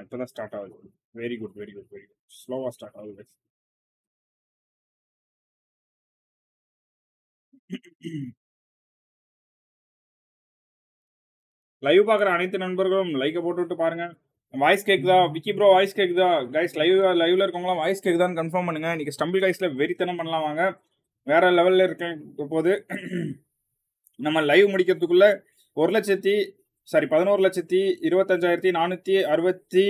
இப்பதான் ஸ்டார்ட் ஆகுது very good very good very good ஸ்லோவா ஸ்டார்ட் ஆகுது லைவ் பார்க்குற அனைத்து நண்பர்களும் லைக்கை போட்டு விட்டு பாருங்க வாய்ஸ் கேக்குதா விக்கி ப்ரோ வாய்ஸ் கேக்குதா கைஸ் லைவ் லைவ்ல இருக்கவங்களாம் வாய்ஸ் கேக்குதான்னு கன்ஃபார்ம் பண்ணுங்க இன்னைக்கு ஸ்டம்பிள் கைஸ்ல வெறித்தனம் பண்ணலாம் வாங்க வேற லெவல்ல இருக்க போது நம்ம லைவ் முடிக்கிறதுக்குள்ள ஒரு லட்சத்தி சாரி பதினோரு லட்சத்தி இருபத்தஞ்சாயிரத்தி நானூத்தி அறுபத்தி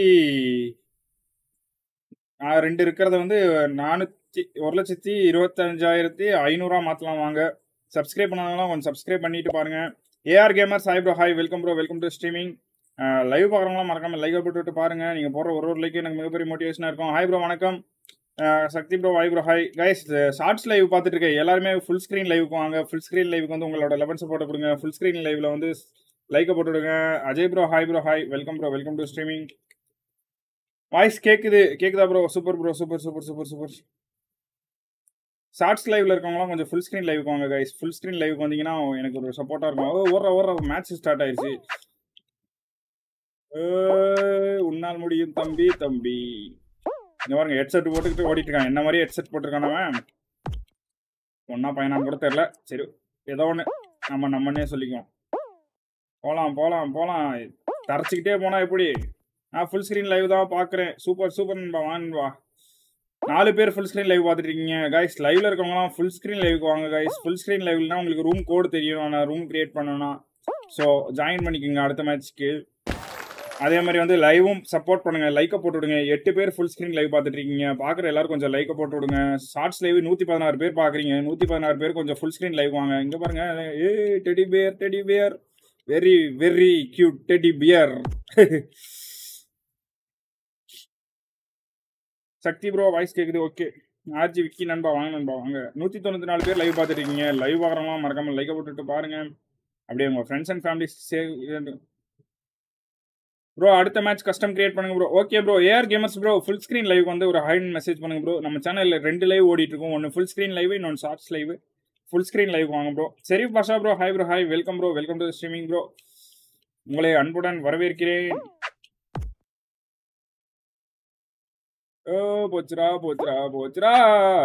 ஆ, ரெண்டு இருக்கிறத வந்து நானூத்தி ஒரு லட்சத்தி இருபத்தஞ்சாயிரத்தி ஐநூறுரூவா மாற்றலாம் வாங்க சப்ஸ்கிரைப் பண்ணாலும் கொஞ்சம் சப்ஸ்கிரைப் பண்ணிட்டு பாருங்க AR gamer Sai bro hi welcome bro welcome to streaming live பார்க்குறவங்களாம் மறக்காம லைவ் போட்டுவிட்டு பாருங்க நீங்க போடுற ஒரு ஒரு லைக்கு எனக்கு மிகப்பெரிய மோட்டிவேஷனாக இருக்கும் ஹாய் ப்ரோ வணக்கம் அஹ், Sakthi bro hi bro hi guys shorts live பார்த்துட்டு இருக்கேன் எல்லாருமே ஃபுல் ஸ்க்ரீன் லைவுக்கு வாங்க ஃபுல் ஸ்க்ரீன் லைவுக்கு வந்து உங்களோட லெவன் சப்போர்ட் கொடுங்க ஃபுல் ஸ்க்ரீன் லைவ்ல வந்து லைக்கை போட்டு விடுங்க Ajay bro hi bro hi welcome bro welcome to streaming voice கேக்குது கேக்குதா bro super bro super super super super shorts லைவ்ல இருக்கவங்களாம் கொஞ்சம் ஃபுல் ஸ்க்ரீன் லைவுக்கு வாங்க கைஸ் ஃபுல் ஸ்க்ரீன் லைவுக்கு வந்தீங்கன்னா எனக்கு ஒரு சப்போர்ட்டா இருக்கும் ஓ, ஓடுற ஓடுற மேட்ச் ஸ்டார்ட் ஆயிருச்சு ஏய், உன்னால் முடியும் தம்பி தம்பி இங்க பாருங்க ஹெட்செட் போட்டுக்கிட்டு ஓடிட்டு இருக்கான் என்ன மாதிரி ஹெட்செட் போட்டிருக்கான் அவன் ஒன்னா பையனான்னு கூட தெரியல சரி ஏதோ ஒன்று நம்ம நம்மன்னே சொல்லிக்குவோம் போலாம் போலாம் போலாம் தரைச்சிக்கிட்டே போனா எப்படி நான் ஃபுல் ஸ்க்ரீன் லைவ் தான் பார்க்குறேன் சூப்பர் சூப்பர் நண்பா வான்பா நாலு பேர் ஃபுல் ஸ்க்ரீன் லைவ் பார்த்துட்டு இருக்கீங்க கைஸ் லைவ்ல இருக்கவங்களாம் ஃபுல் ஸ்க்ரீன் லைவுக்கு வாங்க கைஸ் ஃபுல் ஸ்க்ரீன் லைவ்னா உங்களுக்கு ரூம் கோடு தெரியும் நான் ரூம் கிரியேட் பண்ணணும்னா ஸோ ஜாயின் பண்ணிக்கோங்க அடுத்த மேட்ச்க்கு அதே மாதிரி வந்து லைவும் சப்போர்ட் பண்ணுங்க லைக்கை போட்டு விடுங்க எட்டு பேர் ஃபுல் ஸ்க்ரீன் லைவ் பார்த்துட்டு இருக்கீங்க பார்க்குற எல்லாரும் கொஞ்சம் லைக்கை போட்டு விடுங்க ஷார்ட்ஸ் லைவ் நூற்றி பதினாறு பேர் பார்க்குறீங்க நூற்றி பதினாறு பேர் கொஞ்சம் ஃபுல் ஸ்க்ரீன் லைவ் வாங்க இங்கே பாருங்க a teddy bear teddy bear very very cute teddy bear Sakthi bro voice கேக்குது ஓகே ஆர்ஜி விக்கி நண்பா வாங்க நண்பா வாங்க நூற்றி தொண்ணூற்றி நாலு பேர் லைவ் பார்த்துட்டு இருக்கீங்க லைவ் பார்க்குறவங்களாம் மறக்காம லைக்கை போட்டுட்டு பாருங்க அப்படியே உங்கள் friends and family say bro அடுத்த மேட்ச் கஸ்டம் கிரியேட் பண்ணுங்க bro okay bro AR gamers bro full screen live வந்து ஒரு ஹைட் மெசேஜ் பண்ணுங்க ப்ரோ நம்ம சேனலில் ரெண்டு லைவ் ஓடிட்டு இருக்கும் ஒன்று ஃபுல் ஸ்க்ரீன் லைவ் இன்னொன்று shorts live full screen live வாங்க ப்ரோ சரி Basha bro hi bro hi welcome bro welcome to streaming bro உங்களை அன்புடன் வரவேற்கிறேன் ஓ போச்சுரா போச்சுரா போச்சுரா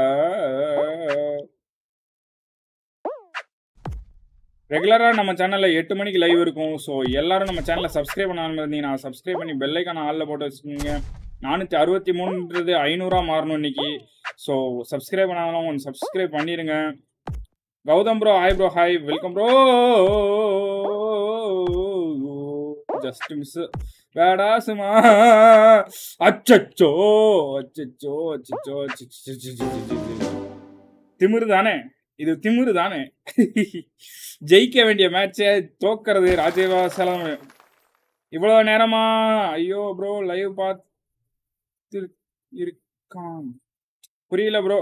ரெகுலராக நம்ம சேனலில் எட்டு மணிக்கு லைவ் இருக்கும் ஸோ எல்லாரும் நம்ம சேனலை சப்ஸ்கிரைப் பண்ணாமல் இருந்தீங்கன்னா சப்ஸ்கிரைப் பண்ணி பெல்லைக்கான ஆளில் போட்டு வச்சுக்கோங்க நானூற்றி அறுபத்தி மூணுன்றது ஐநூறுரூவா மாறணும் இன்னைக்கு ஸோ சப்ஸ்கிரைப் பண்ணாலும் கொஞ்சம் சப்ஸ்கிரைப் பண்ணிடுங்க Gautam bro hi bro hi welcome bro just miss வேடாசுமா அச்சச்சோ அச்சச்சோ அச்சச்சோ அச்சச்சோ திமிரு தானே இது திமிரு தானே ஜெயிக்க வேண்டிய மேட்சை தோக்கிறது ராஜேவா சலம் இவ்வளவு நேரமா ஐயோ ப்ரோ லைவ் பார்த்து இருக்கான் புரியல ப்ரோ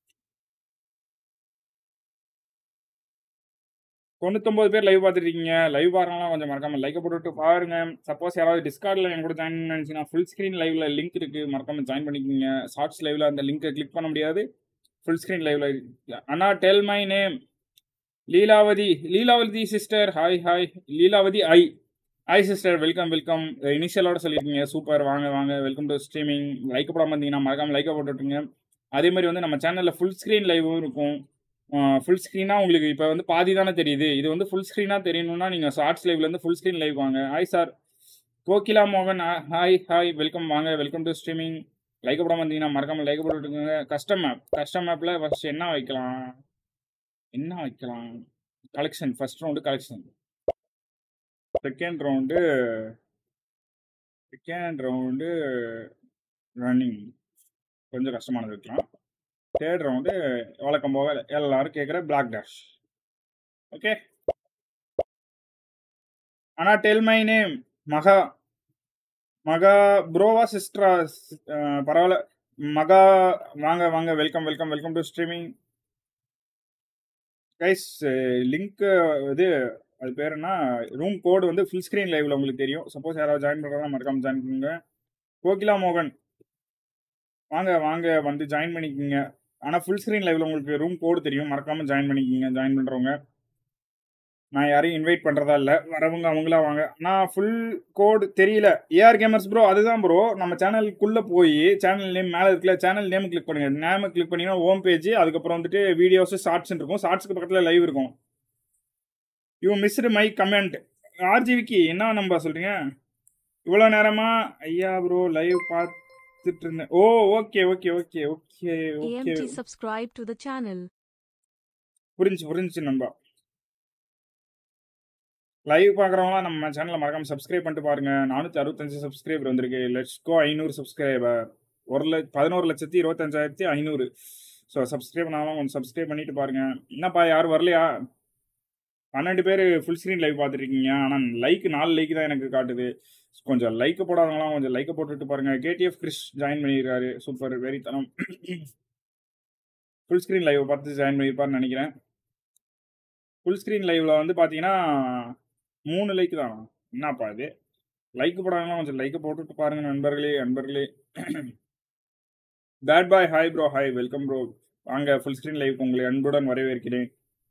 தொண்ணூத்தொம்பது பேர் லைவ் பார்த்துட்டு இருக்கீங்க லைவ் பாருங்கலாம் கொஞ்சம் மறக்காம லைக் போட்டுவிட்டு பாருங்க சப்போஸ் யாராவது டிஸ்கார்டில் என் கூட ஜாயின் நினைச்சீங்கன்னா ஃபுல் ஸ்க்ரீன் லைவ்ல லிங்க் இருக்கு மறக்காம ஜாயின் பண்ணிக்கோங்க ஷார்ட்ஸ் லைவ்ல அந்த லிங்கை கிளிக் பண்ண முடியாது ஃபுல் ஸ்க்ரீன் லைவ்ல அண்ணா tell my name Leelavathi Leelavathi sister hi hi Leelavathi I hi sister welcome welcome இனிஷியலோட சொல்லியிருக்கீங்க சூப்பர் வாங்க வாங்க வெல்கம் டு ஸ்ட்ரீமிங் லைக் போடாம இருந்தீங்கன்னா மறக்காம லைக்கை போட்டுவிட்டுருங்க அதே மாதிரி வந்து நம்ம சேனலில் ஃபுல் ஸ்க்ரீன் லைவும் இருக்கும் ஃபுல் ஸ்க்ரீனாக உங்களுக்கு இப்போ வந்து பாதி தானே தெரியுது இது வந்து ஃபுல் ஸ்க்ரீனாக தெரியணும்னா நீங்கள் ஷார்ட்ஸ் லைவ்லேருந்து ஃபுல் ஸ்க்ரீன் லைவ் வாங்க ஹாய் சார் கோகிலா மோகன் ஹாய் ஹாய் வெல்கம் வாங்க வெல்கம் டு ஸ்ட்ரீமிங் லைக் போடாம இருந்தீங்கன்னா மறக்காம லைக் போட்டுருங்க கஸ்டம் மேப் கஸ்டம் மேப்பில் ஃபர்ஸ்ட் என்ன வைக்கலாம் என்ன வைக்கலாம் collection first round collection second round second round running கொஞ்சம் கஷ்டமானது வைக்கலாம் தேர்ட் ரவுண்டு வழக்கம் போக எல்லாரும் கேட்குற பிளாக் டேஷ் ஓகே ஆனா tell my name Maha Maha ப்ரோவா சிஸ்டரா பரவாயில்ல மகா வாங்க வாங்க welcome welcome welcome to streaming guys link இது அது பேர் என்ன ரூம் கோடு வந்து ஃபுல் ஸ்க்ரீன் லைவ்ல உங்களுக்கு தெரியும் சப்போஸ் யாராவது ஜாயின் பண்ணுறதா மறக்காம ஜாயின் பண்ணுங்க கோகிலா மோகன் வாங்க வாங்க வந்து ஜாயின் பண்ணிக்கோங்க ஆனால் ஃபுல் ஸ்க்ரீன் லைவ்ல உங்களுக்கு ரூம் கோடு தெரியும் மறக்காம ஜாயின் பண்ணிக்கோங்க ஜாயின் பண்ணுறவங்க நான் யாரையும் இன்வைட் பண்ணுறதா இல்லை வரவங்க அவங்களா வாங்க நான் ஃபுல் கோடு தெரியல ஏஆர் கேமர்ஸ் ப்ரோ அதுதான் ப்ரோ நம்ம சேனலுக்குள்ளே போய் சேனல் நேம் மேலே இருக்குல்ல சேனல் நேம் கிளிக் பண்ணுங்க நேம் கிளிக் பண்ணிங்கன்னா ஹோம் பேஜ் அதுக்கப்புறம் வந்துட்டு வீடியோஸ் ஷார்ட்ஸ் இருக்கும் ஷார்ட்ஸ்க்கு பக்கத்தில் லைவ் இருக்கும் யூ மிஸ்டு மை கமெண்ட் ஆர்ஜிவிக்கு என்ன நம்ப சொல்கிறீங்க இவ்வளோ நேரமா ஐயா ப்ரோ லைவ் பார்த்துட்டு இருந்தேன் oh okay okay okay okay okay AMT subscribe to the channel. புரிஞ்சு புரிஞ்சு நண்பா லைவ் பார்க்குறவங்களாம் நம்ம சேனலை மறக்காம சப்ஸ்கிரைப் பண்ணிட்டு பாருங்க நானூற்றி அறுபத்தஞ்சு சப்ஸ்கிரைபர் வந்திருக்கு லெட்ஸ் கோ ஐநூறு சப்ஸ்கிரைபர் ஒரு லட்ச பதினோரு லட்சத்தி இருபத்தஞ்சாயிரத்தி ஐநூறு ஸோ சப்ஸ்கிரைப் பண்ணாலும் கொஞ்சம் சப்ஸ்கிரைப் பண்ணிட்டு பாருங்க என்னப்பா யாரும் வரலையா பன்னெண்டு பேர் ஃபுல் ஸ்க்ரீன் லைவ் பார்த்துருக்கீங்க ஆனால் லைக் நாலு லைக் தான் எனக்கு காட்டுது கொஞ்சம் லைக் போடாதவங்களாம் கொஞ்சம் லைக்கை போட்டுட்டு பாருங்க கேடிஎஃப் கிறிஸ் ஜாயின் பண்ணியிருக்காரு சூப்பர் வெறித்தனம் ஃபுல் ஸ்க்ரீன் லைவ் பார்த்து ஜாயின் பண்ணியிருப்பாருன்னு நினைக்கிறேன் ஃபுல் ஸ்க்ரீன் லைவ்ல வந்து பார்த்தீங்கன்னா மூணு லைக் தான் என்னப்பா இது லைக் போடாங்கன்னா கொஞ்சம் லைக்கை போட்டுட்டு பாருங்க நண்பர்களே நண்பர்களே bad boy hi bro hi welcome bro வாங்க ஃபுல் ஸ்க்ரீன் லைவ் உங்களை அன்புடன் வரவேற்கிறேன்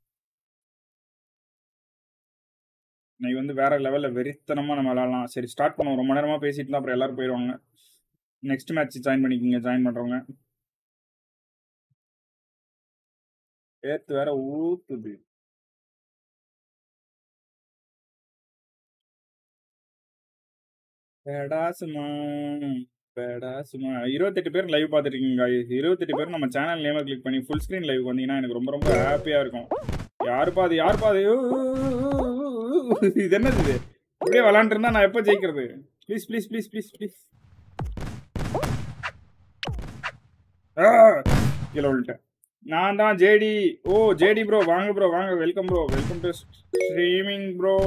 இன்னைக்கு வந்து வேற லெவலில் வெறித்தனமாக நம்ம விளாடலாம் சரி ஸ்டார்ட் பண்ணுவோம் ரொம்ப நேரமாக பேசிட்டு தான் அப்புறம் எல்லாரும் போயிடுவாங்க நெக்ஸ்ட் மேட்ச் ஜாயின் பண்ணிக்கோங்க ஜாயின் பண்ணுறவங்க ஏத்து வேற ஊத்துது பேடாசுமா பேடாசுமா இருபத்தெட்டு பேர் லைவ் பார்த்துருக்கீங்க இருபத்தெட்டு பேர் நம்ம சேனல் நேம கிளிக் பண்ணி ஃபுல் ஸ்க்ரீன் லைவ் வந்தீங்கன்னா எனக்கு ரொம்ப ரொம்ப ஹாப்பியாக இருக்கும் யாருப்பா அது யாருப்பா அது ஊ, ஊ, ஊ, ஊ, ஊ. இது என்னது இது இப்படியே விளாண்டு இருந்தா நான் எப்போ ஜெயிக்கிறது please please please please please கீழே விழுட்டேன் நான் தான் ஜேடி ஓ ஜேடி ப்ரோ வாங்க ப்ரோ வாங்க welcome bro welcome to streaming bro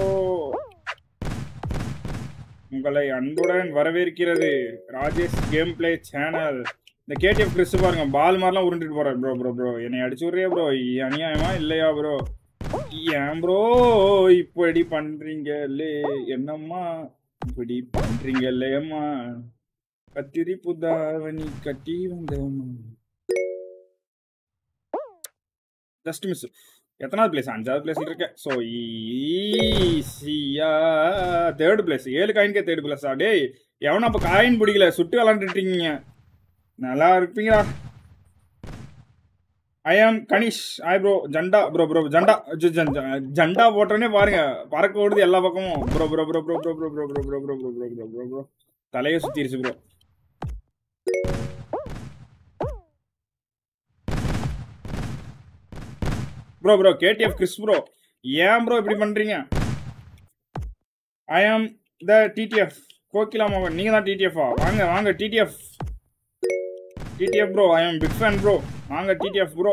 உங்களை அன்புடன் வரவேற்கிறது ராஜேஷ் கேம் பிளே சேனல் இந்த கேடிஎஃப் கிறிஸ் பாருங்க பால் மாதிரிலாம் உருண்டுட்டு போறாரு ப்ரோ ப்ரோ ப்ரோ என்னை அடிச்சு விட்றியா ப்ரோ அநியாயமா இல்லையா ப்ரோ ஏன் ப்ரோ இப்படி பண்றீங்களே என்னம்மா இப்படி பண்றீங்களேம்மா கத்திரி புதாவணி கட்டி வந்தம்மா ஜஸ்ட் மிஸ் எத்தனாவது பிளேஸ் அஞ்சாவது பிளேஸ்ல இருக்கேன் ஸோ ஈஸியா தேர்ட் பிளேஸ் ஏழு காயின்கே தேர்ட் பிளேஸா டேய் எவனும் அப்போ காயின் பிடிக்கல சுட்டு விளாண்டுட்டு இருக்கீங்க நல்லா இருப்பீங்களா I am Kanish I bro ஜண்டா ப்ரோ ப்ரோ ஜண்டா ஜ- ஜ- ஜ- ஜண்டா போட்டோன்னே பாருங்க பறக்க ஓடுது எல்லா பக்கமும் bro bro bro bro bro bro bro bro bro bro bro bro bro bro bro தலையே சுத்திருச்சு bro bro bro KDF Chris bro ஏன் ப்ரோ இப்படி பண்றீங்க ஐ ஆம் த டிடிஎஃப் கோகிலா மோகன் நீங்க தான் டிடிஎஃபா வாங்க வாங்க TTF TTF bro I am big fan bro வாங்க TTF bro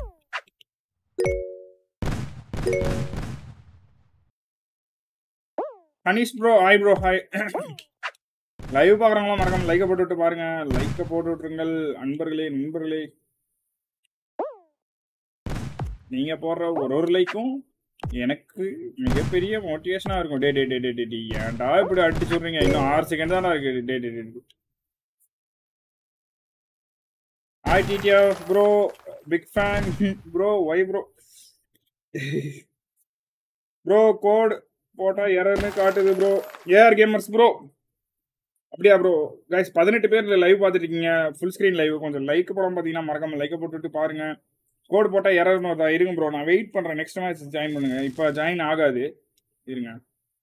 Kanish bro hi bro hi live பார்க்குறவங்களாம் மறக்காம லைக்கை போட்டு விட்டு பாருங்க லைக்கை போட்டு விட்டுருங்கள் அன்பர்களே நண்பர்களே நீங்க போடுற ஒரு ஒரு லைக்கும் எனக்கு மிகப்பெரிய மோட்டிவேஷனா இருக்கும் டே டே டே டே டே டே ஏன்டா இப்படி அடிச்சு சொல்றீங்க இன்னும் ஆறு செகண்ட் தான் இருக்கு டே டே டே hi TTF bro big fan bro why bro bro code போட்டா எரர்னு காட்டுது ப்ரோ ஏஆர் கேமர்ஸ் ப்ரோ அப்படியா ப்ரோ கைஸ் பதினெட்டு பேர் லைவ் பார்த்துட்டு இருக்கீங்க ஃபுல் ஸ்க்ரீன் லைவ் கொஞ்சம் லைக் படம் பார்த்தீங்கன்னா மறக்காம லைக்கை போட்டுட்டு பாருங்க கோடு போட்டால் எரர்னு வருதா இருங்க ப்ரோ நான் வெயிட் பண்ணுறேன் நெக்ஸ்ட் மேட்ச் ஜாயின் பண்ணுங்க இப்போ ஜாயின் ஆகாது இருங்க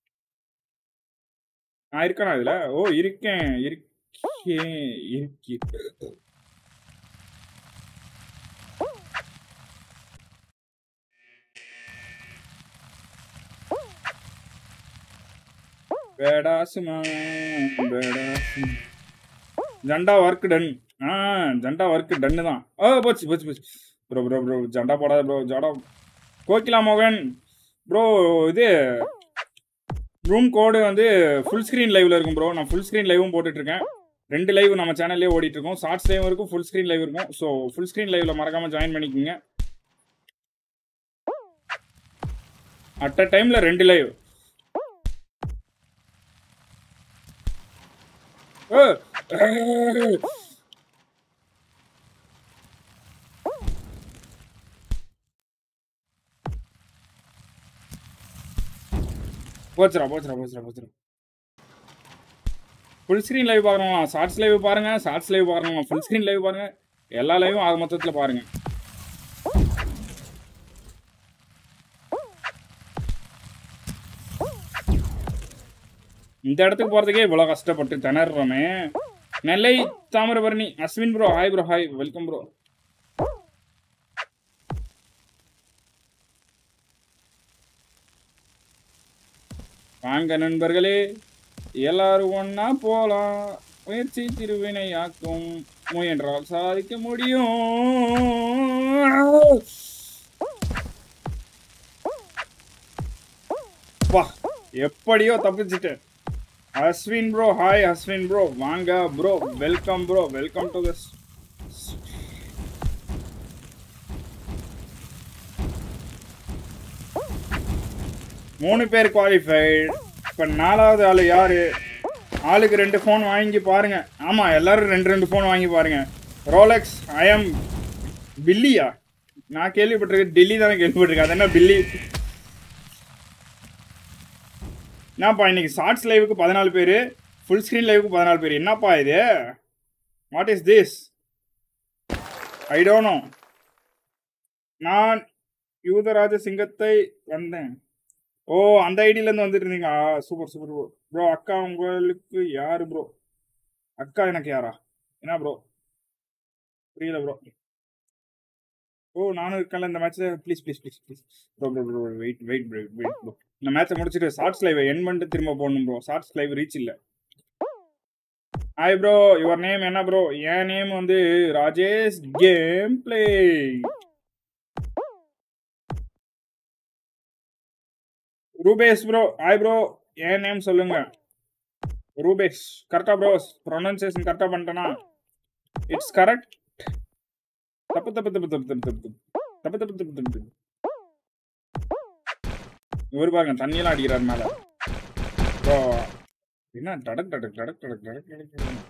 நான் இருக்கேனா இதில் ஓ இருக்கேன் இருக்கேன் இருக்கி பேடாசுமா பேடாசுமா ஜண்டா ஒர்க் டன் ஆ ஜண்டா ஒர்க் டன்னு தான் ஓ போச்சு போச்சு போச்சு ப்ரோ ப்ரோ ப்ரோ ஜண்டா போடாத ப்ரோ ஜடா கோகிலா மோகன் ப்ரோ இது ரூம் கோடு வந்து ஃபுல் ஸ்க்ரீன் லைவ்ல இருக்கும் ப்ரோ நான் ஃபுல் ஸ்க்ரீன் லைவும் போட்டுட்டு இருக்கேன் ரெண்டு லைவ் நம்ம சேனல்லே ஓடிட்டு இருக்கோம் ஷார்ட்ஸ் லைவ் இருக்கும் ஃபுல் ஸ்க்ரீன் லைவ் இருக்கும் ஸோ ஃபுல் ஸ்க்ரீன் லைவ்ல மறக்காம ஜாயின் பண்ணிக்கோங்க அட் அ டைம்ல ரெண்டு லைவ் போச்சுடா போச்சுடா போச்சுடா போச்சுடா ஃபுல் ஸ்க்ரீன் லைவ் பார்க்கணும் ஷார்ட்ஸ் லைவ் பாருங்க ஷார்ட்ஸ் லைவ் பாருங்க ஃபுல் ஸ்க்ரீன் லைவ் பாருங்க எல்லா லைவும் ஆக மொத்தத்தில் பாருங்க இந்த இடத்துக்கு போகிறதுக்கே இவ்வளோ கஷ்டப்பட்டு திணறோமே Nellai Thamirabarani Ashwin bro hi bro hi welcome bro வாங்க நண்பர்களே எல்லாரும் ஒண்ணா போலாம் முயற்சி திருவினையாக்கும் முயன்றால் சாதிக்க முடியும் வா எப்படியோ தப்பிச்சிட்டேன் Ashwin bro hi Ashwin bro வாங்க bro welcome bro welcome to this மூணு பேர் குவாலிஃபைடு இப்போ நாலாவது ஆள் யாரு ஆளுக்கு ரெண்டு ஃபோன் வாங்கி பாருங்க ஆமாம் எல்லாரும் ரெண்டு ரெண்டு ஃபோன் வாங்கி பாருங்க ரோலெக்ஸ் ஐஎம் பில்லியா நான் கேள்விப்பட்டிருக்கேன் டெல்லி தானே கேள்விப்பட்டிருக்கேன் அது என்ன பில்லி என்னப்பா இன்னைக்கு ஷார்ட்ஸ் லைவுக்கு பதினாலு பேர் ஃபுல் ஸ்க்ரீன் லைவுக்கு பதினாலு பேர் என்னப்பா இது what is this I don't know நான் யூதராஜ சிங்கத்தை வந்தேன் ஓ அந்த ஐடியிலேருந்து வந்துட்டு இருந்தீங்க சூப்பர் சூப்பர் ப்ரோ ப்ரோ அக்கா உங்களுக்கு யாரு ப்ரோ அக்கா எனக்கு யாரா என்ன ப்ரோ புரியல ப்ரோ ஓ நானும் இருக்கேன்ல இந்த மேட்ச்ல please please please please bro bro bro wait wait wait wait bro இந்த மேட்சை முடிச்சுட்டு ஷார்ட்ஸ் லைவ் என் பண்ணிட்டு திரும்ப போடணும் ப்ரோ ஷார்ட்ஸ் லைவ் ரீச் இல்லை ஹாய் ப்ரோ யுவர் நேம் என்ன ப்ரோ என் நேம் வந்து Rajesh game play Rupesh bro hi bro என் நேம் சொல்லுங்க ரூபேஷ் கரெக்டா ப்ரோ ப்ரொனன்சியேஷன் கரெக்டா பண்ணிட்டேனா இட்ஸ் கரெக்ட் தப்பு தப்பு தப்பு தப்பு தப்பு தப்பு தப்பு தப்பு தப்பு தப்பு தப்பு இவர் பாருங்க தண்ணியெல்லாம் அடிக்கிறார் மேல ப்ரோ என்ன டடக் டடக் டடக் டடக் டடக் டடக் டடக்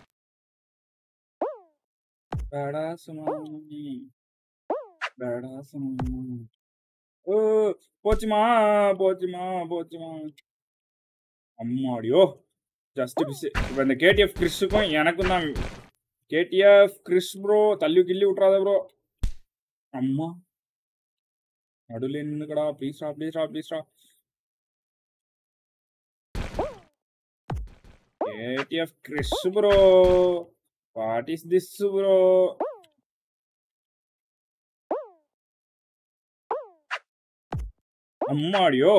பேடா சுமாமி பேடா சுமாமி ஓ போச்சுமா போச்சுமா போச்சுமா அம்மாடியோ ஜஸ்ட் பிஸ் இப்போ இந்த கேடிஎஃப் கிறிஸுக்கும் எனக்கும் தான் கேடிஎஃப் கிறிஸ் ப்ரோ தள்ளி கிள்ளி விட்றாத ப்ரோ அம்மா நடுவில் நின்னுக்கடா ப்ளீஸ்ரா ப்ளீஸ்ரா ப்ளீஸ்ரா KDF Chris bro what is this bro அம்மாடியோ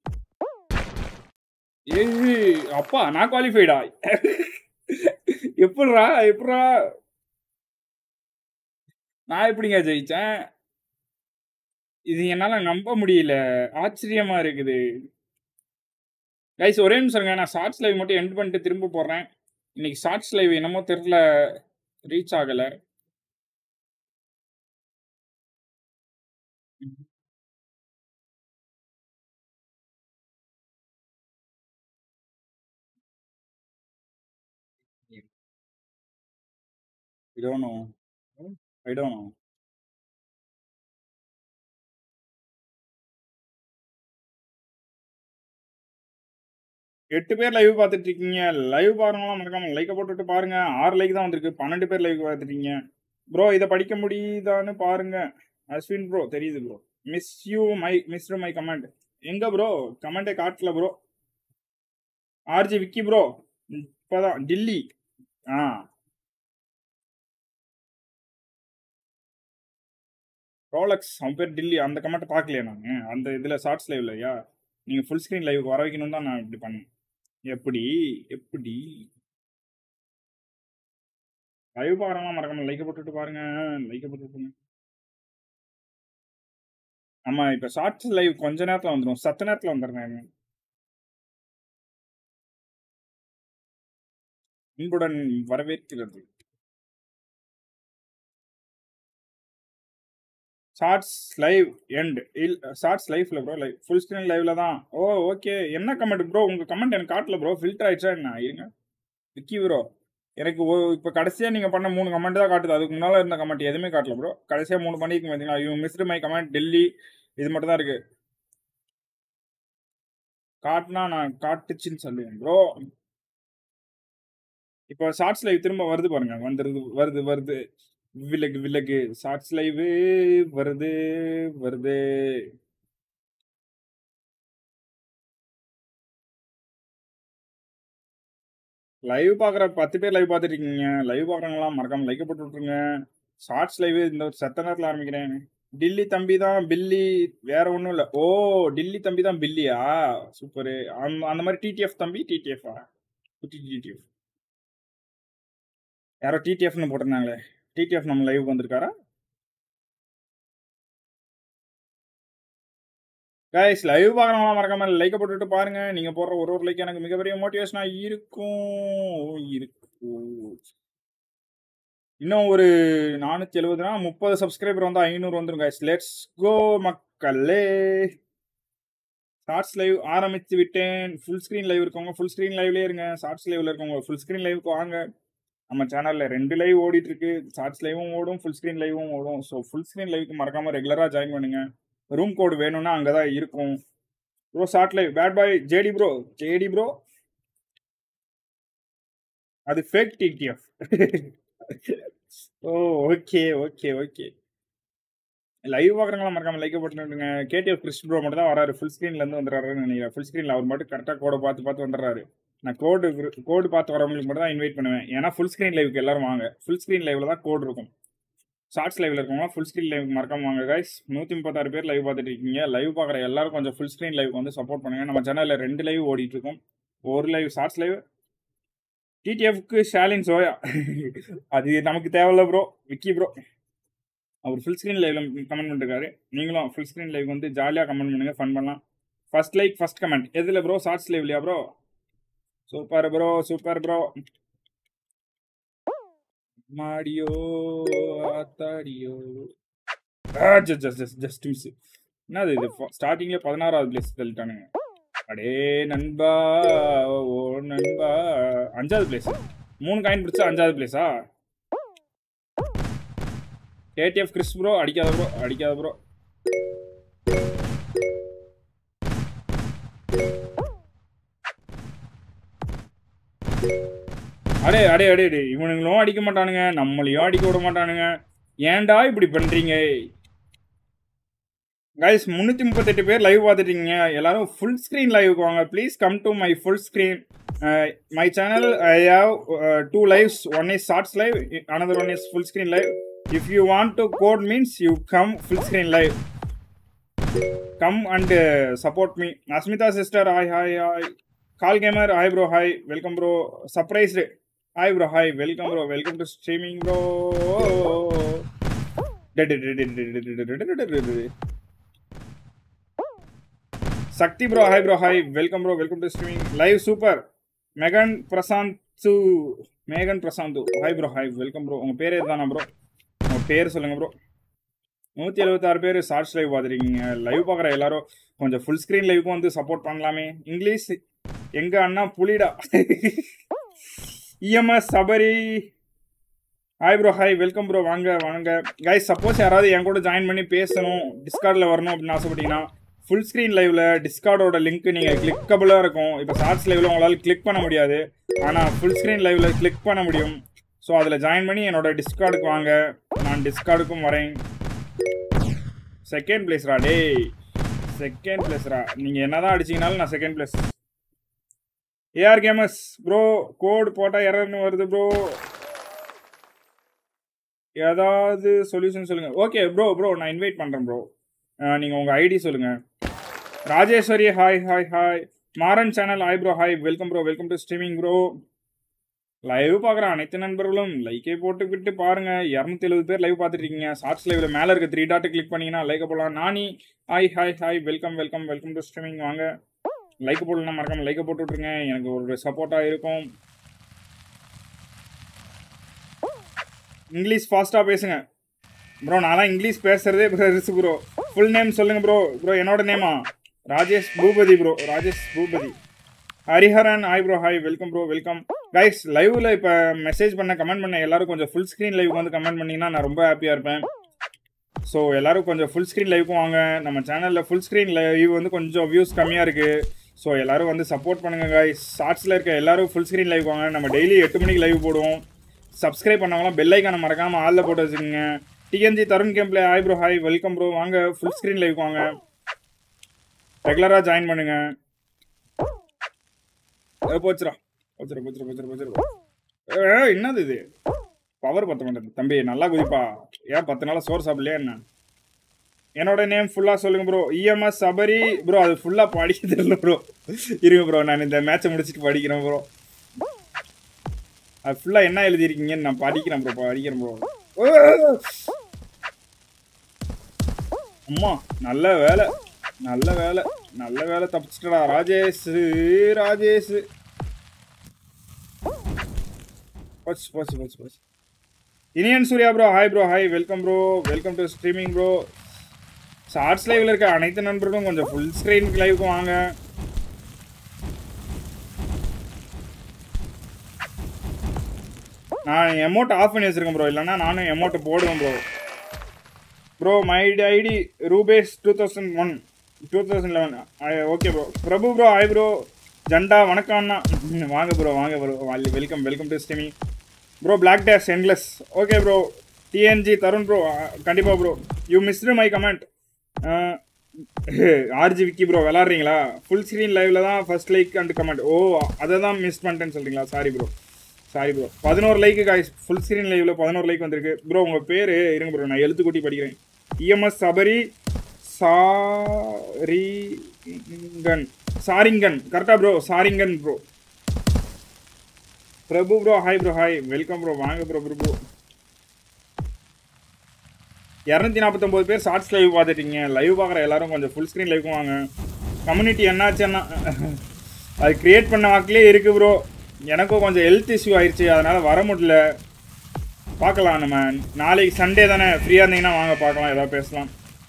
ஏய் அப்பா நான் குவாலிஃபைடா எப்படிரா எப்படிரா நான் எப்படிங்க ஜெயிச்சேன் இது என்னால நம்ப முடியல ஆச்சரியமா இருக்குது கைஸ் ஒரே நிமிஷம் நான் ஷார்ட்ஸ் லைவ் மட்டும் எண்ட் பண்ணிட்டு திரும்ப போடுறேன் இன்னைக்கு ஷார்ட்ஸ் லைவ் என்னமோ தெரில ரீச் ஆகலை I don't know. I don't know. எட்டு பேர் லைவ் பார்த்துட்டு இருக்கீங்க லைவ் பாருங்களா மறக்காம லைக்கை போட்டுட்டு பாருங்க ஆறு லைக் தான் வந்திருக்கு பன்னெண்டு பேர் லைவ் பார்த்துட்டு இருக்கீங்க ப்ரோ இதை படிக்க முடியுதான்னு பாருங்க அஸ்வின் ப்ரோ தெரியுது bro miss you my miss my comment எங்க ப்ரோ கமெண்டே காட்டல ப்ரோ ஆர்ஜி விக்கி ப்ரோ இப்போதான் டில்லி ஆ ரோலக்ஸ் அவன் பேர் டில்லி அந்த கமெண்ட் பார்க்கலையா நான் அந்த இதில் ஷார்ட்ஸ் லைவ் இல்லையா நீங்கள் ஃபுல் ஸ்க்ரீன் லைவ் வர வைக்கணும் தான் நான் இப்படி பண்ணேன் எப்படி எப்படி லைவ் பாருங்க மறக்காம லைக்கை போட்டுட்டு பாருங்க லைக்கை போட்டுட்டு ஆமா இப்போ ஷார்ட்ஸ் லைவ் கொஞ்ச நேரத்தில் வந்துடும் சத்த நேரத்தில் வந்துடுறேன் அன்புடன் வரவேற்கிறது ஷார்ட்ஸ் லைவ் எண்ட் இல் ஷார்ட்ஸ் லைஃப்ல ப்ரோ லைவ் ஃபுல் ஸ்க்ரீன் லைவ்ல தான் ஓ ஓகே என்ன கமெண்ட் ப்ரோ உங்க கமெண்ட் எனக்கு காட்டல ப்ரோ ஃபில்டர் ஆயிடுச்சா என்ன இருங்க விக்கி ப்ரோ எனக்கு இப்போ கடைசியாக நீங்கள் பண்ண மூணு கமெண்ட் தான் காட்டுது அதுக்கு முன்னால் இருந்த கமெண்ட் எதுவுமே காட்டல ப்ரோ கடைசியாக மூணு பண்ணிக்கு பார்த்தீங்களா you missed my comment Delhi இது மட்டும் தான் இருக்கு காட்டுனா நான் காட்டுச்சுன்னு சொல்லுவேன் ப்ரோ இப்போ ஷார்ட்ஸ் லைவ் திரும்ப வருது பாருங்க வந்துருது வருது வருது விலகு விலகு ஷார்ட்ஸ் லைவ் வருது வருது லைவ் பார்க்குற பத்து பேர் லைவ் பார்த்துட்டு இருக்கீங்க லைவ் பார்க்குறவங்களாம் மறக்காம லைக் போட்டு விட்ருங்க ஷார்ட்ஸ் லைவ் இந்த ஒரு செத்த நேரத்தில் ஆரம்பிக்கிறேன் டில்லி தம்பி தான் பில்லி வேற ஒன்றும் இல்லை ஓ டில்லி தம்பி தான் பில்லியா சூப்பரு அந்த மாதிரி டிடிஎஃப் தம்பி டிடிஎஃபா குட்டி டிடிஎஃப் யாரோ டிடிஎஃப்னு போட்டிருந்தாங்களே டிடிஎஃப் நம்ம லைவ் வந்திருக்காரா கைஸ் லைவ் பார்க்குறவங்களாம் மறக்காம லைக்கை போட்டுட்டு பாருங்க நீங்க போடுற ஒரு ஒரு லைக் எனக்கு மிகப்பெரிய மோட்டிவேஷனா இருக்கும் இருக்கும் இன்னும் ஒரு நானூத்தி எழுபதுனா முப்பது சப்ஸ்கிரைபர் வந்து ஐநூறு வந்துரும் கைஸ் லெட்ஸ் கோ மக்களே ஷார்ட்ஸ் லைவ் ஆரம்பித்து விட்டேன் ஃபுல் ஸ்க்ரீன் லைவ் இருக்கவங்க ஃபுல் ஸ்க்ரீன் லைவ்லேயே இருங்க ஷார்ட்ஸ் லைவ்ல இருக்கவங்க ஃபுல் ஸ்க்ரீன் லைவுக்கு வாங்க நம்ம சேனல்ல ரெண்டு லைவ் ஓடிட்டு இருக்கு ஷார்ட்ஸ் லைவும் ஓடும் ஃபுல் ஸ்க்ரீன் லைவும் ஓடும் ஸோ ஃபுல் ஸ்க்ரீன் லைவுக்கு மறக்காம ரெகுலராக ஜாயின் பண்ணுங்க ரூம் கோடு வேணும்னா அங்கே தான் இருக்கும் bro short live bad boy JD bro JD bro அது fake TTF oh okay okay okay live பார்க்குறவங்களாம் மறக்காம லைக் போட்டுருங்க கேடிஎஃப் கிறிஸ் ப்ரோ மட்டும் தான் வராரு ஃபுல் ஸ்க்ரீன்லேருந்து வந்துடுறாருன்னு நினைக்கிறேன் ஃபுல் ஸ்க்ரீனில் அவர் மட்டும் கரெக்டாக கோடை பார்த்து பார்த்து வந்துடுறாரு நான் கோடு கோடு பார்த்து வரவங்களுக்கு மட்டும் தான் இன்வைட் பண்ணுவேன் ஏன்னா ஃபுல் ஸ்க்ரீன் லைவுக்கு எல்லாரும் வாங்க ஃபுல் ஸ்க்ரீன் லைவில் தான் கோட் இருக்கும் ஷார்ட்ஸ் லைவ்ல இருக்கவங்க ஃபுல் ஸ்க்ரீன் லைவ் மறக்காம வாங்க கைஸ் நூற்றி முப்பத்தாறு பேர் லைவ் பார்த்துட்டு இருக்கீங்க லைவ் பார்க்குற எல்லாரும் கொஞ்சம் ஃபுல் ஸ்க்ரீன் லைவ் வந்து சப்போர்ட் பண்ணுங்க நம்ம சேனலில் ரெண்டு லைவ் ஓடிட்டு இருக்கோம் ஒரு லைவ் ஷார்ட்ஸ் லைவ் டிடிஎஃப்க்கு ஷாலின் சோயா அது நமக்கு தேவையில்ல ப்ரோ விக்கி ப்ரோ அவர் ஃபுல் ஸ்க்ரீன் லைவ்ல கமெண்ட் பண்ணிருக்காரு நீங்களும் ஃபுல் ஸ்க்ரீன் லைவ் வந்து ஜாலியாக கமெண்ட் பண்ணுங்க ஃபன் பண்ணலாம் ஃபர்ஸ்ட் லைக் ஃபர்ஸ்ட் கமெண்ட் எதில் ப்ரோ ஷார்ட்ஸ் லைவ்லையா bro super bro super bro மாடியோ ஆத்தாடியோ ஜஸ்ட் ஜஸ்ட் ஜஸ்ட் மிஸ் என்னது இது ஸ்டார்டிங்ல பதினாறாவது பிளேஸ் தள்ளிட்டானுங்க அடே நண்பா ஓ நண்பா அஞ்சாவது பிளேஸ் மூணு காயின் பிடிச்சா அஞ்சாவது பிளேஸா கேடிஎஃப் கிறிஸ் ப்ரோ அடிக்காத ப்ரோ அடிக்காத ப்ரோ அடே அடே அடே அடே இவனுங்களும் அடிக்க மாட்டானுங்க நம்மளையும் அடிக்க விட மாட்டானுங்க ஏன்டா இப்படி பண்றீங்க கைஸ் முந்நூற்றி முப்பத்தெட்டு பேர் லைவ் பார்த்துட்டீங்க எல்லாரும் ஃபுல் ஸ்க்ரீன் லைவுக்கு வாங்க please come to my full screen my channel I have two lives one is shorts live another one is full screen live if you want to code means you come full screen live come and support me Asmita sister hi hi hi கால் gamer hi bro hi welcome bro surprised hi bro hi welcome bro welcome to streaming bro Sakthi bro hi bro hi welcome bro welcome to streaming live super Megan Prasanth Megan Prasanth hi bro hi welcome bro உங்கள் பேர் எதுதானா bro உங்கள் பேர் சொல்லுங்கள் bro நூற்றி எழுபத்தாறு பேர் shorts live பார்த்துருக்கீங்க live பார்க்குற எல்லாரும் கொஞ்சம் ஃபுல் ஸ்க்ரீன் லைவுக்கும் வந்து சப்போர்ட் பண்ணலாமே இங்கிலீஷ் எங்க அண்ணா புலிடா EMS Sabari hi bro hi welcome bro வாங்க வாங்க கைஸ் சப்போஸ் யாராவது என் கூட ஜாயின் பண்ணி பேசணும் டிஸ்கார்டில் வரணும் அப்படின்னு ஆசைப்பட்டீங்கன்னா ஃபுல் ஸ்க்ரீன் லைவ்ல டிஸ்கார்டோட லிங்க் நீங்கள் கிளிக்கபிளாக இருக்கும் இப்போ ஷார்ட்ஸ் லைவ்ல உங்களால் கிளிக் பண்ண முடியாது ஆனால் ஃபுல் ஸ்க்ரீன் லைவ்ல கிளிக் பண்ண முடியும் ஸோ அதில் ஜாயின் பண்ணி என்னோட டிஸ்கார்டுக்கு வாங்க நான் டிஸ்கார்டுக்கும் வரேன் செகண்ட் பிளேஸ்ரா டேய் செகண்ட் பிளேஸ்ரா நீங்கள் என்னதான் அடிச்சீங்கனாலும் நான் second place AR games bro code போட்டால் எரர்னு வருது ப்ரோ ஏதாவது சொல்யூஷன் சொல்லுங்க ஓகே ப்ரோ ப்ரோ நான் இன்வைட் பண்ணுறேன் ப்ரோ நீங்கள் உங்கள் ஐடி சொல்லுங்க Rajeshwari hi hi hi Maran channel hi bro hi welcome bro welcome to streaming bro live பார்க்குற அனைத்து நண்பர்களும் லைக்கே போட்டுக்கிட்டு பாருங்க இரநூத்தி எழுபது பேர் லைவ் பார்த்துட்டு இருக்கீங்க ஷார்ட்ஸ் லைவ்ல மேலே இருக்க த்ரீ டாட் கிளிக் பண்ணீங்கன்னா லைக் போடலாம் Nani hi hi hi welcome welcome welcome to streaming வாங்க லைக் போடலாம் மறக்காம லைக்கை போட்டு விட்ருங்க எனக்கு ஒரு சப்போர்ட்டாக இருக்கும் இங்கிலீஷ் ஃபாஸ்ட்டாக பேசுங்க ப்ரோ நான்லாம் இங்கிலீஷ் பேசுறதே பெருசு ப்ரோ ஃபுல் நேம் சொல்லுங்க ப்ரோ ப்ரோ என்னோட நேமா Rajesh Boopathi bro Rajesh Boopathi Hariharan hi bro hi welcome bro welcome guys லைவ்ல இப்போ மெசேஜ் பண்ண கமெண்ட் பண்ண எல்லாரும் கொஞ்சம் ஃபுல் ஸ்க்ரீன் லைவ் வந்து கமெண்ட் பண்ணீங்கன்னா நான் ரொம்ப ஹாப்பியாக இருப்பேன் ஸோ எல்லாரும் கொஞ்சம் ஃபுல் ஸ்க்ரீன் லைவுக்கும் வாங்க நம்ம சேனலில் ஃபுல் ஸ்க்ரீன் லைவ் வந்து கொஞ்சம் வியூஸ் கம்மியாக இருக்குது ஸோ எல்லாரும் வந்து சப்போர்ட் பண்ணுங்க guys ஷார்ட்ஸில் இருக்க எல்லாரும் ஃபுல் ஸ்க்ரீன் லைவ் வாங்க நம்ம டெய்லி எட்டு மணிக்கு லைவ் போடுவோம் சப்ஸ்கிரைப் பண்ணவங்களாம் பெல் ஐக்கான மறக்காமல் ஆளில் போட்டு வச்சுக்கோங்க TNG Tarun gameplay hi bro hi welcome bro வாங்க ஃபுல் ஸ்க்ரீன் லைவ் வாங்க ரெகுலராக ஜாயின் பண்ணுங்க ஏ, போச்சுடா போச்சுடா போச்சுடா போச்சுடா போச்சுடா ஏ என்னது இது பவர் பத்த மாட்டேது தம்பி நல்லா குதிப்பா ஏன் பத்து நாளா சோறு சாப்பிடலையா என்ன என்னோட நேம் ஃபுல்லாக சொல்லுங்க ப்ரோ இஎம்எஸ் சபரி ப்ரோ அது ஃபுல்லாக படிக்க தெரியல ப்ரோ இருங்க ப்ரோ நான் இந்த மேட்சை முடிச்சுட்டு படிக்கிறேன் ப்ரோ அது ஃபுல்லாக என்ன எழுதியிருக்கீங்கன்னு நான் படிக்கிறேன் ப்ரோ படிக்கிறேன் ப்ரோ அம்மா நல்ல வேலை நல்ல வேலை நல்ல வேலை தப்பிச்சிட்டடா ராஜேஷ் ராஜேஷ் போச்சு போச்சு போச்சு போச்சு Iniyan Surya bro hi bro hi welcome bro welcome to streaming bro shorts லைவ்ல இருக்க அனைத்து நண்பர்களும் கொஞ்சம் ஃபுல் ஸ்க்ரீன் லைவுக்கு வாங்க நான் எமௌண்ட் ஆஃப் பண்ணி வச்சிருக்கேன் ப்ரோ இல்லைன்னா நானும் எமௌண்ட் போடுவேன் bro bro my ID Rupesh two thousand one two thousand eleven okay bro Prabhu bro hi bro ஜண்டா வணக்கம் அண்ணா ம், வாங்க ப்ரோ வாங்க bro welcome welcome to streaming bro black dash endless okay bro TNG Tarun bro கண்டிப்பாக bro you missed my comment RG Vicky bro விளாட்றீங்களா full screen லைவ்ல தான் first like and comment oh அதை தான் மிஸ் பண்ணிட்டேன்னு சொல்கிறீங்களா சாரி ப்ரோ சாரி ப்ரோ பதினோரு like guys full screen லைவ்ல பதினோரு லைக் வந்திருக்கு ப்ரோ உங்கள் பேர் இருங்க ப்ரோ நான் எழுத்து கூட்டி படிக்கிறேன் இஎம்எஸ் சபரி சாரிங்கன் சாரிங்கன் கரெக்டா bro Sharingan bro Prabhu bro hi bro hi welcome bro வாங்க ப்ரோ பிரபு இரநூத்தி நாற்பத்தொம்போது பேர் ஷார்ட்ஸ் லைவ் பார்த்துட்டீங்க லைவ் பார்க்குற எல்லாரும் கொஞ்சம் ஃபுல் ஸ்க்ரீன் லைவ் வாங்க கம்யூனிட்டி என்னாச்சுன்னா அது கிரியேட் பண்ண வாக்கிலே இருக்கு ப்ரோ எனக்கும் கொஞ்சம் ஹெல்த் இஷ்யூ ஆயிடுச்சு அதனால் வர முடியல பார்க்கலாம் நம்ம நாளைக்கு சண்டே தானே ஃப்ரீயாக இருந்தீங்கன்னா வாங்க பார்க்கலாம் ஏதாவது பேசலாம்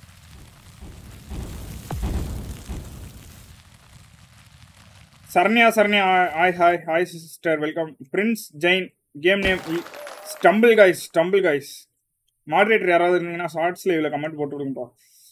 Saranya Saranya hi hi hi sister welcome Prince Jain game name Stumble Guys Stumble Guys moderator யாராவது இருந்தீங்கன்னா ஷார்ட்ஸ் லைவ்ல கமெண்ட் போட்டு விடுங்கப்பா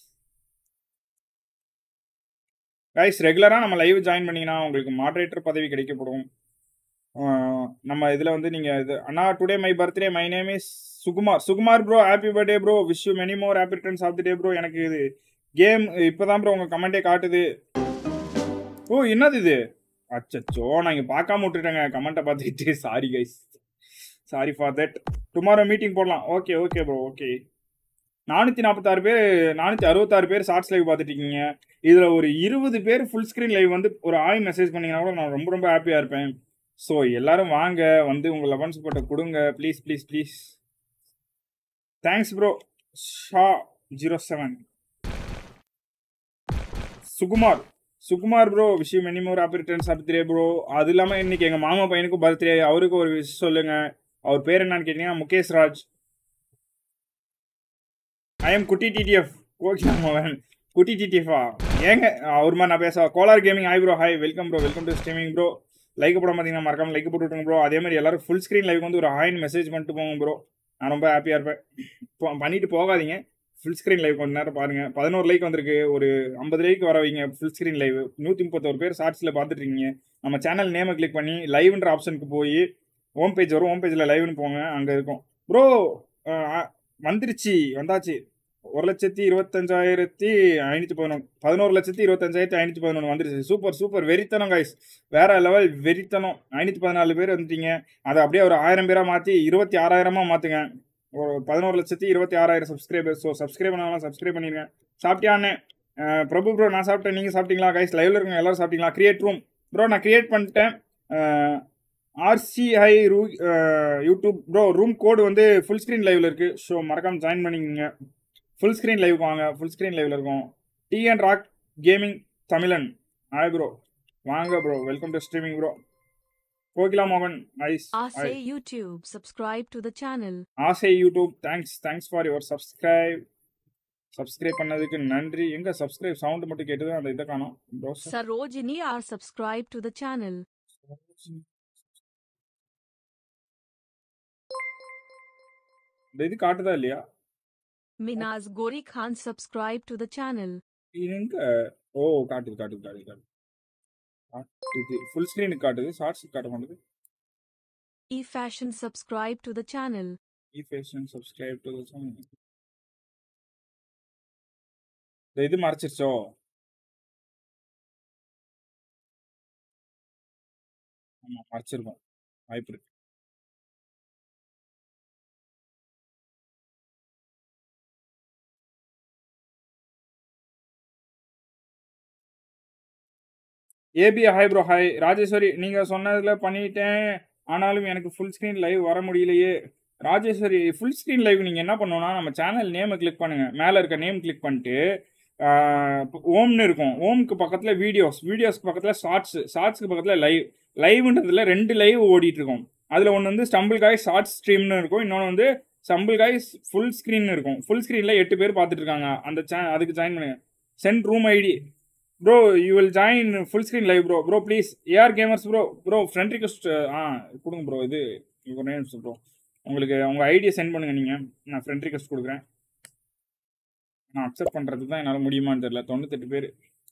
கைஸ் ரெகுலராக நம்ம லைவ் ஜாயின் பண்ணீங்கன்னா உங்களுக்கு மாடரேட்டர் பதவி கிடைக்கப்படும் ஆஹ் நம்ம இதில் வந்து நீங்கள் இது அண்ணா today my birthday my name is Sukumar Sukumar bro happy birthday bro wish you many more happy returns of the day bro எனக்கு இது கேம் இப்போ தான் ப்ரோ உங்கள் கமெண்டே காட்டுது ஓ என்னது இது அச்சச்சோ நான் இங்கே பார்க்காம விட்டுட்டேங்க கமெண்ட்டை பார்த்துக்கிட்டு sorry guys sorry for that tomorrow meeting போடலாம் ஓகே ஓகே ப்ரோ ஓகே நானூற்றி நாற்பத்தாறு பேர் நானூற்றி அறுபத்தாறு பேர் ஷார்ட்ஸ் லைவ் பார்த்துட்டு இருக்கீங்க இதில் ஒரு இருபது பேர் ஃபுல் ஸ்க்ரீன் லைவ் வந்து ஒரு ஆய் மெசேஜ் பண்ணீங்கன்னா கூட நான் ரொம்ப ரொம்ப ஹாப்பியாக இருப்பேன் ஸோ எல்லாரும் வாங்க வந்து உங்கள் லெவன் சப்போர்ட்டை கொடுங்க please please please thanks bro ஷா zero seven Sukumar Sukumar bro விஷயம் many more happy returns birthday bro அது இல்லாமல் இன்னைக்கு எங்கள் மாமா பையனுக்கும் பர்த்டே அவருக்கு ஒரு விஷ் சொல்லுங்க அவர் பேர் என்னன்னு கேட்டீங்கன்னா முகேஷ் ராஜ் ஐ எம் குட்டி டிடிஎஃப் ஓகே மோகன் குட்டி டிடிஎஃபா ஏங்க அவர் மாதிரி நான் பேச Kolar gaming hi bro hi welcome bro welcome to streaming bro like போட பார்த்தீங்கன்னா மறக்காம லைக் போட்டு விட்டுருங்க ப்ரோ அதே மாதிரி எல்லாரும் ஃபுல் ஸ்க்ரீன் லைவ் வந்து ஒரு ஹாயின் மெசேஜ் பண்ணிட்டு போங்க ப்ரோ நான் ரொம்ப ஹாப்பியாக இருப்பேன் இப்போ பண்ணிட்டு போகாதீங்க ஃபுல் ஸ்க்ரீன் லைவ் கொஞ்ச நேரம் பாருங்க பதினோரு லைக் வந்திருக்கு ஒரு ஐம்பது லைக் வர வைங்க ஃபுல் ஸ்க்ரீன் லைவ் நூற்றி முப்பத்தோரு பேர் ஷார்ட்ஸில் பார்த்துட்டு இருக்கீங்க நம்ம சேனல் நேமை கிளிக் பண்ணி லைவ்ன்ற ஆப்ஷனுக்கு போய் ஹோம் பேஜ் வரும் ஹோம் பேஜில் லைவ்னு போங்க அங்கே இருக்கும் ப்ரோ வந்துருச்சு வந்தாச்சு ஒரு லட்சத்தி இருபத்தஞ்சாயிரத்தி ஐநூற்றி பதினொன்று பதினோரு லட்சத்தி இருபத்தஞ்சாயிரத்தி ஐநூற்றி பதினொன்று வந்துருச்சு சூப்பர் சூப்பர் வெறித்தனம் கைஸ் வேற லெவல் வெறித்தனம் ஐநூற்றி பதினாலு பேர் வந்துட்டீங்க அதை அப்படியே ஒரு ஆயிரம் பேராக மாற்றி இருபத்தி ஆறாயிரமாக மாற்றுங்க ஒரு பதினோரு லட்சத்தி இருபத்தி ஆறாயிரம் சப்ஸ்கிரைபர் ஸோ சப்ஸ்கிரைப் பண்ணாலும் சப்ஸ்கிரைப் பண்ணிருங்க சாப்பிட்டியான்னு அஹ் பிரபு ப்ரோ நான் சாப்பிட்டேன் நீங்கள் சாப்பிட்டீங்களா கைஸ் லைவ்ல இருக்கவங்க எல்லாரும் சாப்பிட்டீங்களா கிரியேட் ரூம் ப்ரோ நான் கிரியேட் பண்ணிட்டேன் ஆர்சிஐ ரூ யூடியூப் ப்ரோ ரூம் கோடு வந்து ஃபுல் ஸ்க்ரீன் லைவ்ல இருக்கு ஸோ மறக்காம ஜாயின் பண்ணிக்கோங்க ஃபுல் ஸ்க்ரீன் லைவ் வாங்க ஃபுல் ஸ்க்ரீன் லைவ்ல இருக்கும் T and rock gaming Tamizhan hi bro வாங்க bro welcome to streaming bro Kokila மோகன் ஐஸ் Ase YouTube. Subscribe to the channel. ஆசை YouTube thanks thanks for your subscribe subscribe பண்ணதுக்கு நன்றி எங்க சப்ஸ்கிரைப் சவுண்ட் மட்டும் கேட்டது அந்த இதை காணோம் bro Sarojini are subscribed to the channel. இந்த இது காட்டுதா இல்லையா Minaz Gori Khan subscribe to the channel. இது எங்க ஓ காட்டுது காட்டுது காட்டுது காட்டுது காட்டுது ஃபுல் ஸ்க்ரீனுக்கு காட்டுது ஷார்ட்ஸுக்கு காட்ட மாட்டேது eFashion subscribe to the channel. E fashion subscribe to இந்த இது மறைச்சிருச்சோ ஆமா மறைச்சிருக்கோம் வாய்ப்பு இருக்கு AB hi bro hi Rajeshwari நீங்க சொன்னதுல பண்ணிட்டேன் ஆனாலும் எனக்கு ஃபுல் ஸ்க்ரீன் லைவ் வர முடியலையே ராஜேஸ்வரி ஃபுல் ஸ்க்ரீன் லைவ் நீங்க என்ன பண்ணணும்னா நம்ம சேனல் நேமை கிளிக் பண்ணுங்க மேல இருக்க நேம் கிளிக் பண்ணிட்டு ஆஹ், ஓம்னு இருக்கும் ஓம்க்கு பக்கத்துல வீடியோஸ் வீடியோஸ்க்கு பக்கத்துல ஷார்ட்ஸ் ஷார்ட்ஸ்க்கு பக்கத்துல லைவ் லைவ்ன்றதுல ரெண்டு லைவ் ஓடிட்டு இருக்கும் அதுல ஒன்று வந்து ஸ்டம்பிள் காய் ஷார்ட் ஸ்ட்ரீம்னு இருக்கும் இன்னொன்று வந்து ஸ்டம்பிள் காய் ஃபுல் ஸ்க்ரீன் இருக்கும் ஃபுல் ஸ்க்ரீன்ல எட்டு பேர் பார்த்துட்டு இருக்காங்க அந்த சே அதுக்கு ஜாயின் பண்ணுங்க send room ID bro you will join full screen live bro bro please AR gamers bro bro friend request ஆ கொடுங்க ப்ரோ இது ஒரு நேம்ஸ் ப்ரோ உங்களுக்கு உங்கள் ஐடியை சென்ட் பண்ணுங்க நீங்கள் நான் ஃப்ரெண்ட் ரிக்வஸ்ட் கொடுக்குறேன் நான் அக்செப்ட் பண்ணுறது தான் என்னால் முடியுமான்னு தெரியல தொண்ணூத்தெட்டு பேர்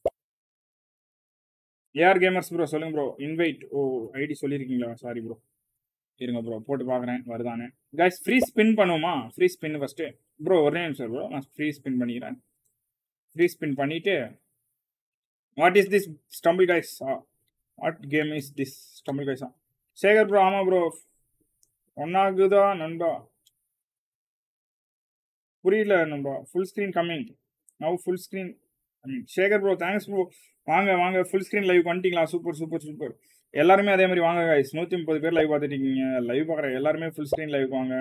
ஏஆர் கேமர்ஸ் ப்ரோ சொல்லுங்க ப்ரோ இன்வைட் ஓ ஐடி சொல்லியிருக்கீங்களா சாரி ப்ரோ இருங்க ப்ரோ போட்டு பார்க்குறேன் வருதானே கைஸ் ஃப்ரீ ஸ்பின் பண்ணுவோமா ஃப்ரீ ஸ்பின் ஃபஸ்ட்டு ப்ரோ ஒரு நிமிஷம் ப்ரோ நான் ஃப்ரீ ஸ்பின் பண்ணிக்கிறேன் ஃப்ரீ ஸ்பின் பண்ணிவிட்டு what is this Stumble Guys what game is this Stumble கைஸா சேகர் ப்ரோ ஆமாம் ப்ரோ ஒன்னாகுதா நண்பா புரியல நண்பா full screen coming now full screen coming Sekar bro thanks bro வாங்க வாங்க ஃபுல் ஸ்க்ரீன் லைவ் பண்ணிட்டீங்களா சூப்பர் சூப்பர் சூப்பர் எல்லாருமே அதே மாதிரி வாங்க கைஸ் நூற்றி முப்பது பேர் லைவ் பார்த்துட்டு இருக்கீங்க லைவ் பார்க்குற எல்லாருமே ஃபுல் ஸ்க்ரீன் லைவ் வாங்க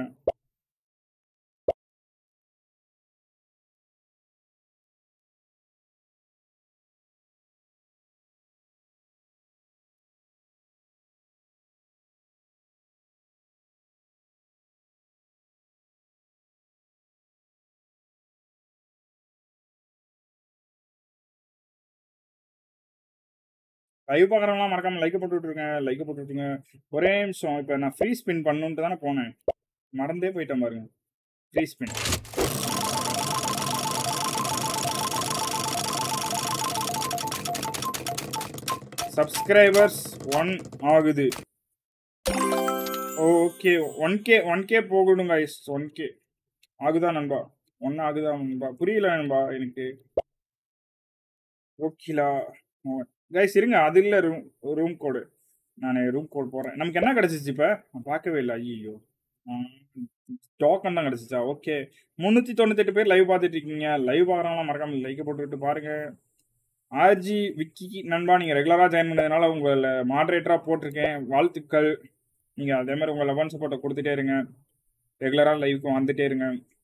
லைவ் பார்க்குறவங்களாம் மறக்காம லைக் போட்டு விட்ருங்க லைக் போட்டு விட்ருங்க ஒரே நிமிஷம் இப்போ நான் ஃப்ரீ ஸ்பின் பண்ணணுன்ட்டு தானே போனேன் மறந்தே போயிட்டேன் பாருங்க ஃப்ரீ ஸ்பின் சப்ஸ்கிரைபர்ஸ் ஒன் ஆகுது okay one K one K போகணும் கைஸ் ஒன் கே ஆகுதா நண்பா ஒன் ஆகுதா நண்பா புரியல நண்பா எனக்கு ஓகேலா கைஸ் இருங்க அது இல்லை ரூம் ரூம் கோடு நான் ரூம் கோட் போடுறேன் நமக்கு என்ன கிடச்சிச்சு இப்போ நான் பார்க்கவே இல்லை ஐயோ டோக்கன் தான் கிடச்சிச்சா ஓகே முந்நூற்றி தொண்ணூத்தெட்டு பேர் லைவ் பார்த்துட்டு இருக்கீங்க லைவ் பார்க்குறவங்களாம் மறக்காம லைக்கை போட்டுவிட்டு பாருங்க ஆர்ஜி விக்கி நண்பா நீங்கள் ரெகுலராக ஜாயின் பண்ணதுனால உங்களை மாடரேட்டராக போட்டிருக்கேன் வாழ்த்துக்கள் நீங்கள் அதே மாதிரி உங்கள் லெவன் சப்போர்ட்டை கொடுத்துட்டே இருங்க ரெகுலராக லைவுக்கு வந்துட்டே இருங்க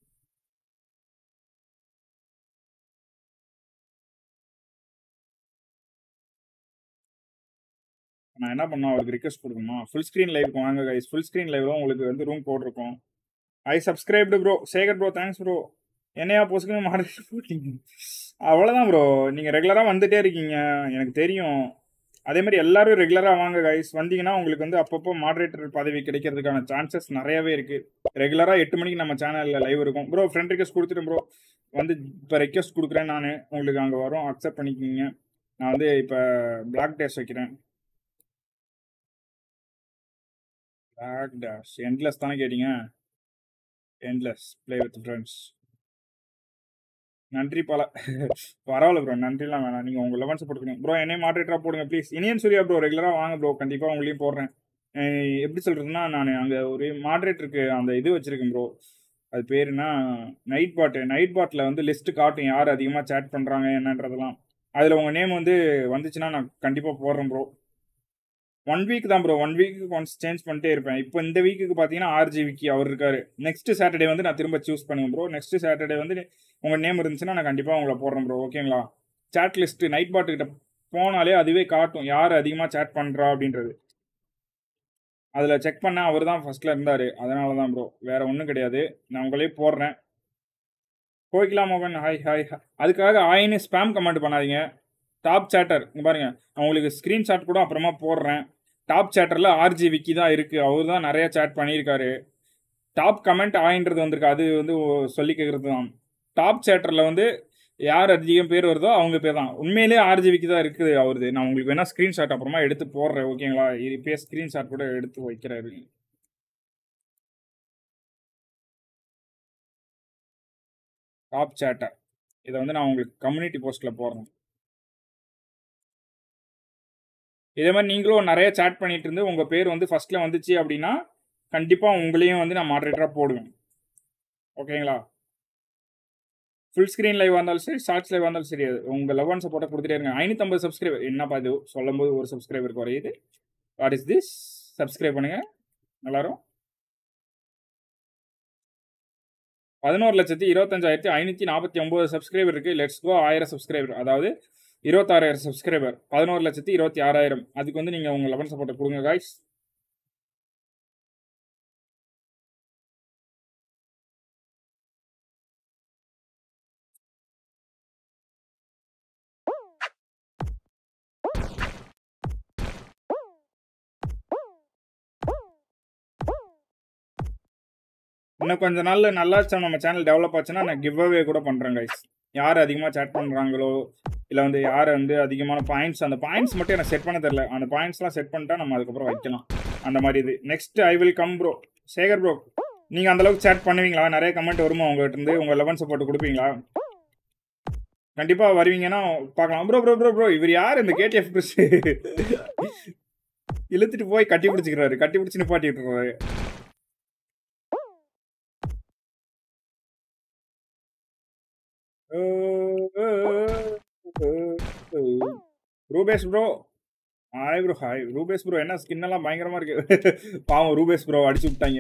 நான் என்ன பண்ணோம் அவருக்கு ரிக்வஸ்ட் கொடுக்கணுமா ஃபுல் ஸ்க்ரீன் லைவுக்கு வாங்க கைஸ் ஃபுல் ஸ்க்ரீன் லைவ்ல உங்களுக்கு வந்து ரூம் போட்டிருக்கோம் I subscribed bro Sekar bro thanks bro என்னையா போஸ்க்கு மாடல் போட்டீங்க அவ்வளோதான் ப்ரோ நீங்கள் ரெகுலராக வந்துட்டே இருக்கீங்க எனக்கு தெரியும் அதே மாதிரி எல்லாரும் ரெகுலராக வாங்க கைஸ் வந்தீங்கன்னா உங்களுக்கு வந்து அப்பப்போ மாடரேட்டர் பதவி கிடைக்கிறதுக்கான சான்சஸ் நிறையவே இருக்குது ரெகுலராக எட்டு மணிக்கு நம்ம சேனலில் லைவ் இருக்கும் ப்ரோ ஃப்ரெண்ட் ரிக்வஸ்ட் கொடுத்துட்டேன் ப்ரோ வந்து இப்போ ரெக்வஸ்ட் கொடுக்குறேன் நான் உங்களுக்கு அங்கே வரும் அக்செப்ட் பண்ணிக்கிங்க நான் வந்து இப்போ பிளாக் டேஸ் வைக்கிறேன் பிளாக் டேஷ் எண்ட்லெஸ் தானே கேட்டீங்க எண்ட்லெஸ் ப்ளே வித் ஃப்ரெண்ட்ஸ் நன்றி பல பரவாயில்ல ப்ரோ நன்றிலாம் வேணாம் நீங்கள் உங்கள் லெவன்ஸ் போட்டுக்கணும் ப்ரோ என்னையும் மாடரேட்டராக போடுங்க ப்ளீஸ் இனியன் சூர்யா ப்ரோ ரெகுலராக வாங்க ப்ரோ கண்டிப்பாக உங்களையும் போடுறேன் அஹ் எப்படி சொல்கிறதுனா நான் அங்கே ஒரு மாடரேட்டருக்கு அந்த இது வச்சுருக்கேன் ப்ரோ அது பேருனா நைட் பாட்டு நைட் பாட்டில் வந்து லிஸ்ட்டு காட்டும் யார் அதிகமாக சேட் பண்ணுறாங்க என்னன்றதெல்லாம் அதில் உங்கள் நேம் வந்து வந்துச்சுன்னா நான் கண்டிப்பாக போடுறேன் ப்ரோ ஒன் வீக் தான் bro one week once change பண்ணிட்டே இருப்பேன் இப்போ இந்த வீக்குக்கு பார்த்தீங்கன்னா ஆர்ஜி விக்கி அவர் இருக்காரு நெக்ஸ்ட் சாட்டர்டே வந்து நான் திரும்ப சூஸ் பண்ணுவேன் ப்ரோ நெக்ஸ்ட் சாட்டர்டே வந்து உங்கள் நேம் இருந்துச்சுன்னா நான் கண்டிப்பாக உங்களை போடுறேன் ப்ரோ ஓகேங்களா சேட் லிஸ்ட்டு நைட் பாட்டுக்கிட்ட போனாலே அதுவே காட்டும் யார் அதிகமாக சேட் பண்ணுறா அப்படின்றது அதில் செக் பண்ண அவர் தான் ஃபர்ஸ்ட்ல இருந்தார் அதனால தான் ப்ரோ வேற ஒன்றும் கிடையாது நான் உங்களே போடுறேன் கோகிலா மோகன் ஹாய் ஹாய் அதுக்காக ஆயின்னு ஸ்பேம் கமெண்ட் பண்ணாதீங்க டாப் சேட்டர் இங்க பாருங்க நான் உங்களுக்கு ஸ்க்ரீன்ஷாட் கூட அப்புறமா போடுறேன் டாப் சேட்டரில் ஆர்ஜி விக்கி தான் இருக்குது அவர் தான் நிறைய சேட் பண்ணியிருக்காரு டாப் கமெண்ட் ஆயின்றது வந்திருக்கு அது வந்து ஒ- சொல்லி கேட்குறது தான் டாப் சேட்டரில் வந்து யார் அதிகம் பேர் வருதோ அவங்க பேர் தான் உண்மையிலே ஆர்ஜிவிக்கு தான் இருக்குது அவருது நான் உங்களுக்கு வேணா ஸ்க்ரீன்ஷாட் அப்புறமா எடுத்து போடுறேன் ஓகேங்களா இப்பயே ஸ்க்ரீன்ஷாட் கூட எடுத்து வைக்கிறாரு டாப் சேட்டர் இதை வந்து நான் உங்களுக்கு கம்யூனிட்டி போஸ்ட்டில் போடுறேன் இதே மாதிரி நீங்களும் நிறைய சேட் பண்ணிட்டு இருந்து உங்கள் பேர் வந்து ஃபர்ஸ்ட்ல வந்துச்சு அப்படின்னா கண்டிப்பாக உங்களையும் வந்து நான் மாடரேட்டராக போடுவேன் ஓகேங்களா ஃபுல் ஸ்க்ரீன் லைவ் இருந்தாலும் சரி ஷார்ட்ஸ் லைவ் இருந்தாலும் சரி உங்கள் லவ் அண்ட் சப்போர்ட்டை கொடுத்துட்டே இருங்க ஐநூற்றம்பது சப்ஸ்கிரைபர் என்னப்பா இது சொல்லும்போது ஒரு சப்ஸ்கிரைபர் குறையுது வாட் இஸ் திஸ் சப்ஸ்கிரைப் பண்ணுங்க எல்லாரும் பதினோரு லட்சத்தி இருபத்தஞ்சாயிரத்தி ஐநூற்றி நாற்பத்தி ஒம்பது சப்ஸ்கிரைபர் இருக்கு லெட்ஸ் கோ ஆயிரம் சப்ஸ்கிரைபர் அதாவது இருபத்தாறாயிரம் சப்ஸ்கிரைபர் பதினோரு லட்சத்தி இருபத்தி ஆறாயிரம் அதுக்கு வந்து நீங்கள் உங்கள் லெவன் சப்போர்ட்டை கொடுங்க காய்ஸ் இன்னும் கொஞ்ச நாள்ல நல்லா நம்ம சேனல் டெவலப் ஆச்சுன்னா நான் கிவ் அவே கூட பண்றேன் கைஸ் யார் அதிகமாக சேட் பண்றாங்களோ இல்லை வந்து யார் வந்து அதிகமான பாயிண்ட்ஸ் அந்த பாயிண்ட்ஸ் மட்டும் எனக்கு செட் பண்ண தெரியல அந்த பாயிண்ட்ஸ்லாம் செட் பண்ணிட்டா நம்ம அதுக்கப்புறம் வைக்கலாம் அந்த மாதிரி இது next I will come bro Sekar bro நீங்கள் அந்த அளவுக்கு சேட் பண்ணுவீங்களா நிறைய கமெண்ட் வருமா உங்ககிட்ட இருந்து உங்கள் லெவன் சப்போர்ட் கொடுப்பீங்களா கண்டிப்பாக வருவீங்கன்னா பார்க்கலாம் ப்ரோ ப்ரோ ப்ரோ ப்ரோ இவர் யார் இந்த கேடிஎஃப் பிரிஸ் இழுத்துட்டு போய் கட்டி பிடிச்சிக்கிறாரு கட்டி பிடிச்சி நிப்பாட்டிட்டு இருக்காரு Rupesh bro hi bro hi Rupesh bro என்ன ஸ்கின் எல்லாம் பயங்கரமா இருக்கு பாவம் ரூபேஷ் ப்ரோ அடிச்சு விட்டாங்க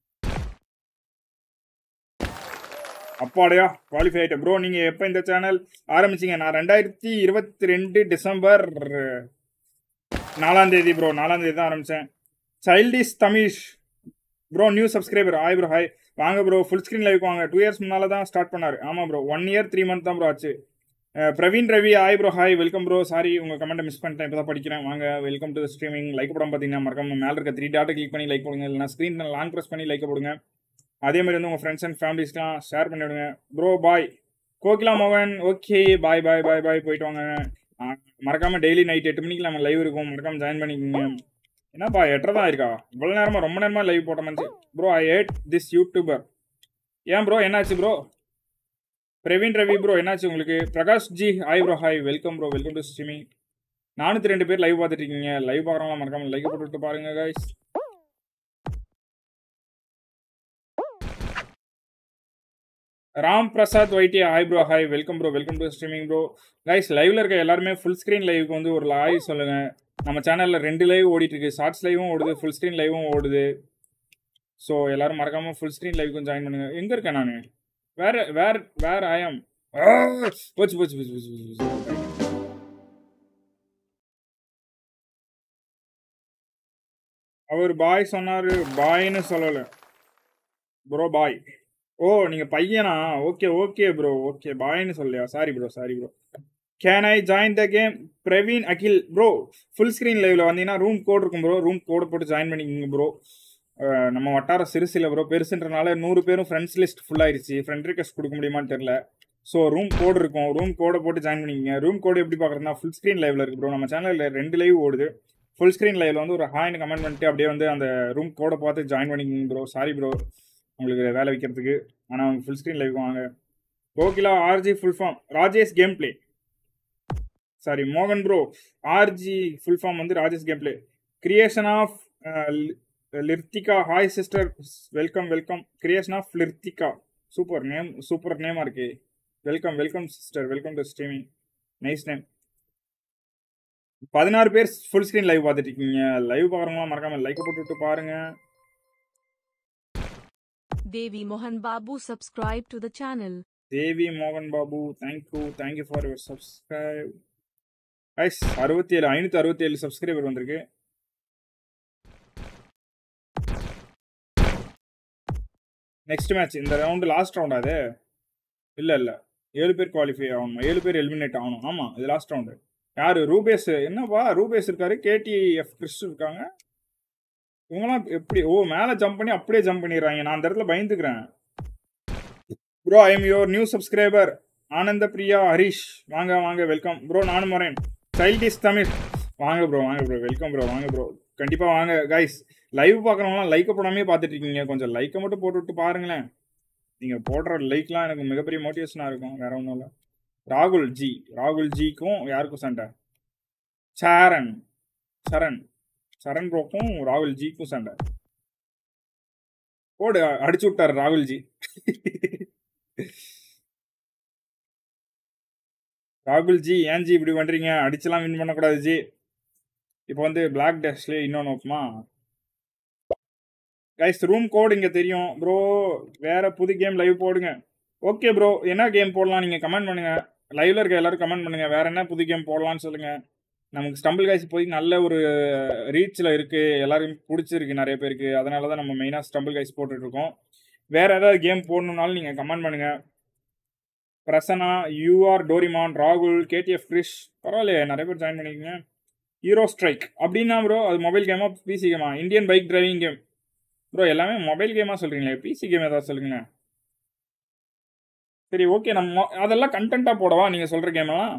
அப்பாடையா குவாலிஃபை ஆயிட்டேன் ப்ரோ நீங்க எப்போ இந்த சேனல் ஆரம்பிச்சீங்க நான் ரெண்டாயிரத்தி இருபத்தி ரெண்டு டிசம்பர் நாலாம் தேதி ப்ரோ நாலாம் தேதி தான் ஆரம்பிச்சேன் childish Tamil bro new subscriber hi bro hi வாங்க ப்ரோ ஃபுல் ஸ்க்ரீன் லைவ் வாங்க டூ இயர்ஸ் முன்னால தான் ஸ்டார்ட் பண்ணாரு ஆமாம் bro one year three month தான் ப்ரோ ஆச்சு அஹ் Praveen Ravi hi bro hi welcome bro sorry உங்கள் கமெண்ட்டை மிஸ் பண்ணிட்டேன் இப்போ தான் படிக்கிறேன் வாங்க வெல்கம் டு ஸ்ட்ரீமிங் லைக் படம் பார்த்தீங்கன்னா மறக்காம மேலே இருக்க த்ரீ டாட்டை கிளிக் பண்ணி லைக் போடுங்க இல்லைனா ஸ்க்ரீன் லாங் ப்ரெஸ் பண்ணி லைக் போடுங்க அதே மாதிரி வந்து உங்கள் ஃப்ரெண்ட்ஸ் அண்ட் ஃபேமிலிஸ்லாம் ஷேர் பண்ணி விடுங்க ப்ரோ பாய் கோகிலா மோகன் ஓகே பாய் பாய் பாய் பாய் போயிட்டு வாங்க அஹ் மறக்காம டெய்லி நைட் எட்டு மணிக்கு நம்ம லைவ் இருக்கும் மறக்காம ஜாயின் பண்ணிக்கோங்க என்னப்பா எட்டரை தான் இருக்கா இவ்வளோ நேரமா ரொம்ப நேரமா லைவ் போட்ட மாதிரி bro I hate this YouTuber ஏன் ப்ரோ என்னாச்சு ப்ரோ பிரவீன் ரவி ப்ரோ என்னாச்சு உங்களுக்கு Prakash ji hi bro hi welcome bro welcome to streaming நானூற்றி ரெண்டு பேர் லைவ் பார்த்துட்டு இருக்கீங்க லைவ் பார்க்குறவங்க மறக்காம லைக் போட்டுட்டு பாருங்க கைஸ் ராம் பிரசாத் வைட்டி hi bro hi welcome bro welcome to streaming bro guys லைவ்ல இருக்க எல்லாருமே ஃபுல் ஸ்க்ரீன் லைவுக்கு வந்து ஒரு லைவ் சொல்லுங்க நம்ம சேனல்ல ரெண்டு லைவ் ஓடிட்டு இருக்கு ஷார்ட்ஸ் லைவும் ஓடுது ஃபுல் ஸ்க்ரீன் லைவும் ஓடுது ஸோ எல்லாரும் மறக்காம ஃபுல் ஸ்க்ரீன் லைவுக்கும் ஜாயின் பண்ணுங்க எங்க இருக்கேன் நான் வேற வேற வேற ஐஎம் போச்சு போச்சு போச்சு போச்சு போச்சு போச்சு. அவர் பாய் சொன்னாரு பாய்னு சொல்லல ப்ரோ பாய் ஓ நீங்க பையனா ஓகே ஓகே ப்ரோ ஓகே பாய்னு சொல்லலையா sorry bro sorry bro can I join the game Praveen Akhil bro full screen லைவ்ல வந்தீங்கன்னா ரூம் கோட் இருக்கும் ப்ரோ ரூம் கோடு போட்டு ஜாயின் பண்ணிக்கோங்க ப்ரோ நம்ம வட்டாரம் சிறுசில ப்ரோ பெருசுன்றனால நூறு பேரும் ஃப்ரெண்ட்ஸ் லிஸ்ட் ஃபுல் ஆயிருச்சு ஃப்ரெண்ட் ரிக்வஸ்ட் கொடுக்க முடியுமான்னு தெரியல ஸோ ரூம் கோடு இருக்கும் ரூம் கோடை போட்டு ஜாயின் பண்ணிக்கோங்க ரூம் கோடு எப்படி பார்க்குறதுனா ஃபுல் ஸ்க்ரீன் லைவ்ல இருக்கு ப்ரோ நம்ம சேனலில் ரெண்டு லைவ் ஓடுது ஃபுல் ஸ்க்ரீன் லைவ்ல வந்து ஒரு ஹாய்னு கமெண்ட் பண்ணிட்டு அப்படியே வந்து அந்த ரூம் கோடை பார்த்து ஜாயின் பண்ணிக்கோங்க ப்ரோ சாரி ப்ரோ உங்களுக்கு வேலை வைக்கிறதுக்கு ஆனால் அவங்க ஃபுல் ஸ்க்ரீன் லைவ் வாங்க Kokila RG full form Rajesh game play sorry மோகன் ப்ரோ ஆர்ஜி ஃபுல் ஃபார்ம் வந்து Rajesh game play creation of Lirthika hi sister welcome welcome creation of Lirthika super name super நேமா இருக்கு welcome welcome sister welcome to streaming nice name பதினாறு பேர் full screen live பார்த்துட்டு இருக்கீங்க live பார்க்குறவங்களாம் மறக்காம லைக் போட்டு விட்டு பாருங்க Devi Mohan Babu subscribe to the channel. Devi மோகன் Babu thank you thank you for your subscribe ஐஸ் அறுபத்தி ஏழு ஐநூற்றி அறுபத்தி ஏழு சப்ஸ்கிரைபர் வந்திருக்கு நெக்ஸ்ட் மேட்ச் இந்த ரவுண்டு லாஸ்ட் ரவுண்டா அது இல்லை இல்லை ஏழு பேர் குவாலிஃபை ஆகணும் ஏழு பேர் எலிமினேட் ஆகணும் ஆமாம் இது லாஸ்ட் ரவுண்டு யார் ரூபேஸ் என்னப்பா ரூபேஸ் இருக்காரு கேடிஎஃப் கிறிஸ் இருக்காங்க இவங்கலாம் எப்படி ஓ மேலே ஜம்ப் பண்ணி அப்படியே ஜம்ப் பண்ணிடுறாங்க நான் அந்த இடத்துல பயந்துக்கிறேன் bro I am your new subscriber Ananda Priya Harish வாங்க வாங்க வெல்கம் ப்ரோ நானும் வரேன் சைல்டிஷ் தமிழ் வாங்க ப்ரோ வாங்க ப்ரோ வெல்கம் ப்ரோ வாங்க ப்ரோ கண்டிப்பாக வாங்க கைஸ் லைவ் பார்க்குறவங்களாம் லைக்கை போடாமே பார்த்துட்டு இருக்கீங்க கொஞ்சம் லைக்கை மட்டும் போட்டு விட்டு பாருங்களேன் நீங்கள் போடுற லைக்லாம் எனக்கு மிகப்பெரிய மோட்டிவேஷனாக இருக்கும் வேற ஒன்றும் இல்லை ராகுல் ஜி ராகுல் ஜிக்கும் யாருக்கும் சண்டை சரண் சரண் சரண் ப்ரோக்கும் ராகுல் ஜிக்கும் சண்டை போடு அடிச்சு விட்டார் ராகுல் ஜி ராகுல் ஜி ஏன் ஜி இப்படி பண்றீங்க அடிச்செல்லாம் வின் பண்ணக்கூடாது ஜி இப்போ வந்து பிளாக் டேஷ்ல இன்னொன்று ஓப்பமா கைஸ் ரூம் கோட் இங்கே தெரியும் ப்ரோ வேற புது கேம் லைவ் போடுங்க ஓகே ப்ரோ என்ன கேம் போடலாம் நீங்கள் கமெண்ட் பண்ணுங்க லைவ்ல இருக்க எல்லாரும் கமெண்ட் பண்ணுங்க வேற என்ன புது கேம் போடலாம்னு சொல்லுங்க நமக்கு ஸ்டம்பிள் கைஸ் போய் நல்ல ஒரு ரீச்சில் இருக்கு எல்லாருக்கும் பிடிச்சிருக்கு நிறைய பேருக்கு அதனால தான் நம்ம மெயினாக ஸ்டம்பிள் கைஸ் போட்டுட்டு இருக்கோம் வேற ஏதாவது கேம் போடணுன்னாலும் நீங்கள் கமெண்ட் பண்ணுங்க பிரசனா யூஆர் டோரிமான் ராகுல் கேடிஎஃப் கிரிஷ் பரவாயில்லையே நிறைய பேர் ஜாயின் பண்ணிக்கங்க ஹீரோ ஸ்ட்ரைக் அப்படின்னா ப்ரோ அது மொபைல் கேமா பிசி கேமா Indian bike driving game bro எல்லாமே மொபைல் கேமா சொல்றீங்களே பிசி கேம் ஏதாவது சொல்லுங்களேன் சரி ஓகே நம்ம மொ- அதெல்லாம் கண்டென்ட்டா போடவா நீங்க சொல்ற கேமெல்லாம்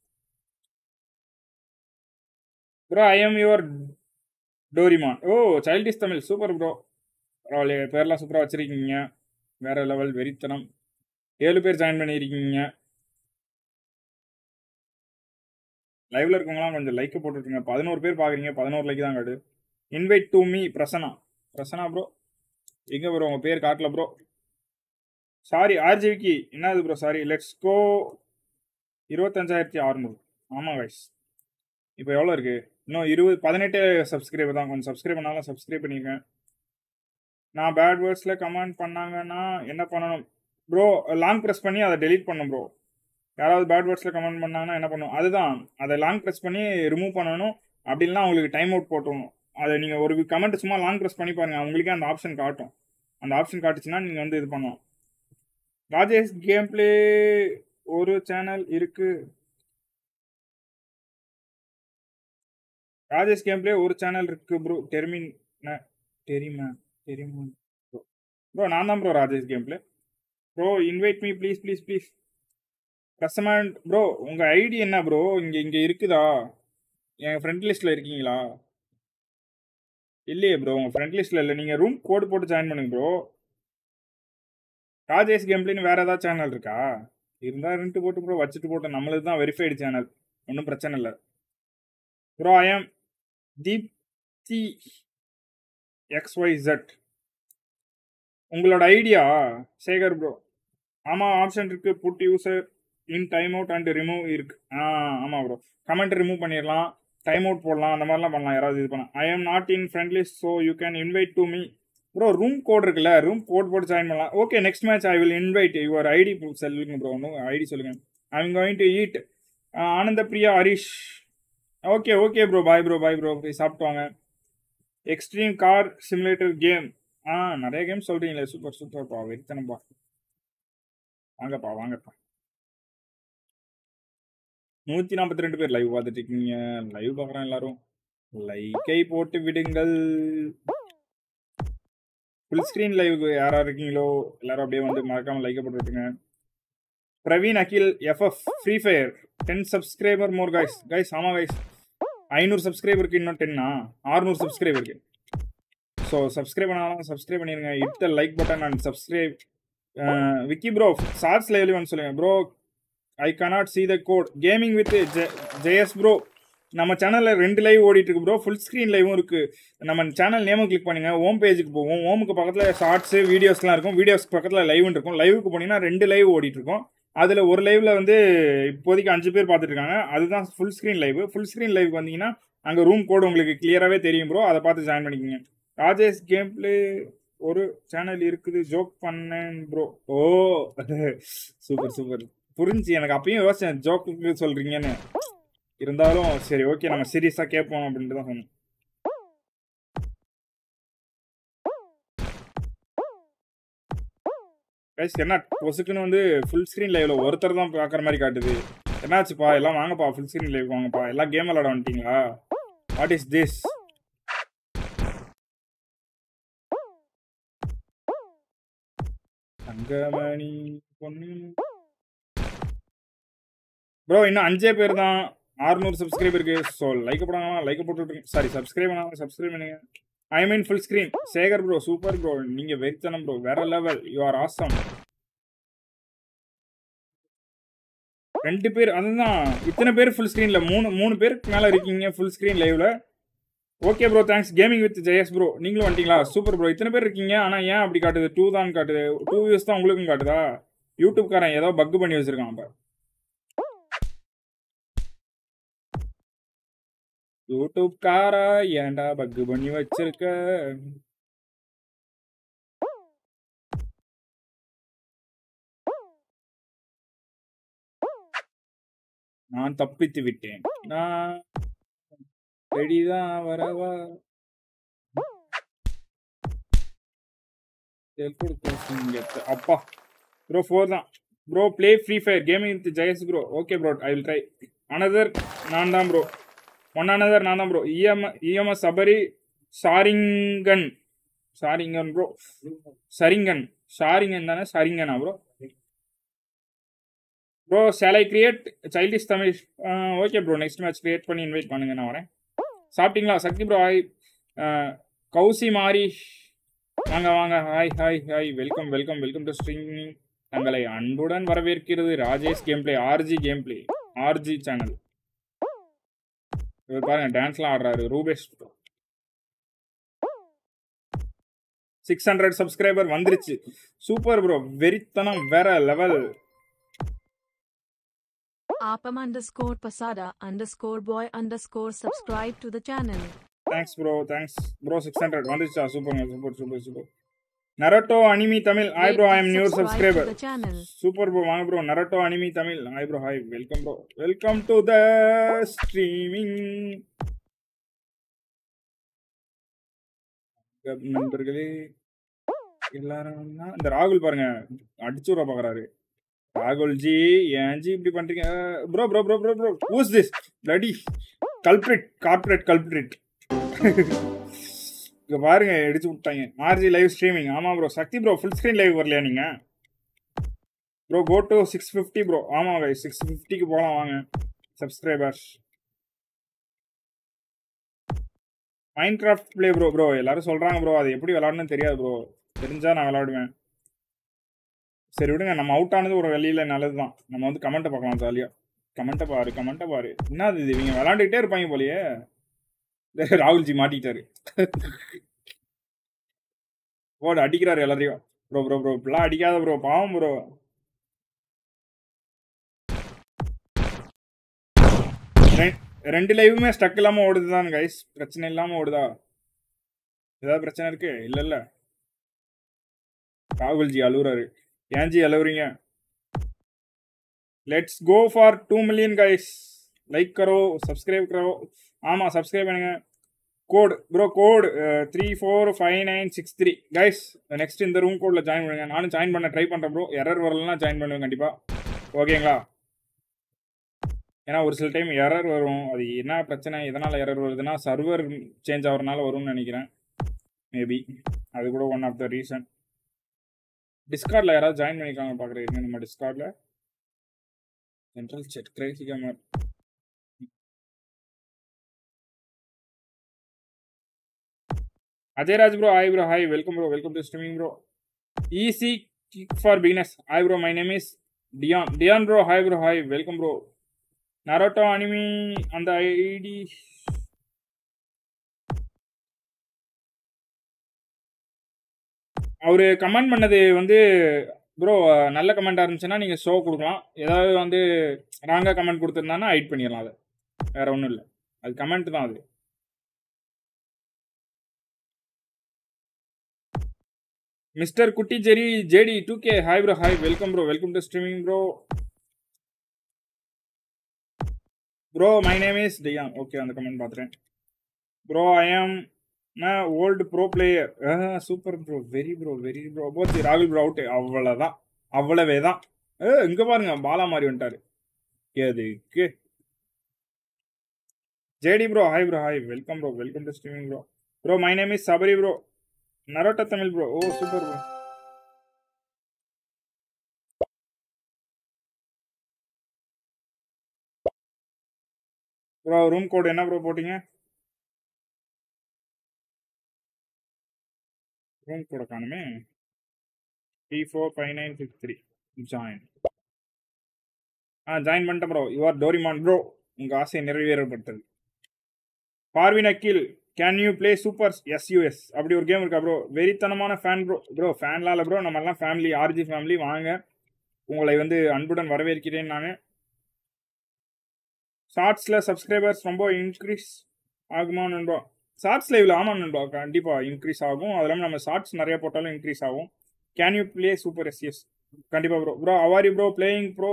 bro I am your Doraemon ஓ சைல்டிஷ் தமிழ் சூப்பர் ப்ரோ பரவாயில்லையே பேர்லாம் சூப்பராக வச்சிருக்கீங்க வேற லெவல் வெறித்தனம் ஏழு பேர் ஜாயின் பண்ணியிருக்கீங்க லைவ்ல இருக்கவங்களாம் கொஞ்சம் லைக் போட்டுருங்க பதினோரு பேர் பாக்குறீங்க பதினோரு லைக் தான் காடு invite to me Prasanna Prasanna bro எங்க ப்ரோ உங்க பேர் காட்டல ப்ரோ சாரி ஆர்ஜிவிக்கு என்னது ப்ரோ சாரி லெட்ஸ் கோ இருபத்தஞ்சாயிரத்தி அறுநூறு ஆமாம் வைஸ் இப்போ எவ்வளோ இருக்கு இன்னும் இருபது பதினெட்டு சப்ஸ்கிரைபர் தான் கொஞ்சம் சப்ஸ்கிரைப் பண்ணாலும் சப்ஸ்கிரைப் பண்ணிருக்கேன் நான் பேட் வேர்ட்ஸில் கமெண்ட் பண்ணாங்கன்னா என்ன பண்ணணும் ப்ரோ லாங் ப்ரெஸ் பண்ணி அதை டெலீட் பண்ணும் ப்ரோ யாராவது பேட் வேர்ட்ஸில் கமெண்ட் பண்ணாங்கன்னா என்ன பண்ணும் அதுதான் அதை லாங் ப்ரெஸ் பண்ணி ரிமூவ் பண்ணணும் அப்படி இல்லைன்னா அவங்களுக்கு டைம் அவுட் போட்டுருணும் அதை நீங்கள் ஒரு கமெண்ட் சும்மா லாங் ப்ரெஸ் பண்ணி பாருங்க அவங்களுக்கே அந்த ஆப்ஷன் காட்டும் அந்த ஆப்ஷன் காட்டுச்சுன்னா நீங்கள் வந்து இது பண்ணலாம் ராஜேஷ் கேம் பிளே ஒரு சேனல் இருக்கு ராஜேஷ் கேம் பிளே ஒரு சேனல் இருக்கு ப்ரோ டெர்மின் தெரியுமா தெரியுமா ப்ரோ நான் தான் bro Rajesh game play bro invite me please please please customer bro உங்கள் ஐடி என்ன ப்ரோ இங்கே இங்கே இருக்குதா என் ஃப்ரெண்ட் லிஸ்ட்டில் இருக்கீங்களா இல்லையே ப்ரோ உங்கள் ஃப்ரெண்ட் லிஸ்ட்டில் இல்லை நீங்கள் ரூம் கோடு போட்டு ஜாயின் பண்ணுங்க ப்ரோ ராஜேஷ் கேம்ப்ளின்னு வேற ஏதாவது சேனல் இருக்கா இருந்தா ரெண்டு போட்டு ப்ரோ வச்சுட்டு போட்டோம் நம்மளுக்கு தான் வெரிஃபைடு சேனல் ஒன்றும் பிரச்சனை இல்லை bro I am Deepti X Y Z உங்களோட ஐடியா சேகர் ப்ரோ ஆமாம் ஆப்ஷன் இருக்கு put user in time out and remove இருக்கு ஆ ஆமாம் ப்ரோ கமெண்ட் ரிமூவ் பண்ணிடலாம் டைம் அவுட் போடலாம் அந்த மாதிரிலாம் பண்ணலாம் யாராவது இது பண்ணலாம் I am not in friend list so you can invite to me bro room code இருக்குல்ல ரூம் கோட் போட்டு ஜாயின் பண்ணலாம் okay next match I will invite your ID சொல்லுங்க ப்ரோ ஒன்றும் ஐடி சொல்லுங்க I am going to eat Ananda Priya Harish okay okay bro bye bro bye bro போய் சாப்பிட்டு வாங்க extreme car simulator game ஆ நிறைய கேம் சொல்றீங்களே சூப்பர் சூப்பர்ப்பா வெறித்தனப்பா வாங்கப்பா வாங்கப்பா நூற்றி நாற்பத்தி ரெண்டு பேர் லைவ் பார்த்துட்டு இருக்கீங்க லைவ் பார்க்குறோம் எல்லாரும் லைக்கை போட்டு விடுங்கள் ஃபுல் ஸ்க்ரீன் லைவ் யாரா இருக்கீங்களோ எல்லாரும் அப்படியே வந்து மறக்காம லைக்கை போட்டு விட்டுருங்க Praveen Akhil FF free fire ten subscriber more guys guys ஆமா கைஸ் ஐநூறு சப்ஸ்கிரைபருக்கு இன்னும் டென்னா ஆறுநூறு சப்ஸ்கிரைபருக்கு ஸோ சப்ஸ்கிரைப் பண்ணாலும் சப்ஸ்கிரைப் பண்ணிருங்க hit the like button and subscribe Vicky bro shorts லைவ்லி வந்து சொல்லுங்க bro I cannot see the code gaming with Jayas bro நம்ம சேனலில் ரெண்டு லைவ் ஓடிட்டு இருக்கு ப்ரோ ஃபுல் ஸ்க்ரீன் லைவும் இருக்கு நம்ம சேனல் நேமும் கிளிக் பண்ணுங்க ஹோம் பேஜுக்கு போவோம் ஹோமுக்கு பக்கத்தில் ஷார்ட்ஸு வீடியோஸ்லாம் இருக்கும் வீடியோஸ்க்கு பக்கத்தில் லைவ் இருக்கும் லைவுக்கு போனீங்கன்னா ரெண்டு லைவ் ஓடிட்டு இருக்கும் அதில் ஒரு லைவ்ல வந்து இப்போதைக்கு அஞ்சு பேர் பார்த்துட்டு இருக்காங்க அதுதான் full screen live full screen live வந்தீங்கன்னா அங்கே ரூம் கோடு உங்களுக்கு கிளியராகவே தெரியும் ப்ரோ அதை பார்த்து ஜாயின் பண்ணிக்கோங்க ராஜேஷ் கேம் பிளே ஒரு சேனல் இருக்குது ஜோக் பண்ணேன் ப்ரோ ஓ சூப்பர் சூப்பர் புரிஞ்சு எனக்கு அப்பயும் யோசிச்சேன் ஜோக்கு சொல்றீங்கன்னு இருந்தாலும் சரி ஓகே நம்ம சீரியஸாக கேட்போம் அப்படின்ட்டு தான் சொன்னேன் கைஸ் என்ன பொசுக்குன்னு வந்து ஃபுல் ஸ்க்ரீன் லைவ்ல ஒருத்தர் தான் பார்க்குற மாதிரி காட்டுது என்னாச்சுப்பா எல்லாம் வாங்கப்பா ஃபுல் ஸ்க்ரீன் லைவ் வாங்கப்பா எல்லாம் கேம் விளாட வந்துட்டீங்களா வாட் இஸ் திஸ் தங்கமணி பொண்ணு ப்ரோ இன்னும் அஞ்சே பேர் தான் அறுநூறு சப்ஸ்கிரைப் இருக்கு ஸோ லைக் போடாம லைக் போட்டு சாரி சப்ஸ்கிரைப் பண்ணாம சப்ஸ்கிரைப் பண்ணுங்க I mean full screen Sekar bro super bro நீங்க வெறித்தனம் ப்ரோ வேற லெவல் யூ ஆர் ஆசம் ரெண்டு பேர் அதுதான் இத்தனை பேர் ஃபுல் ஸ்க்ரீன்ல மூணு மூணு பேருக்கு மேல இருக்கீங்க ஃபுல் ஸ்க்ரீன் லைவ்ல okay bro thanks gaming with Jayas bro நீங்களும் வந்துட்டீங்களா சூப்பர் ப்ரோ இத்தனை பேர் இருக்கீங்க ஆனா ஏன் அப்படி காட்டுது டூ தான் காட்டுது டூ வியூஸ் தான் உங்களுக்கும் காட்டுதா யூடியூப்காரன் ஏதோ பக் பண்ணி வச்சிருக்கான் அப்ப யூடியூப்காரா ஏன்டா பக் பண்ணி வச்சிருக்க நான் தப்பித்து விட்டேன் நான் ரெடிதான் வரவா அப்பா ப்ரோ ஃபோர் தான் bro play free fire gaming with Jayas bro okay bro I will try another நான் தான் ப்ரோ ஒன் அனதர் நான் தான் bro EM EMS Sabari Sharingan Sharingan bro Sharingan Sharingan தானே சரிங்கனா bro bro shall I create childish Tamil okay bro next match create பண்ணி invite பண்ணுங்க நான் வரேன் சாப்பிட்டீங்களா சக்தி ப்ரோ ஹாய் கௌசி மாரி வாங்க வாங்க hi hi hi welcome welcome welcome to streaming தங்களை அன்புடன் வரவேற்கிறது Rajesh game play RG game play RG channel இவர் பாருங்க டான்ஸ்லாம் ஆடுறாரு ரூபேஷ் சிக்ஸ் ஹண்ட்ரட் சப்ஸ்கிரைபர் வந்துருச்சு சூப்பர் ப்ரோ வெறித்தனம் வேற level Apam underscore pasada underscore boy underscore subscribe to the channel. Thanks bro thanks bro six hundred வந்துருச்சா super super super super Naruto anime Tamil hi bro I am new Subscribe to subscriber the channel. Super bro வாங்க bro Naruto anime Tamil hi bro hi welcome bro welcome to the streaming நண்பர்களே எல்லாரும் தான் இந்த ராகுல் பாருங்க அடிச்சு விட பாக்குறாரு ராகுல் ஜி ஏன் ஜி இப்படி பண்றீங்க bro bro bro bro bro who's this bloody culprit corporate culprit இங்க பாருங்க அடிச்சு விட்டாங்க ஆர்ஜி லைவ் ஸ்ட்ரீமிங் ஆமா ப்ரோ சக்தி ப்ரோ ஃபுல் ஸ்க்ரீன் லைவ் வரலையா நீங்க bro go to six fifty bro ஆமாம் கை சிக்ஸ் ஃபிஃப்டிக்கு போகலாம் வாங்க subscribers Minecraft play bro bro எல்லாரும் சொல்கிறாங்க ப்ரோ அது எப்படி விளாடணும்னு தெரியாது ப்ரோ தெரிஞ்சா நான் விளாடுவேன் சரி விடுங்க நம்ம அவுட் ஆனது ஒரு வெளியில் நல்லது தான் நம்ம வந்து கமெண்ட்டை பார்க்கலாம் ஜாலியாக கமெண்ட்டை பாரு கமெண்ட்டை பாரு என்ன இது இவங்க விளாண்டுக்கிட்டே இருப்பாங்க போலயே டேய், ராகுல்ஜி மாட்டிக்கிட்டாரு போடு அடிக்கிறாரு எல்லாரையும் ப்ரோ ப்ரோ ப்ரோ இப்படிலாம் அடிக்காத ப்ரோ பாவம் ப்ரோ ரெண்டு லைவுமே ஸ்டக் இல்லாம ஓடுது தான் கைஸ் பிரச்சனை இல்லாம ஓடுதா ஏதாவது பிரச்சனை இருக்கு இல்ல இல்ல ராகுல்ஜி அழுகுறாரு ஏன் ஜி அழுவுறீங்க let's go for two million guys like கரோ சப்ஸ்கிரைப் கரோ ஆமா சப்ஸ்கிரைப் பண்ணுங்க code bro code three four five nine six three guys next இந்த ரூம் கோடில் ஜாயின் பண்ணுங்க நானும் ஜாயின் பண்ண ட்ரை பண்ணுறேன் ப்ரோ எரர் வரலன்னா ஜாயின் பண்ணுவேன் கண்டிப்பாக ஓகேங்களா ஏன்னா ஒரு சில டைம் எரர் வரும் அது என்ன பிரச்சனை எதனால் எரர் வருதுன்னா சர்வர் சேஞ்ச் ஆகிறனால வரும்னு நினைக்கிறேன் மேபி அது கூட ஒன் ஆஃப் த ரீசன் டிஸ்கார்டில் யாராவது ஜாயின் பண்ணிருக்காங்க பார்க்குறீங்க நம்ம டிஸ்கார்டில் central set crazy gamer Ajayaraj bro hi bro hi welcome bro welcome to streaming bro easy kick for beginners hi bro my name is Dion Dion bro hi bro hi welcome bro Naruto anime அந்த ID அவர் comment பண்ணது வந்து bro நல்ல கமெண்ட்டாக இருந்துச்சுன்னா நீங்கள் show கொடுக்கலாம் ஏதாவது வந்து ராங்காக கமெண்ட் கொடுத்துருந்தாங்கன்னா ஹைட் பண்ணிடலாம் அதை வேற ஒன்றும் இல்லை அது கமெண்ட் தான் அது மிஸ்டர் குட்டி Jerry JD two K hi bro hi welcome bro welcome to streaming bro bro my name is Dion okay அந்த கமெண்ட் பார்த்துட்டேன் bro I am old bro player super bro very bro very bro போச்சு ராகுல் bro out அவ்வளோதான் அவ்வளவே தான் ஏ இங்கே பாருங்க பாலா மாதிரி வந்துட்டாரு எதுக்கு JD bro hi bro hi welcome bro welcome to streaming bro bro my name is Sabari bro Naruto Tamil bro ஓ super bro bro room code என்ன ப்ரோ போட்டீங்க ரூம் கோட காணுமே three four five nine six three join ஆ join பண்ணிட்டேன் bro your Doraemon bro உங்கள் ஆசையை நிறைவேறப்பட்டது Parvin Akhil can you play super SUS அப்படி ஒரு கேம் இருக்கா ப்ரோ வெறித்தனமான ஃபேன் ப்ரோ ப்ரோ ஃபேன்லாம் இல்லை ப்ரோ நம்ம எல்லாம் ஃபேமிலி ஆர்ஜி ஃபேமிலி வாங்க உங்களை வந்து அன்புடன் வரவேற்கிறேன் நான் ஷார்ட்ஸில் சப்ஸ்கிரைபர்ஸ் ரொம்ப இன்க்ரீஸ் ஆகுமா நண்பா ஷார்ட்ஸ் லைவ்ல ஆமாம் நண்பா கண்டிப்பாக இன்க்ரீஸ் ஆகும் அது இல்லாமல் நம்ம ஷார்ட்ஸ் நிறைய போட்டாலும் இன்க்ரீஸ் ஆகும் can you play super SS கண்டிப்பாக ப்ரோ ப்ரோ அவாரி bro playing bro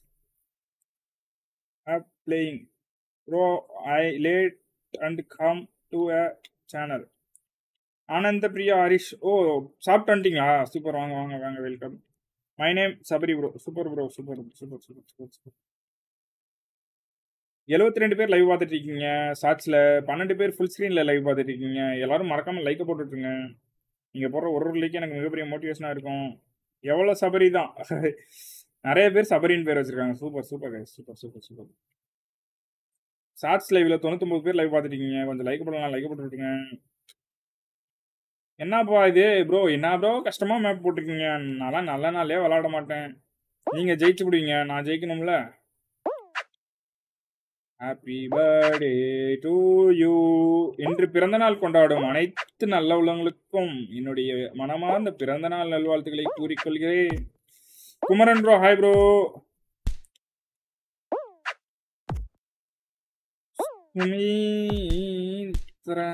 playing bro I late and come to a channel Ananda Priya Harish ஓ சாப்பிட்டு வந்துட்டீங்களா சூப்பர் வாங்க வாங்க வாங்க welcome my name Sabari bro super bro super super super super super எழுபத்தி ரெண்டு பேர் லைவ் பார்த்துட்டு இருக்கீங்க ஷார்ட்ஸில் பன்னெண்டு பேர் ஃபுல் ஸ்க்ரீனில் லைவ் பார்த்துட்டு இருக்கீங்க எல்லாரும் மறக்காமல் லைக்கை போட்டுட்ருங்க நீங்கள் போடுற ஒரு ஒரு லைக்கு எனக்கு மிகப்பெரிய மோட்டிவேஷனாக இருக்கும் எவ்வளோ சபரி தான் நிறைய பேர் சபரின்னு பேர் வச்சிருக்காங்க super super guys super super super shorts லைவ்ல தொண்ணூத்தொம்பது பேர் லைவ் பார்த்துட்டு இருக்கீங்க கொஞ்சம் லைக் பண்ணலாம் லைக் போட்டுருங்க என்னப்பா இது ப்ரோ என்ன ப்ரோ கஷ்டமா மேப் போட்டிருக்கீங்க நான்லாம் நல்ல நாளே விளாட மாட்டேன் நீங்க ஜெயிச்சு விடுவீங்க நான் ஜெயிக்கணும்ல ஹாப்பி பர்த்டே டு யூ இன்று பிறந்த நாள் கொண்டாடும் அனைத்து நல்ல உள்ளவங்களுக்கும் என்னுடைய மனமார்ந்த பிறந்த நாள் நல்வாழ்த்துக்களை கூறிக்கொள்கிறேன் Kumaran bro hi bro Sumitra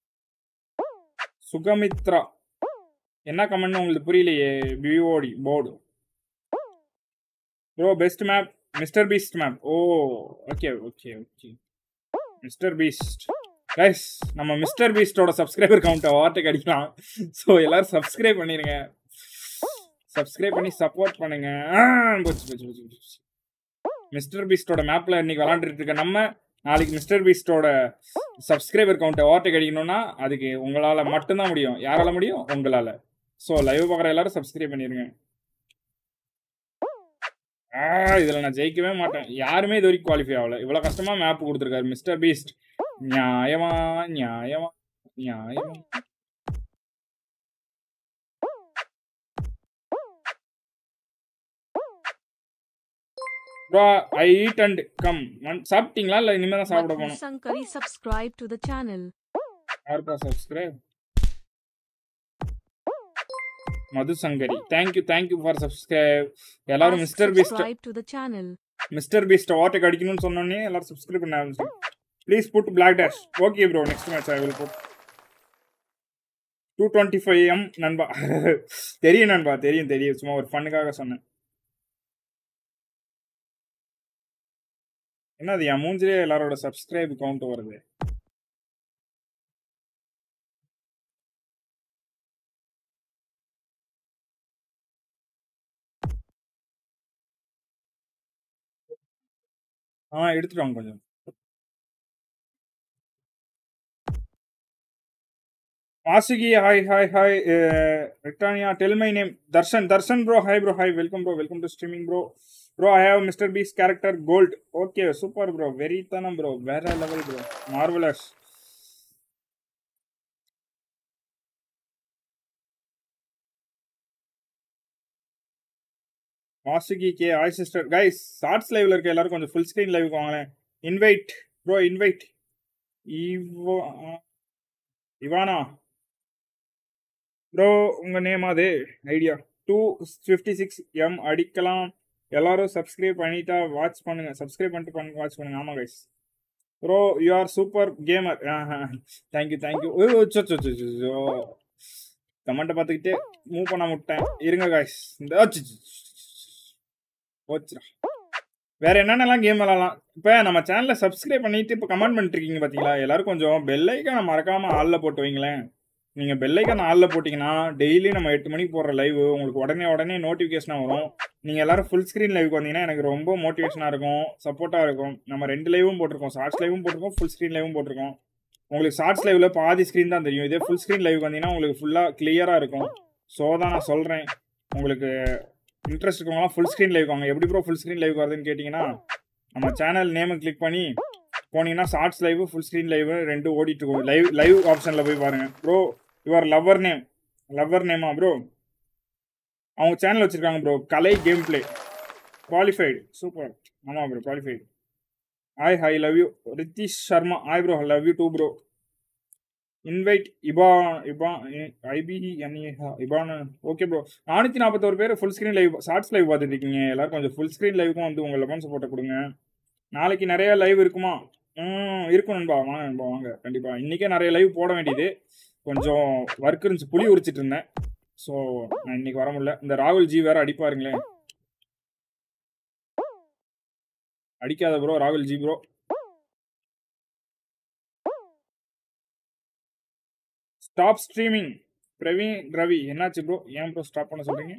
Sugamitra என்ன கமெண்ட் உங்களுக்கு புரியலையே BOT board bro best map Mister Beast map oh okay okay okay Mister Beast guys நம்ம மிஸ்டர் பீஸ்டோட சப்ஸ்கிரைபர் கவுண்ட்டை வார்த்தைக்கு அடிக்கலாம் ஸோ எல்லாரும் சப்ஸ்கிரைப் பண்ணிருங்க சப்ஸ்கிரைப் பண்ணி சப்போர்ட் பண்ணுங்க ஆ, போச்சு போச்சு போச்சு போச்சு மிஸ்டர் பீஸ்டோட மேப்ல இன்னைக்கு விளாண்டுட்டு இருக்க நம்ம நாளைக்கு மிஸ்டர் பீஸ்டோட சப்ஸ்கிரைபர் கவுண்ட்டை ஓவர்டேக் அடிக்கணும்னா அதுக்கு உங்களால மட்டும்தான் முடியும் யாரால முடியும் உங்களால ஸோ லைவ் பார்க்குற எல்லாரும் சப்ஸ்கிரைப் பண்ணிருங்க ஆ இதுல நான் ஜெயிக்கவே மாட்டேன் யாருமே இது வரைக்கும் குவாலிஃபை ஆகல இவ்வளவு கஷ்டமா மேப் கொடுத்துருக்காரு மிஸ்டர் பீஸ்ட் நியாயமா நியாயமா நியாயமா bro I eat and come சாப்பிட்டீங்களா இல்லை இனிமேல் தான் சாப்பிட Madhu போகணும் Sankari subscribe to the channel. யாருப்பா subscribe Madhu Sankari thank you thank you for subscribe எல்லாரும் Ask Mister Beast subscribe to the channel. Mister Beast ஓட்டை அடிக்கணும்னு சொன்னோன்னே எல்லாரும் சப்ஸ்கிரைப் பண்ண ஆரம்பிச்சு please put black dash okay bro next match I will put two twenty five M நண்பா தெரியும் நண்பா தெரியும் தெரியும் சும்மா ஒரு ஃபண்ணுக்காக சொன்னேன் என்னது என் மூஞ்சிலே எல்லாரோட சப்ஸ்கிரைப் கவுண்ட் வருது ஆ எடுத்துட்டு வாங்க கொஞ்சம் வாசுகி ஹாய் ஹாய் ஹாய் ரிட்டானியா tell my name Darshan Darshan bro hi bro hi welcome bro welcome to streaming bro bro I have mister piece character gold okay super bro வெரி தனம் ப்ரோ வேற லெவல் ப்ரோ மார்வலஸ் வாசுகி கே ஆய் சிஸ்டர் கைஸ் ஷார்ட்ஸ் லைவ்ல இருக்க எல்லாரும் கொஞ்சம் ஃபுல் ஸ்க்ரீன் லைவுக்கு வாங்களேன் இன்வைட் ப்ரோ இன்வைட் இவோ இவானா ப்ரோ உங்க நேம் அது ஐடியா டூ ஃபிஃப்டி சிக்ஸ் எம் அடிக்கலாம் எல்லாரும் சப்ஸ்கிரைப் பண்ணிட்டா வாட்ச் பண்ணுங்க சப்ஸ்கிரைப் பண்ணிட்டு பண்ணி வாட்ச் பண்ணுங்க ஆமா guys bro you are super gamer thank you thank you ஓ கமெண்ட்டை பார்த்துக்கிட்டே மூவ் பண்ண முட்டேன் இருங்க காய்ஸ் இந்த அச்சு, ச்சு, ச்சு, ச்சு. போச்சுடா வேற என்னென்னலாம் கேம் விளாடலாம் இப்போ நம்ம சேனலை சப்ஸ்கிரைப் பண்ணிட்டு இப்போ கமெண்ட் பண்ணிட்டு இருக்கீங்க பார்த்தீங்களா எல்லாரும் கொஞ்சம் பெல்லைக்கான மறக்காம ஆளில் போட்டு வைங்களேன் நீங்கள் பெல்லைக்கான ஆளில் போட்டிங்கன்னா டெய்லி நம்ம எட்டு மணிக்கு போடுற லைவ் உங்களுக்கு உடனே உடனே நோட்டிஃபிகேஷனாக வரும் நீங்கள் எல்லாரும் ஃபுல் ஸ்க்ரீன் லைவுக்கு வந்தீங்கன்னா எனக்கு ரொம்ப மோட்டிவேஷனாக இருக்கும் சப்போர்ட்டாக இருக்கும் நம்ம ரெண்டு லைவும் போட்டிருக்கோம் ஷார்ட்ஸ் லைவும் போட்டிருக்கோம் ஃபுல் ஸ்க்ரீன் லைவும் போட்டிருக்கோம் உங்களுக்கு ஷார்ட்ஸ் லைவ்ல பாதி ஸ்க்ரீன் தான் தெரியும் இதே ஃபுல் ஸ்க்ரீன் லைவ் வந்தீங்கன்னா உங்களுக்கு ஃபுல்லாக கிளியராக இருக்கும் ஸோ தான் நான் சொல்கிறேன் உங்களுக்கு இன்ட்ரெஸ்ட் இருக்கவங்களாம் ஃபுல் ஸ்க்ரீன் லைவ் வாங்க எப்படி ப்ரோ ஃபுல் ஸ்க்ரீன் லைவ் வருதுன்னு கேட்டிங்கன்னா நம்ம சேனல் நேமை கிளிக் பண்ணி போனீங்கன்னா shorts live full screen live ரெண்டு ஓடிட்டு இருக்கும் லைவ் லைவ் ஆப்ஷனில் போய் பாருங்க bro your lover name lover நேமா ப்ரோ அவங்க சேனல் வச்சிருக்காங்க bro Kalai game play qualified super ஆமாம் bro qualified hi hi love you Rithish Sharma hi bro love you too bro invite இபா இபா ஐபி என்ஏஹா இபான் ஓகே ப்ரோ நானூற்றி நாற்பத்தோரு பேர் full screen live shorts live பார்த்துட்டு இருக்கீங்க எல்லாரும் கொஞ்சம் ஃபுல் ஸ்க்ரீன் லைவுக்கும் வந்து உங்கள் லெவன் சப்போர்ட்டை கொடுங்க நாளைக்கு நிறைய லைவ் இருக்குமா ம் இருக்கும் நண்பா வாங்க நண்பா வாங்க கண்டிப்பாக இன்றைக்கே நிறைய லைவ் போட வேண்டியது கொஞ்சம் ஒர்க் இருந்துச்சு புளி உரிச்சிட்டு இருந்தேன் ஸோ நான் இன்னைக்கு வர முடியல இந்த ராகுல் ஜி வேற அடிப்பாருங்களேன் அடிக்காத ப்ரோ ராகுல் ji bro stop streaming Praveen Ravi என்னாச்சு ப்ரோ ஏன் ப்ரோ ஸ்டாப் பண்ண சொல்றீங்க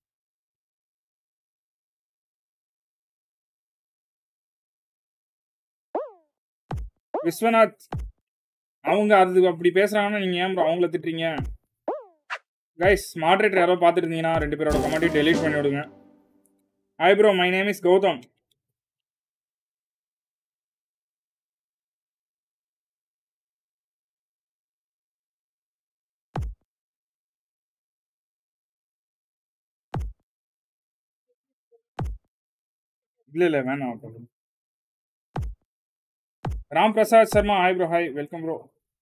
விஸ்வநாத் அவங்க அது அப்படி பேசுறாங்கன்னா நீங்க ஏன் ப்ரோ அவங்கள திட்டுறீங்க கைஸ் மாடரேட்டர் யாரோ பார்த்துட்டு இருந்தீங்கன்னா ரெண்டு பேரோட கமெண்ட்டையும் டெலீட் பண்ணி விடுங்க hi bro my name is Gautham இல்ல இல்ல வேணாம் Ram Prasad Sharma hi bro hi welcome bro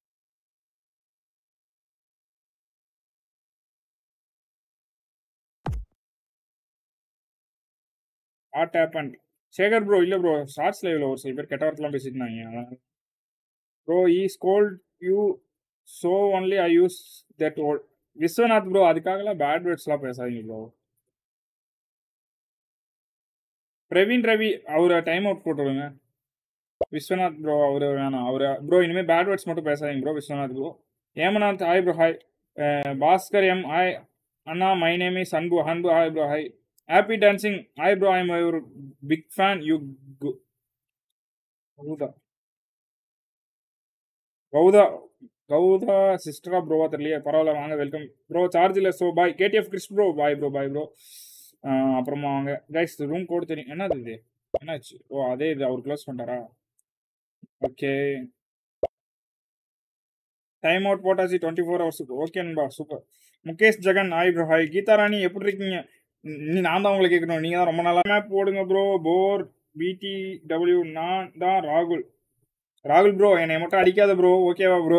what happen Sekar bro இல்லை ப்ரோ ஷார்ட்ஸ் லைவ்ல ஒரு சில பேர் கெட்ட வார்த்தைலாம் பேசிட்டு இருந்தாங்க bro I scold you so only I use that ஓல் விஸ்வநாத் ப்ரோ அதுக்காகலாம் பேட் வேர்ட்ஸ்லாம் பேசாதீங்க ப்ரோ பிரவீன் ரவி அவரை டைம் அவுட் போட்டுருங்க விஸ்வநாத் ப்ரோ அவரு வேணாம் அவரு ப்ரோ இனிமேல் பேட் வேர்ட்ஸ் மட்டும் பேசாதீங்க ப்ரோ விஸ்வநாத் ப்ரோ ஏமநாத் hi bro hi Bhaskar M hi அண்ணா my name is Anbu Anbu hi bro hi happy dancing hi bro I'm your big fan you கௌதா கௌதா கௌதா சிஸ்டரா ப்ரோவா தெரியலையே பரவாயில்ல வாங்க வெல்கம் ப்ரோ சார்ஜ் இல்லை so bye KGF Chris bro bye bro bye bro அப்புறமா வாங்க கைஸ் ரூம் கோடு தெரியும் என்னது இது என்னாச்சு ஓ அதே இது அவர் க்ளோஸ் பண்ணிட்டாரா ஓகே டைம் அவுட் போட்டாச்சு டுவெண்ட்டி ஃபோர் ஹவர்ஸுக்கு ஓகேன்பா super Mukesh Jagan hi bro hi Geetha Rani எப்படி இருக்கீங்க நீ நான் தான் உங்களை கேட்கணும் நீங்கள் தான் ரொம்ப நல்லா மேப் போடுங்க ப்ரோ போர் பிடி டபிள்யூ நான் தான் ராகுல் ராகுல் ப்ரோ என்னை மட்டும் அடிக்காத ப்ரோ ஓகேவா bro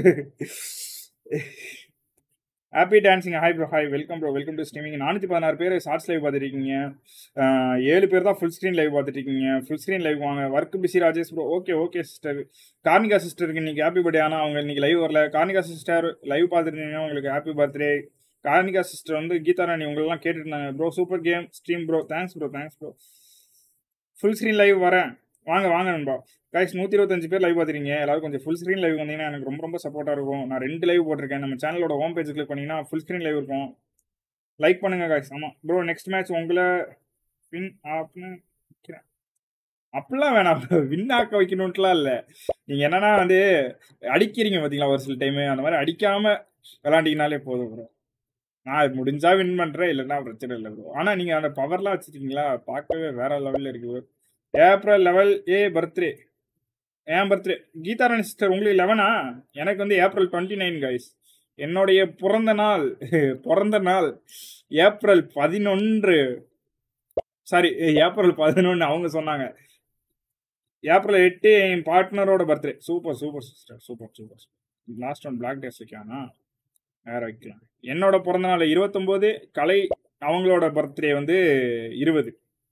happy dancing hi bro hi welcome bro welcome to streaming நானூற்றி பதினாறு பேர் ஷார்ட்ஸ் லைவ் பார்த்துருக்கீங்க ஏழு பேர் தான் ஃபுல் ஸ்க்ரீன் லைவ் பார்த்துருக்கீங்க ஃபுல் ஸ்க்ரீன் லைவ் வாங்க work busy Rajesh bro okay okay sister Karnika சிஸ்டருக்கு இன்னைக்கு ஹாப்பி பர்த்டே ஆனால் அவங்க இன்னைக்கு லைவ் வரல கார்னிகா சிஸ்டர் லைவ் பார்த்துருந்தீங்கன்னா உங்களுக்கு ஹாப்பி பர்த்டே கார்னிகா சிஸ்டர் வந்து கீதா ராணி உங்களெல்லாம் கேட்டுட்டு இருந்தாங்க bro super game stream bro thanks bro thanks bro full screen live வரேன் வாங்க வாங்க நண்பா கைஸ் நூற்றி இருபத்தஞ்சு பேர் லைவ் பார்த்துறீங்க எல்லாரும் கொஞ்சம் ஃபுல் ஸ்க்ரீன் லைவ் வந்தீங்கன்னா எனக்கு ரொம்ப ரொம்ப சப்போர்ட்டாக இருக்கும் நான் ரெண்டு லைவ் போட்டிருக்கேன் நம்ம சேனலோட ஹோம் பேஜ் கிளிக் பண்ணிங்கன்னா ஃபுல் ஸ்க்ரீன் லைவ் இருக்கும் லைக் பண்ணுங்க கைஸ் ஆமாம் ப்ரோ நெக்ஸ்ட் மேட்ச் உங்களை வின் ஆப்னு வைக்கிறேன் அப்படிலாம் வேணாம் வின் ஆக்க வைக்கணுன்ட்டுலாம் இல்லை நீங்கள் என்னன்னா வந்து அடிக்கிறீங்க பார்த்தீங்களா ஒரு சில டைமு அந்த மாதிரி அடிக்காமல் விளாண்டிங்கனாலே போதும் ப்ரோ நான் முடிஞ்சா வின் பண்ணுறேன் இல்லைன்னா பிரச்சனை இல்லை ப்ரோ ஆனால் நீங்கள் அந்த பவர்லாம் வச்சுருக்கீங்களா பார்க்கவே வேற லெவலில் இருக்கு bro April level a birthday என் பர்த்டே கீதாராணி சிஸ்டர் உங்களுக்கு லெவனா எனக்கு வந்து ஏப்ரல் டுவெண்ட்டி நைன் கைஸ் என்னுடைய பிறந்த நாள் பிறந்த நாள் ஏப்ரல் பதினொன்று சாரி ஏப்ரல் பதினொன்று அவங்க சொன்னாங்க ஏப்ரல் எட்டு என் பார்ட்னரோட birthday super super sister super super last one block days வைக்கானா வேற வைக்கலாம் என்னோட பிறந்த நாள் இருபத்தொம்போது கலை அவங்களோட பர்த்டே வந்து இருபது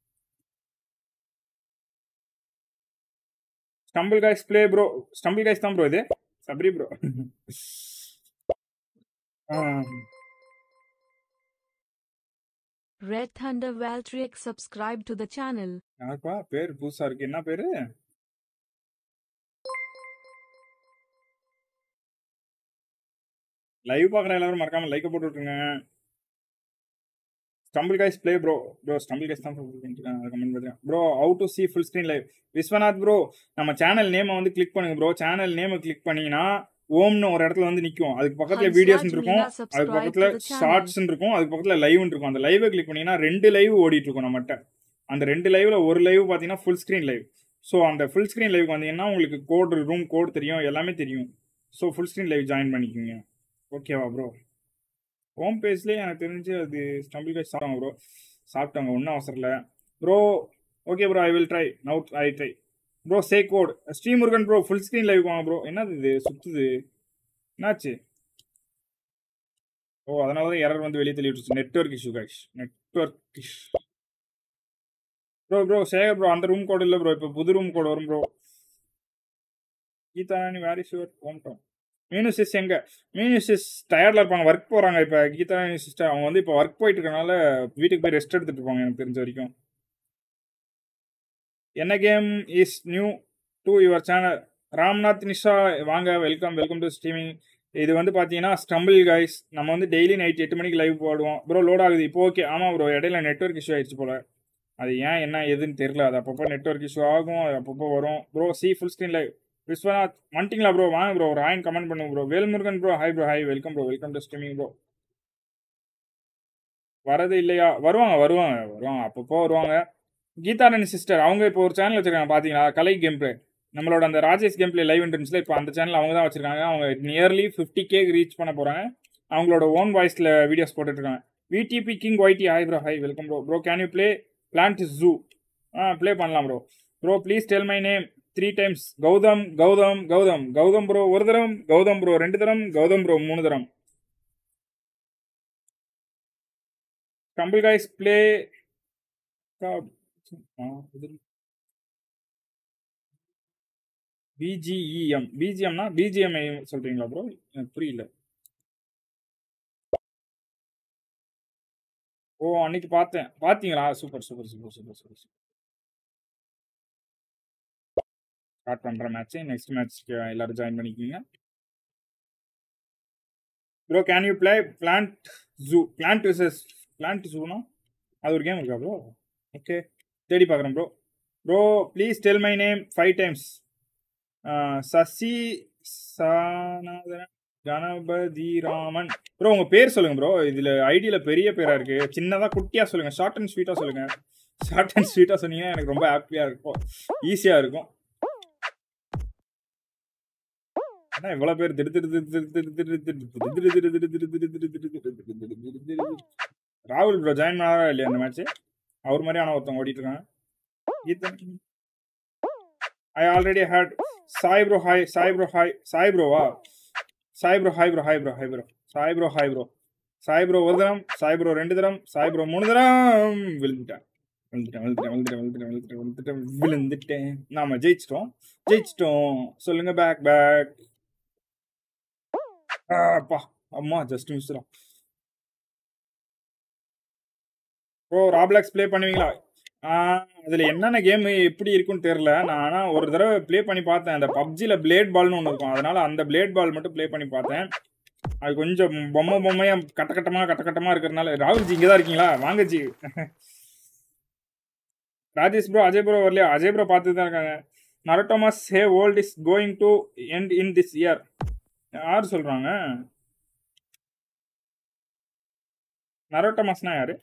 stumble guys play bro stumble guys தான் ப்ரோ இது சப்ரி bro Red Thunder Valtric subscribe to the channel. யாருப்பா பேர் புதுசா இருக்கு என்ன பேரு லைவ் பார்க்குற எல்லாரும் மறக்காம லைக் போட்டு விட்டுருங்க stumble guys play bro bro stumble guys தான் கமெண்ட் பண்ணுறேன் bro out to see full screen live Viswanath bro நம்ம சேனல் நேமை வந்து கிளிக் பண்ணுங்க ப்ரோ சேனல் நேமை கிளிக் பண்ணீங்கன்னா ஓம்னு ஒரு இடத்துல வந்து நிற்கும் அதுக்கு பக்கத்தில் Hansraj வீடியோஸ் இருக்கும் Meena அதுக்கு subscribe பக்கத்தில் to the channel. ஷார்ட்ஸ் இருக்கும் அதுக்கு பக்கத்தில் லைவ் இருக்கும் அந்த லைவை கிளிக் பண்ணீங்கன்னா ரெண்டு லைவ் ஓடிட்டு இருக்கும் நம்மகிட்ட அந்த ரெண்டு லைவ்ல ஒரு லைவ் பார்த்தீங்கன்னா ஃபுல் ஸ்க்ரீன் லைவ் ஸோ அந்த ஃபுல் ஸ்க்ரீன் லைவுக்கு வந்தீங்கன்னா உங்களுக்கு கோடு ரூம் கோட் தெரியும் எல்லாமே தெரியும் so full screen live join பண்ணிக்கோங்க ஓகேவா ப்ரோ ஹோம் பேஜ்லேயே எனக்கு தெரிஞ்சு அது ஸ்டம்பிள் கைஸ் சாப்பிட்டாங்க ப்ரோ சாப்பிட்டாங்க ஒன்றும் அவசரம் இல்லை bro okay bro I will try now I try bro say code Sri Murugan bro full screen live வாங்க ப்ரோ என்னது இது சுத்துது என்னாச்சு ஓ அதனால தான் எரர் வந்து வெளியே தள்ளி விட்டுச்சு network issue guys network issue bro bro Sekar bro அந்த ரூம் கோட் இல்லை ப்ரோ இப்போ புது ரூம் கோட் வரும் ப்ரோ கீதா நீ where is your hometown மீனுசிஸ் எங்க மீனுசிஸ் டயர்டில் இருப்பாங்க ஒர்க் போகிறாங்க இப்போ கீதா சிஸ்டர் அவங்க வந்து இப்போ ஒர்க் போயிட்டு இருக்கனால வீட்டுக்கு போய் ரெஸ்ட் எடுத்துட்டு இருப்பாங்க எனக்கு தெரிஞ்ச வரைக்கும் என்ன game is new to your channel Ramnath Nisha வாங்க வெல்கம் வெல்கம் டு ஸ்ட்ரீமிங் இது வந்து பார்த்தீங்கன்னா ஸ்டம்பிள் கைஸ் நம்ம வந்து டெய்லி நைட் எட்டு மணிக்கு லைவ் போடுவோம் ப்ரோ லோட் ஆகுது இப்போ ஓகே ஆமாம் ப்ரோ இடையில நெட்ஒர்க் இஷ்யூ ஆயிடுச்சு போல அது ஏன் என்ன எதுன்னு தெரியல அது அப்பப்போ நெட்ஒர்க் இஷ்யூ ஆகும் அது அப்பப்போ வரும் bro see full screen live Viswanath வந்துட்டீங்களா ப்ரோ வாங்க ப்ரோ ஒரு ஹாயின் கமெண்ட் பண்ணுங்க bro Velmurugan bro hi bro hi welcome bro welcome to streaming bro வரது இல்லையா வருவாங்க வருவாங்க வருவாங்க அப்பப்போ வருவாங்க கீதாரணி சிஸ்டர் அவங்க இப்போ ஒரு சேனல் வச்சிருக்காங்க பார்த்தீங்களா கலை கேம் பிளே நம்மளோட அந்த ராஜேஷ் கேம் பிளே லைவ் இன்டர்ன்ஸ்ல இப்போ அந்த சேனல் அவங்க தான் வச்சிருக்காங்க அவங்க நியர்லி ஃபிஃப்டி கே ரீச் பண்ண போறாங்க அவங்களோட ஓன் வாய்ஸ்ல வீடியோஸ் போட்டுட்டு இருக்காங்க VDP king YT hi bro hi welcome bro bro can you play plant zoo ஆ ப்ளே பண்ணலாம் bro bro please tell my name three times Gautham Gautham Gautham Gautham bro ஒரு தரம் கௌதம் ப்ரோ ரெண்டு தரம் கௌதம் ப்ரோ மூணு தரம் கம்பிள் கைஸ் ப்ளே பிஜிஇஎம் பிஜிஎம்னா பிஜிஎம்ஐ சொல்றீங்களா ப்ரோ எனக்கு புரியல ஓ அன்னைக்கு பார்த்தேன் பார்த்தீங்களா super super super super super start பண்ற மேட்ச் நெக்ஸ்ட் மேட்ச்க்கு எல்லாரும் ஜாயின் பண்ணிக்கோங்க bro can you play plant zoo plant versus plant ஜூனா அது ஒரு கேம் இருக்கா ப்ரோ ஓகே தேடி பார்க்குறேன் bro bro please tell my name five times Sasi சானதன கணபதி ராமன் ப்ரோ உங்க பேர் சொல்லுங்க ப்ரோ இதுல ஐடியில பெரிய பேரா இருக்கு சின்னதா குட்டியா சொல்லுங்க ஷார்ட் அண்ட் ஸ்வீட்டா சொல்லுங்க ஷார்ட் அண்ட் ஸ்வீட்டா சொன்னீங்கன்னா எனக்கு ரொம்ப ஹாப்பியா இருக்கும் ஈஸியா இருக்கும் ஆனா இவ்வளவு பேர் திரு திரு திரு திரு திரு திரு திரு திரு திரு திரு திரு திரு திரு திரு திரு திரு திரு திரு ராகுல் ப்ரோ ஜாயின் பண்ணாரா இல்லையா அந்த மேட்ச் அவர் மாதிரி ஆனா ஒருத்தவங்க ஓடிட்டு இருக்காங்க கீதன் I already had Sai bro hi Sai bro hi Sai ப்ரோவா Sai bro hi bro hi bro hi bro Sai bro hi bro Sai bro ஒரு தரம் சாய் ப்ரோ ரெண்டு தரம் சாய் ப்ரோ மூணு தரம் விழுந்துட்டேன் விழுந்துட்டேன் விழுந்துட்டேன் விழுந்துட்டேன் விழுந்துட்டேன் விழுந்துட்டேன் விழுந்துட்டேன் விழுந்துட்டேன் நாம ஜெயிச்சிட்டோம் ஜெயிச்சிட்டோம் சொல்லுங்க பேக் பேக் அப்பா அம்மா ஜஸ்ட் மிஸ் தான் ப்ரோ ராப்ளாக்ஸ் ப்ளே பண்ணுவீங்களா அதில் என்னென்ன கேம் எப்படி இருக்குன்னு தெரில நான் ஆனால் ஒரு தடவை ப்ளே பண்ணி பார்த்தேன் அந்த பப்ஜியில் பிளேட் பால்னு ஒன்று இருக்கும் அதனால அந்த பிளேட் பால் மட்டும் ப்ளே பண்ணி பார்த்தேன் அது கொஞ்சம் பொம்மை பொம்மையாக கட்ட கட்டமாக கட்ட கட்டமாக இருக்கிறதுனால ராகுல்ஜி இங்கே தான் இருக்கீங்களா வாங்க ஜி ராஜேஷ் ப்ரோ அஜய் ப்ரோ வரலையா அஜய் ப்ரோ பார்த்து தான் இருக்காங்க நரட்டோமஸ் hey world is going to end in this year யார் சொல்கிறாங்க நரோட்டமஸ்னா யாரு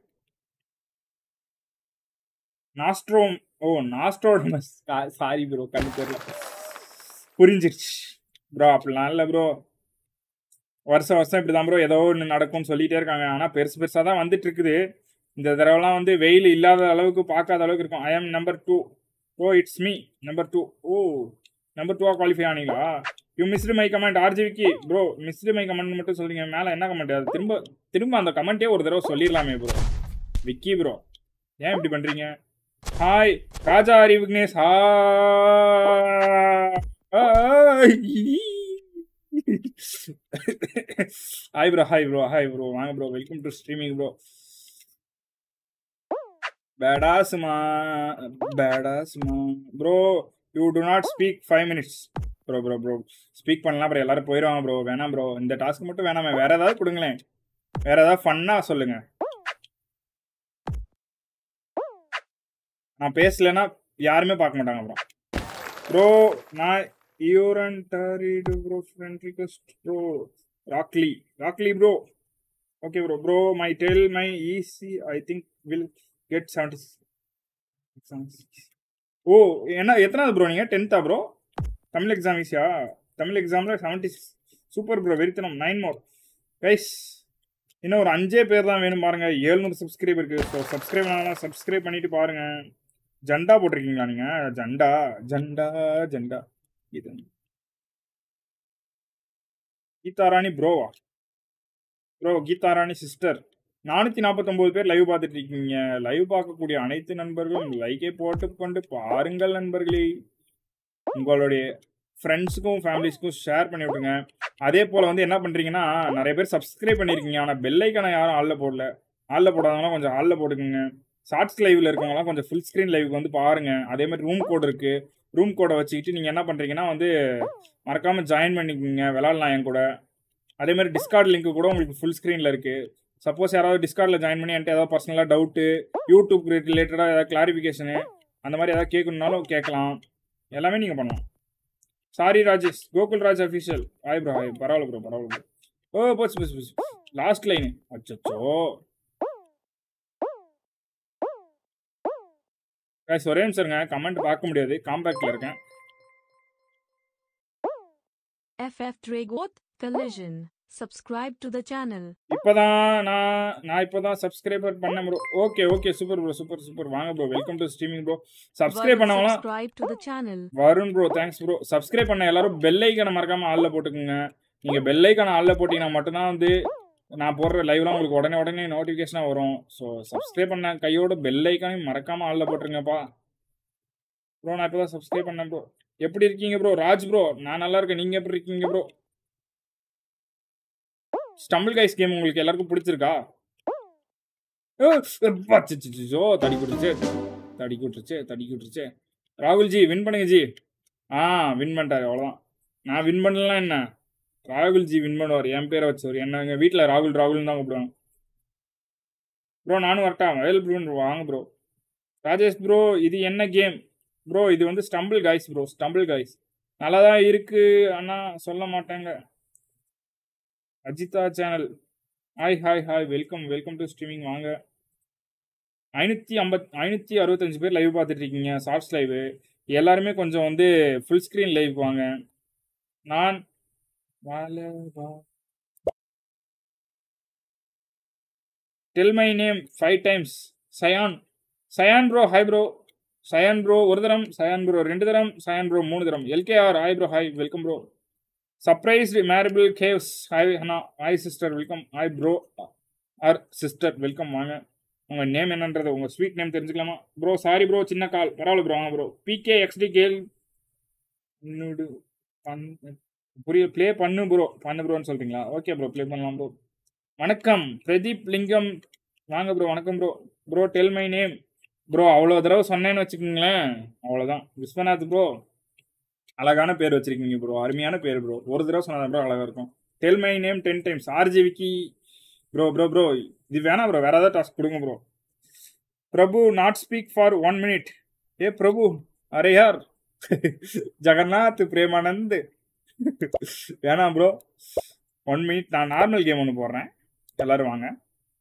நாஸ்ட்ரோம் ஓ நாஸ்ட்ரோடமஸ் சாரி ப்ரோ கண்ணு தெரியல புரிஞ்சிருச்சு ப்ரோ அப்படிலாம் இல்லை ப்ரோ வருஷம் வருஷம் இப்படி தான் ப்ரோ ஏதோ ஒன்று நடக்கும்னு சொல்லிட்டே இருக்காங்க ஆனால் பெருசு பெருசாக தான் வந்துட்டு இருக்குது இந்த தடவைலாம் வந்து வெயில் இல்லாத அளவுக்கு பார்க்காத அளவுக்கு இருக்கும் I am number two oh it's me number two oh number டூவா குவாலிஃபை ஆனீங்களா யூ மிஸ்டு மை கமெண்ட் ஆர்ஜிவிக்கி ப்ரோ மிஸ்டு மை கமெண்ட் மட்டும் சொல்றீங்க மேலே என்ன கமெண்ட் அது திரும்ப திரும்ப அந்த கமெண்ட்டே ஒரு தடவை சொல்லிடலாமே ப்ரோ விக்கி ப்ரோ ஏன் இப்படி பண்றீங்க hi Raja Hari Vignesh hi bro hi bro hi bro வாங்க bro welcome to streaming bro பேடாஸ்மா பேடாஸ்மா bro you do not speak five minutes bro bro bro speak பண்ணலாம் அப்புறம் எல்லாரும் போயிடுவாங்க ப்ரோ வேணாம் ப்ரோ இந்த டாஸ்க் மட்டும் வேணாமே வேற ஏதாவது கொடுங்களேன் வேற ஏதாவது ஃபன்னாக சொல்லுங்க நான் பேசலைன்னா யாருமே பார்க்க மாட்டாங்க அப்புறம் ப்ரோ நான் யூரன் டாரிடு ப்ரோ ஃப்ரெண்ட் ரிக்வெஸ்ட் ப்ரோ ராக்லி ராக்லி bro okay bro bro my tell my easy I think will get seventy ஓ என்ன எத்தனாவது ப்ரோ நீங்கள் டென்த்தா ப்ரோ தமிழ் எக்ஸாம் ஈஸியா தமிழ் எக்ஸாமில் செவன்ட்டி சூப்பர் ப்ரோ வெறித்தனம் நைன் மோர் கைஸ் இன்னும் ஒரு அஞ்சே பேர் தான் வேணும் பாருங்க ஏழ்நூறு சப்ஸ்கிரைப் இருக்கு ஸோ சப்ஸ்கிரைப் பண்ணலாம் சப்ஸ்கிரைப் பண்ணிட்டு பாருங்க ஜண்டா போட்டிருக்கீங்களா நீங்க ஜண்டா ஜண்டா ஜண்டா இது கீதாராணி ப்ரோவா ப்ரோ கீதாராணி சிஸ்டர் நானூற்றி நாற்பத்தொம்போது பேர் லைவ் பார்த்துட்டு இருக்கீங்க லைவ் பார்க்கக்கூடிய அனைத்து நண்பர்களும் லைக்கை போட்டுக்கொண்டு பாருங்கள் நண்பர்களே உங்களுடைய ஃப்ரெண்ட்ஸுக்கும் ஃபேமிலிஸ்க்கும் ஷேர் பண்ணி விட்டுங்க அதே போல் வந்து என்ன பண்ணுறீங்கன்னா நிறைய பேர் சப்ஸ்கிரைப் பண்ணியிருக்கீங்க ஆனால் பெல்லைக்கான யாரும் ஆளில் போடல ஆளில் போடாதவங்களாம் கொஞ்சம் ஆளில் போட்டுக்கோங்க ஷார்ட்ஸ் லைவ்ல இருக்கவங்களாம் கொஞ்சம் ஃபுல் ஸ்க்ரீன் லைவுக்கு வந்து பாருங்க அதே மாதிரி ரூம் கோட் இருக்கு ரூம் கோடை வச்சுக்கிட்டு நீங்கள் என்ன பண்ணுறீங்கன்னா வந்து மறக்காம ஜாயின் பண்ணிக்கோங்க விளாட்லாம் என் கூட அதே மாதிரி டிஸ்கார்ட் லிங்க் கூட உங்களுக்கு ஃபுல் ஸ்க்ரீனில் இருக்கு சப்போஸ் யாராவது டிஸ்கார்டில் ஜாயின் பண்ணி என்கிட்ட ஏதாவது பர்சனலாக டவுட்டு யூடியூப் ரிலேட்டடாக ஏதாவது கிளாரிஃபிகேஷனு அந்த மாதிரி ஏதாவது கேட்கணுன்னாலும் கேட்கலாம் எல்லாமே நீங்கள் பண்ணலாம் சாரி ராஜேஷ் கோகுல் ராஜ் அஃபிஷியல் ஆய் ப்ரோ ஆய் பரவாயில்ல ப்ரோ பரவாயில்ல ப்ரோ ஓ போச்சு போச்சு போச்சு லாஸ்ட் லைனு அச்சோ guys, ஒரே நிமிஷம் கமெண்ட் பார்க்க முடியாது காம்பேக்ட்ல இருக்கேன் FF Dragot Collision. Subscribe to the channel. இப்பதான் நான் நான் இப்பதான் சப்ஸ்கிரைபர் பண்ண bro okay okay super bro super super வாங்க bro welcome to streaming bro subscribe Varun, பண்ணவங்களாம் subscribe to the channel. Varun bro thanks bro subscribe பண்ண எல்லாரும் பெல் ஐக்கான மறக்காம ஆள்ல போட்டுக்கோங்க நீங்க பெல் ஐக்கான ஆள்ல போட்டீங்கன்னா மட்டும்தான் வந்து நான் போடுற லைவ்லாம் உங்களுக்கு உடனே உடனே நோட்டிஃபிகேஷனாக வரும் ஸோ சப்ஸ்கிரைப் பண்ண கையோட பெல் ஐக்கானையும் மறக்காம ஆள்ல போட்டுருங்கப்பா ப்ரோ நான் இப்போ தான் சப்ஸ்கிரைப் பண்ணேன் ப்ரோ எப்படி இருக்கீங்க ப்ரோ ராஜ் ப்ரோ நான் நல்லா இருக்கேன் நீங்க எப்படி இருக்கீங்க ப்ரோ ஸ்டம்பிள் கைஸ் கேம் உங்களுக்கு எல்லாருக்கும் பிடிச்சிருக்கா ஓ, அப்பா, சி, சி, சி, ஓ தடி விட்டுருச்சு தடி விட்டுருச்சு தடி விட்டுருச்சு ராகுல் ஜி வின் பண்ணுங்க ஜி ஆ வின் பண்ணிட்டாரு அவ்வளோதான் நான் வின் பண்ணலாம் என்ன ராகுல் ஜி வின் பண்ணுவார் என் பேரை வச்சவர் என்ன எங்கள் வீட்டில் ராகுல் ராகுல்னு தான் கூப்பிடுவாங்க ப்ரோ நானும் வரட்டா வயல் ப்ரோ வாங்க ப்ரோ ராஜேஷ் ப்ரோ இது என்ன கேம் ப்ரோ இது வந்து stumble guys bro stumble guys நல்லா தான் இருக்கு ஆனால் சொல்ல மாட்டாங்க Ajitha channel hi hi hi welcome welcome to streaming வாங்க ஐநூற்றி ஐம்பத் ஐநூற்றி அறுபத்தஞ்சு பேர் லைவ் பார்த்துட்டு இருக்கீங்க ஷார்ட்ஸ் லைவ் எல்லாருமே கொஞ்சம் வந்து ஃபுல் ஸ்க்ரீன் லைவ் வாங்க நான் tell my name five times Sayan Sayan bro hi bro Sayan bro ஒரு தரம் சயான் ப்ரோ ரெண்டு தரம் சயான் ப்ரோ மூணு தரம் LKR hi bro hi welcome bro surprised மேரபிள் கேவ்ஸ் hi Hana hi sister welcome hi bro ஆர் சிஸ்டர் வெல்கம் வாங்க உங்கள் நேம் என்னன்றது உங்கள் ஸ்வீட் நேம் தெரிஞ்சுக்கலாமா ப்ரோ சாரி ப்ரோ சின்ன கால் பரவாயில்ல ப்ரோ வாங்க ப்ரோ பிகே எக்ஸ்டி கேல் இன்னொரு பண் புரிய ப்ளே பண்ணு ப்ரோ பண்ணு ப்ரோன்னு சொல்கிறீங்களா ஓகே ப்ரோ ப்ளே பண்ணலாம் ப்ரோ வணக்கம் பிரதீப் லிங்கம் வாங்க ப்ரோ வணக்கம் bro bro tell my name bro அவ்வளோ தடவை சொன்னேன்னு வச்சுக்கோங்களேன் அவ்வளோதான் விஸ்வநாத் ப்ரோ அழகான பேர் வச்சிருக்கீங்க ப்ரோ அருமையான பேர் ப்ரோ ஒரு தடவை சொன்னா ப்ரோ அழகாக இருக்கும் tell my name ten times RG Vicky bro bro bro இது வேணாம் ப்ரோ வேற ஏதாவது டாஸ்க் கொடுங்க bro Prabhu not speak for one minute ஏ பிரபு அரே யார் ஜெகநாத் பிரேமானந்த் வேணாம் ப்ரோ ஒன் மினிட் நான் நார்மல் கேம் ஒன்று போடுறேன் எல்லாரும் வாங்க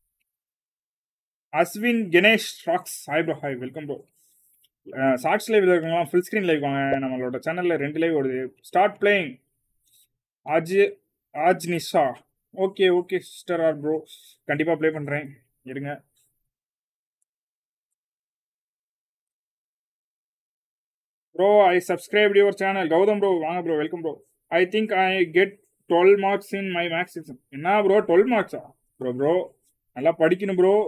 Ashwin Ganesh rocks hi bro hi welcome bro shorts லைவ்ல இருக்கவங்களாம் ஃபுல் ஸ்க்ரீன் லைவ் வாங்க நம்மளோட சேனலில் ரெண்டு லைவ் ஓடுது ஸ்டார்ட் பிளேயிங் ஆஜ் ஆஜ் Nisha okay okay sister or bro கண்டிப்பாக ப்ளே பண்ணுறேன் இருங்க bro I subscribe your channel Gautham bro வாங்க bro welcome bro I think I get twelve marks in my maths exam என்ன ப்ரோ டுவெல் மார்க்ஸா ப்ரோ ப்ரோ நல்லா படிக்கணும் ப்ரோ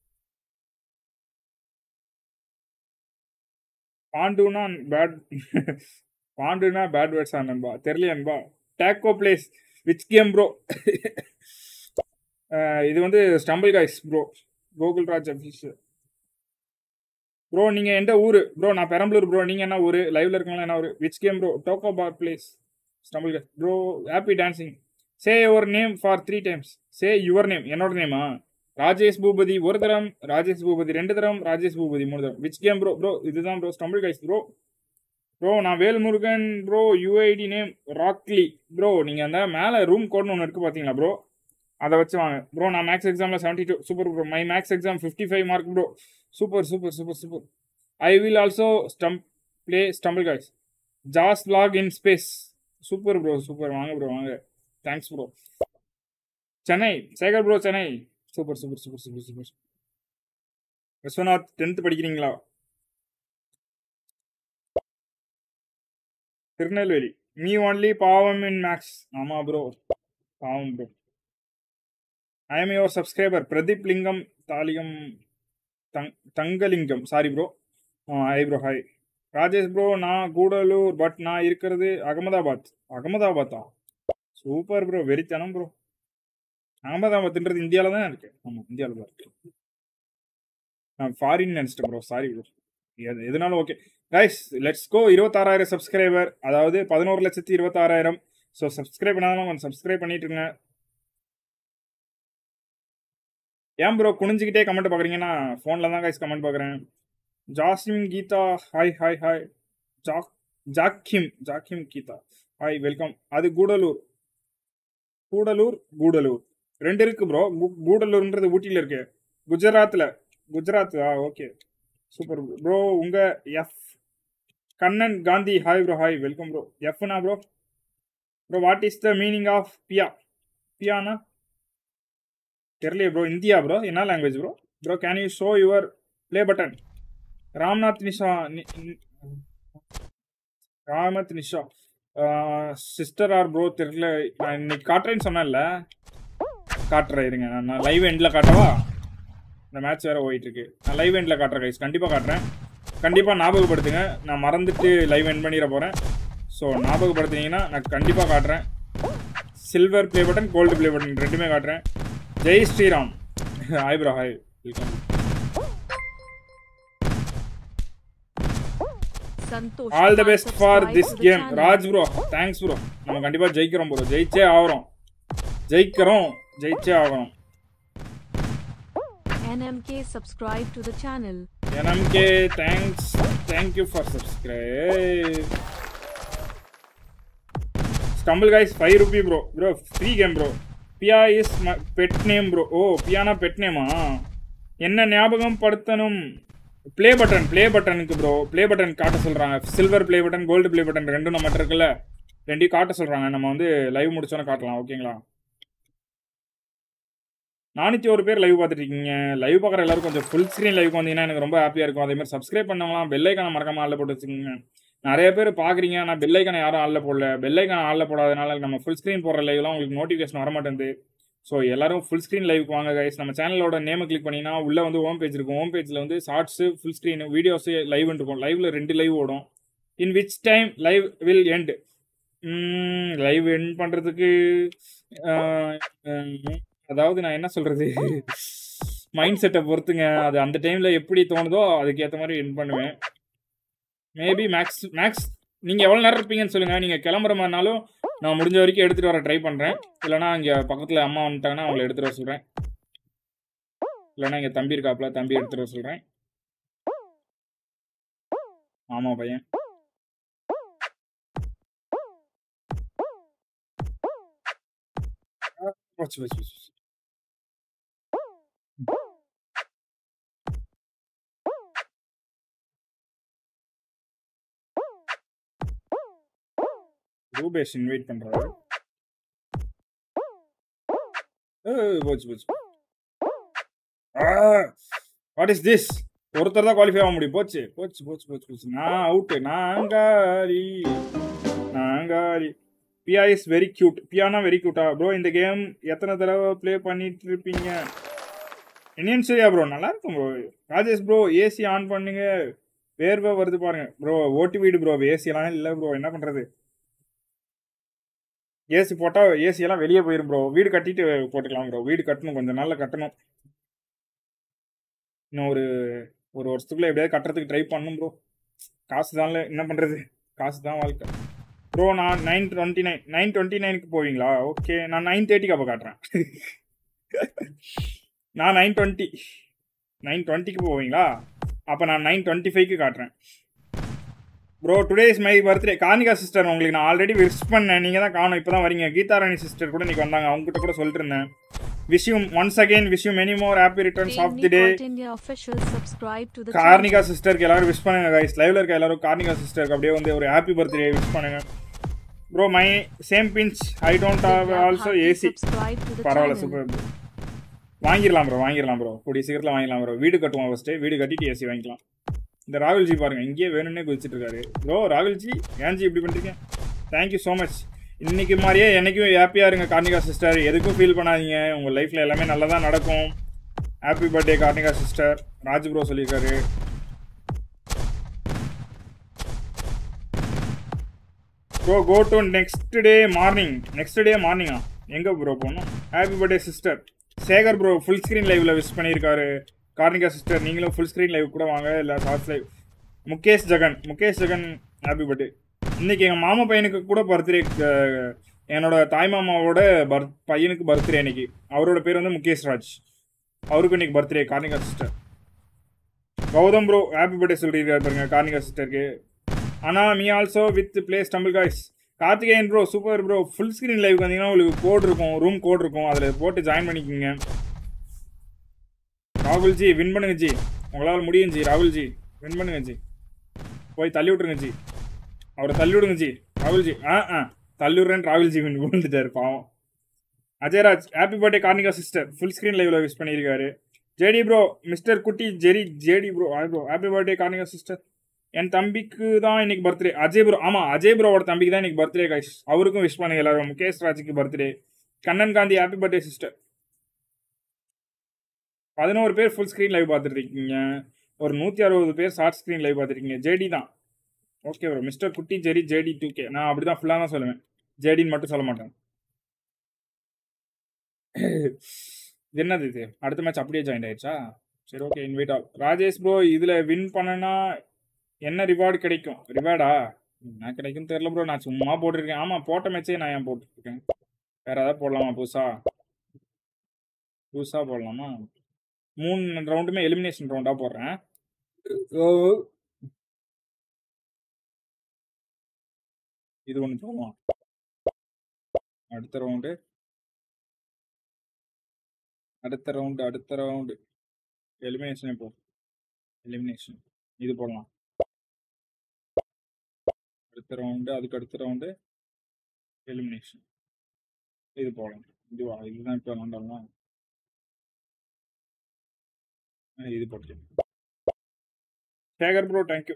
பாண்டுனா பேட் பாண்டுனா பேட் வேர்ட்ஸா நண்பா தெரியல நண்பா டேக்கோ பிளேஸ் விச் கேம் ப்ரோ இது வந்து stumble guys bro Gokulraj official bro நீங்கள் எந்த ஊர் ப்ரோ நான் பெரம்பலூர் ப்ரோ நீங்கள் என்ன ஊர் லைவ்ல இருக்கீங்களா என்ன ஊர் விச் கேம் ப்ரோ டோக்கோ பார் plays stumble guys bro happy dancing say your name for three times say your name என்னோட நேமா ராஜேஷ் பூபதி ஒரு தரம் ராஜேஷ் பூபதி ரெண்டு தரம் ராஜேஷ் பூபதி மூணு தரம் விச் கேம் ப்ரோ ப்ரோ இதுதான் bro stumble guys bro bro நான் வேல்முருகன் ப்ரோ யூஐடி நேம் ராக்லி ப்ரோ நீங்கள் அந்த மேலே ரூம் கோட்னு ஒன்று இருக்குது பார்த்தீங்களா ப்ரோ அதை வச்சு வாங்க ப்ரோ நான் மேக்ஸ் எக்ஸாமில் seventy two super bro my maths exam fifty five mark bro super super super super I will also stump play stumble guys ஜாஸ் vlog in space super bro super வாங்க bro வாங்க thanks bro Chennai Sekar bro Chennai super super super super super Viswanath tenth படிக்கிறீங்களா Tirunelveli me only பாவம் in maths ஆமா bro பாவம் bro I am your subscriber Pradeep Lingam தாலிகம் தங் Thangalingam sorry bro hi bro hi Rajesh bro நான் Gudalur but நான் இருக்கிறது அகமதாபாத் அகமதாபாத்தா சூப்பர் ப்ரோ வெறித்தனம் ப்ரோ அகமதாபாத்ன்றது இந்தியாவில் தான் இருக்கு ஆமாம் இந்தியாவில் தான் இருக்கு நான் ஃபாரின் நினச்சிட்டேன் ப்ரோ சாரி ப்ரோ எது எதுனாலும் ஓகே கைஸ் லெட்ஸ் கோ இருபத்தாறாயிரம் சப்ஸ்கிரைபர் அதாவது பதினோரு லட்சத்தி இருபத்தாறாயிரம் ஸோ சப்ஸ்கிரைப் பண்ணாலும் கொஞ்சம் சப்ஸ்கிரைப் பண்ணிட்டு இருங்க ஏன் ப்ரோ குனிஞ்சிக்கிட்டே கமெண்ட் பார்க்குறீங்கன்னா ஃபோனில் தான் கைஸ் கமெண்ட் பார்க்குறேன் Jasmine Geetha hi hi hi Jack ஜாக்கிம் ஜாக்கிம் கீதா ஹாய் வெல்கம் அது கூடலூர் கூடலூர் கூடலூர் ரெண்டு இருக்கு ப்ரோ கூடலூர்ன்றது ஊட்டியில் இருக்கு குஜராத்தில் குஜராத் ஆ ஓகே சூப்பர் ப்ரோ உங்க F Kannan Gandhi hi bro hi welcome bro எஃப்னா bro bro what is the meaning of Piya பியானா தெரியலையே ப்ரோ இந்தியா ப்ரோ என்ன language bro bro can you show your play button Ramnath Nisha நி- நி- ராமத் நிஷா சிஸ்டர் ஆர் ப்ரோ தெரியல நான் இன்னைக்கு காட்டுறேன்னு சொன்னேன்ல காட்டுறேன் இருங்க நான் நான் லைவ் எண்டில் காட்டவா இந்த மேட்ச் வேறு போயிட்டு இருக்கு நான் லைவ் எண்டில் காட்டுறேன் கைஸ் கண்டிப்பாக காட்டுறேன் கண்டிப்பாக ஞாபகப்படுத்துங்க நான் மறந்துட்டு லைவ் எண்ட் பண்ணிட போகிறேன் ஸோ ஞாபகப்படுத்துனீங்கன்னா நான் கண்டிப்பாக காட்டுறேன் silver play button gold play button ரெண்டுமே காட்டுறேன் Jai Shriram hi bro hi welcome Santosh all the Kumar, best for subscribe this to the game channel. Raj bro thanks bro நம்ம கண்டிப்பாக ஜெயிக்கிறோம் ப்ரோ ஜெயிச்சே ஆகிறோம் ஜெயிக்கிறோம் ஜெயிச்சே ஆகிறோம் NMK subscribe to the channel. NMK, thanks. Thank you for subscribe. Stumble guys, 5 rupee bro. Bro, free game bro. Pia is my pet name bro. ஓ பியானா pet நேமா என்ன ஞாபகம் படுத்தணும் ப்ளே பட்டன் ப்ளே பட்டனுக்கு ப்ரோ ப்ளே பட்டன் காட்ட சொல்கிறாங்க silver play button gold play button ரெண்டும் நம்மகிட்ட இருக்குல்ல ரெண்டையும் காட்ட சொல்கிறாங்க நம்ம வந்து லைவ் முடிச்சோன்னே காட்டலாம் ஓகேங்களா நானூற்றி ஒரு பேர் லைவ் பார்த்துட்டு இருக்கீங்க லைவ் பார்க்குற எல்லாரும் கொஞ்சம் ஃபுல் ஸ்க்ரீன் லைவ் வந்தீங்கன்னா எனக்கு ரொம்ப ஹாப்பியாக இருக்கும் அதே மாதிரி சப்ஸ்கிரைப் பண்ணவங்களாம் பெல்லைக்கான மறக்காம ஆளில் போட்டு வச்சுக்கோங்க நிறைய பேர் பார்க்குறீங்க ஆனால் பெல்லைக்கான யாரும் ஆளில் போடல பெல்லைக்கான ஆளில் போடாதனால நம்ம ஃபுல் ஸ்க்ரீன் போடுற லைவ்லாம் உங்களுக்கு நோட்டிஃபிகேஷன் வர மாட்டேங்குது ஸோ எல்லாரும் ஃபுல் ஸ்க்ரீன் லைவுக்கு வாங்க கைஸ் நம்ம சேனலோட நேமை கிளிக் பண்ணிங்கன்னா உள்ளே வந்து ஹோம் பேஜ் இருக்கும் ஹோம் பேஜில் வந்து shorts full screen videos live இருக்கும் லைவ்ல ரெண்டு லைவ் ஓடும் in which time live will end live end பண்ணுறதுக்கு அதாவது நான் என்ன சொல்கிறது மைண்ட் செட்டை பொறுத்துங்க அது அந்த டைமில் எப்படி தோணுதோ அதுக்கேற்ற மாதிரி எண்ட் பண்ணுவேன் மேபி மேக்ஸ் மேக்ஸ் நீங்கள் எவ்வளோ நேரம் இருப்பீங்கன்னு சொல்லுங்கள் நீங்கள் கிளம்புற மாதிரினாலும் நான் முடிஞ்ச வரைக்கும் எடுத்துகிட்டு வர ட்ரை பண்ணுறேன் இல்லைனா இங்கே பக்கத்தில் அம்மா வந்துட்டாங்கன்னா அவங்கள எடுத்துகிட்டு வர சொல்கிறேன் இல்லைனா இங்கே தம்பி இருக்காப்புல தம்பி எடுத்துகிட்டு வர சொல்கிறேன் ஆமாம் பையன் போச்சு போச்சு போச்சு ரூபேஷ் இன்வைட் பண்றாரு ஏய், போச்சு போச்சு வாட் இஸ் திஸ் ஒருத்தர் தான் குவாலிஃபை ஆக முடியும் போச்சு போச்சு போச்சு போச்சு போச்சு நான் அவுட்டு நாங்காரி நாங்காரி பியா இஸ் வெரி கியூட் பியானா வெரி கியூட்டா ப்ரோ இந்த கேம் எத்தனை தடவை ப்ளே பண்ணிட்டு இருப்பீங்க இந்தியன் சரியா ப்ரோ நல்லா இருக்கும் bro Rajesh bro AC on பண்ணுங்க வேர்வை வருது பாருங்க ப்ரோ ஓட்டி வீடு ப்ரோ ஏசியெல்லாம் இல்லை ப்ரோ என்ன பண்ணுறது ஏசி போட்டால் ஏசி எல்லாம் வெளியே போயிடும் ப்ரோ வீடு கட்டிட்டு போட்டுக்கலாம் ப்ரோ வீடு கட்டணும் கொஞ்சம் நாள்ல கட்டணும் இன்னும் ஒரு ஒரு வருஷத்துக்குள்ள எப்படியாவது கட்டுறதுக்கு ட்ரை பண்ணும் ப்ரோ காசு தான்ல என்ன பண்ணுறது காசு தான் வாழ்க்கை ப்ரோ நான் nine twenty nine nine twenty நைனுக்கு போவீங்களா ஓகே நான் நைன் தேர்ட்டிக்கு அப்போ காட்டுறேன் நான் நைன் டுவெண்ட்டி நைன் டுவெண்ட்டிக்கு போவீங்களா அப்போ நான் நைன் டுவெண்ட்டி ஃபைவ்க்கு காட்டுறேன் bro today is my birthday Karnika sister உங்களுக்கு நான் ஆல்ரெடி விஷ் பண்ணேன் நீங்கள் தான் காணும் இப்போ தான் வரீங்க கீதாராணி சிஸ்டர் கூட இன்னைக்கு வந்தாங்க அவங்ககிட்ட கூட சொல்லிட்டு இருந்தேன் wish you once again wish you many more happy returns Team of the day Nikot India official subscribe to the channel. Karnika சிஸ்டருக்கு எல்லாரும் விஷ் பண்ணுங்க கைஸ் லைவ்ல இருக்க எல்லாரும் கார்னிகா சிஸ்டருக்கு அப்படியே வந்து ஒரு ஹாப்பி பர்த்டே விஷ் பண்ணுங்க bro my same pinch I don't have Divya also Bharti AC subscribe to the பரவாயில்ல channel. சூப்பர் ப்ரோ வாங்கிடலாம் ப்ரோ வாங்கிடலாம் ப்ரோ கூடிய சீக்கிரத்தில் வாங்கிடலாம் ப்ரோ வீடு கட்டுவோம் ஃபஸ்ட்டு வீடு கட்டிட்டு ஏசி வாங்கிக்கலாம் இந்த ராகுல்ஜி பாருங்க இங்கேயே வேணும்னே குதிச்சிட்டு இருக்காரு ப்ரோ ராகுல்ஜி ஏன்ஜி இப்படி பண்ணுறீங்க தேங்க்யூ ஸோ மச் இன்னைக்கு மாதிரியே என்னைக்கும் ஹாப்பியாக இருங்க கார்னிகா சிஸ்டர் எதுக்கும் ஃபீல் பண்ணாதீங்க உங்கள் லைஃப்பில் எல்லாமே நல்லதாக நடக்கும் happy birthday Karnika sister Raj bro சொல்லியிருக்காரு bro go to next day morning next day மார்னிங்கா எங்கே ப்ரோ போகணும் happy birthday sister Sekar bro full screen லைவில் விஷ் பண்ணியிருக்காரு கார்னிகா சிஸ்டர் நீங்களும் ஃபுல் ஸ்க்ரீன் லைவ் கூட வாங்க இல்லை shorts live Mukesh Jagan Mukesh Jagan happy birthday இன்னைக்கு எங்கள் மாமா பையனுக்கு கூட பர்த்டே என்னோட தாய் மாமாவோட பர்த் பையனுக்கு பர்த்டே இன்னைக்கு அவரோட பேர் வந்து முகேஷ் ராஜ் அவருக்கு இன்னைக்கு birthday Karnika sister Gautham bro happy birthday சொல்லியிருக்காரு பாருங்க கார்னிகா சிஸ்டருக்கு ஆனா me also with plays tumble guys Karthikeyan bro super bro full screen live வந்தீங்கன்னா உங்களுக்கு கோட் இருக்கும் ரூம் கோட் இருக்கும் அதில் போட்டு ஜாயின் பண்ணிக்கோங்க ராகுல்ஜி வின் பண்ணுங்க ஜி உங்களால் முடியும் ஜி ராகுல்ஜி வின் பண்ணுங்க ஜி போய் தள்ளி விட்ருங்க ஜி அவரை தள்ளி விடுங்க ஜி ராகுல்ஜி ஆ ஆ தள்ளி விட்றேன்னு ராகுல்ஜி வின் விழுந்துட்டாரு பாவம் Ajayraj happy birthday Karnika sister full screen லைவ்ல விஷ் பண்ணியிருக்காரு ஜேடி ப்ரோ மிஸ்டர் குட்டி Jerry JD bro hi bro happy birthday Karnika sister என் தம்பிக்கு தான் இன்னைக்கு பர்த்டே அஜய் ப்ரோ ஆமா அஜய் ப்ரோவோட தம்பிக்கு தான் இன்னைக்கு பர்த்டே கைஸ் அவருக்கும் விஷ் பண்ணுங்க எல்லாரும் முகேஷ் ராஜுக்கு birthday Kannan Gandhi happy birthday sister பதினோரு பேர் ஃபுல் ஸ்க்ரீன் லைவ் பார்த்துட்டு இருக்கீங்க ஒரு நூற்றி அறுபது பேர் ஷார்ட் ஸ்க்ரீன் லைவ் பார்த்துருக்கீங்க ஜேடி தான் ஓகே ப்ரோ மிஸ்டர் குட்டி ஜெரி ஜேடி டூ கே நான் அப்படி தான் ஃபுல்லாக தான் சொல்லுவேன் ஜேடின்னு மட்டும் சொல்ல மாட்டேன் இது என்னது இது அடுத்த மேட்ச் அப்படியே ஜாயின் ஆயிடுச்சா சரி okay invite all Rajesh bro இதில் வின் பண்ணனா என்ன ரிவார்டு கிடைக்கும் ரிவார்டா என்ன கிடைக்கும் தெரியல ப்ரோ நான் சும்மா போட்டிருக்கேன் ஆமாம் போட்ட மேட்சே நான் ஏன் போட்டுருக்கேன் வேற ஏதாவது போடலாமா புதுசா புதுசாக போடலாமா மூணு ரவுண்டுமே எலிமினேஷன் ரவுண்டாக போடுறேன் இது ஒன்று போடுவோம் அடுத்த ரவுண்டு அடுத்த ரவுண்டு அடுத்த ரவுண்டு எலிமினேஷன் இப்போ எலிமினேஷன் இது போடலாம் அடுத்த ரவுண்டு அதுக்கு அடுத்த ரவுண்டு எலிமினேஷன் இது போடலாம் இதுவா இதுதான் இப்போ விளாண்டாலாம் இது போட்டு Sekar bro thank you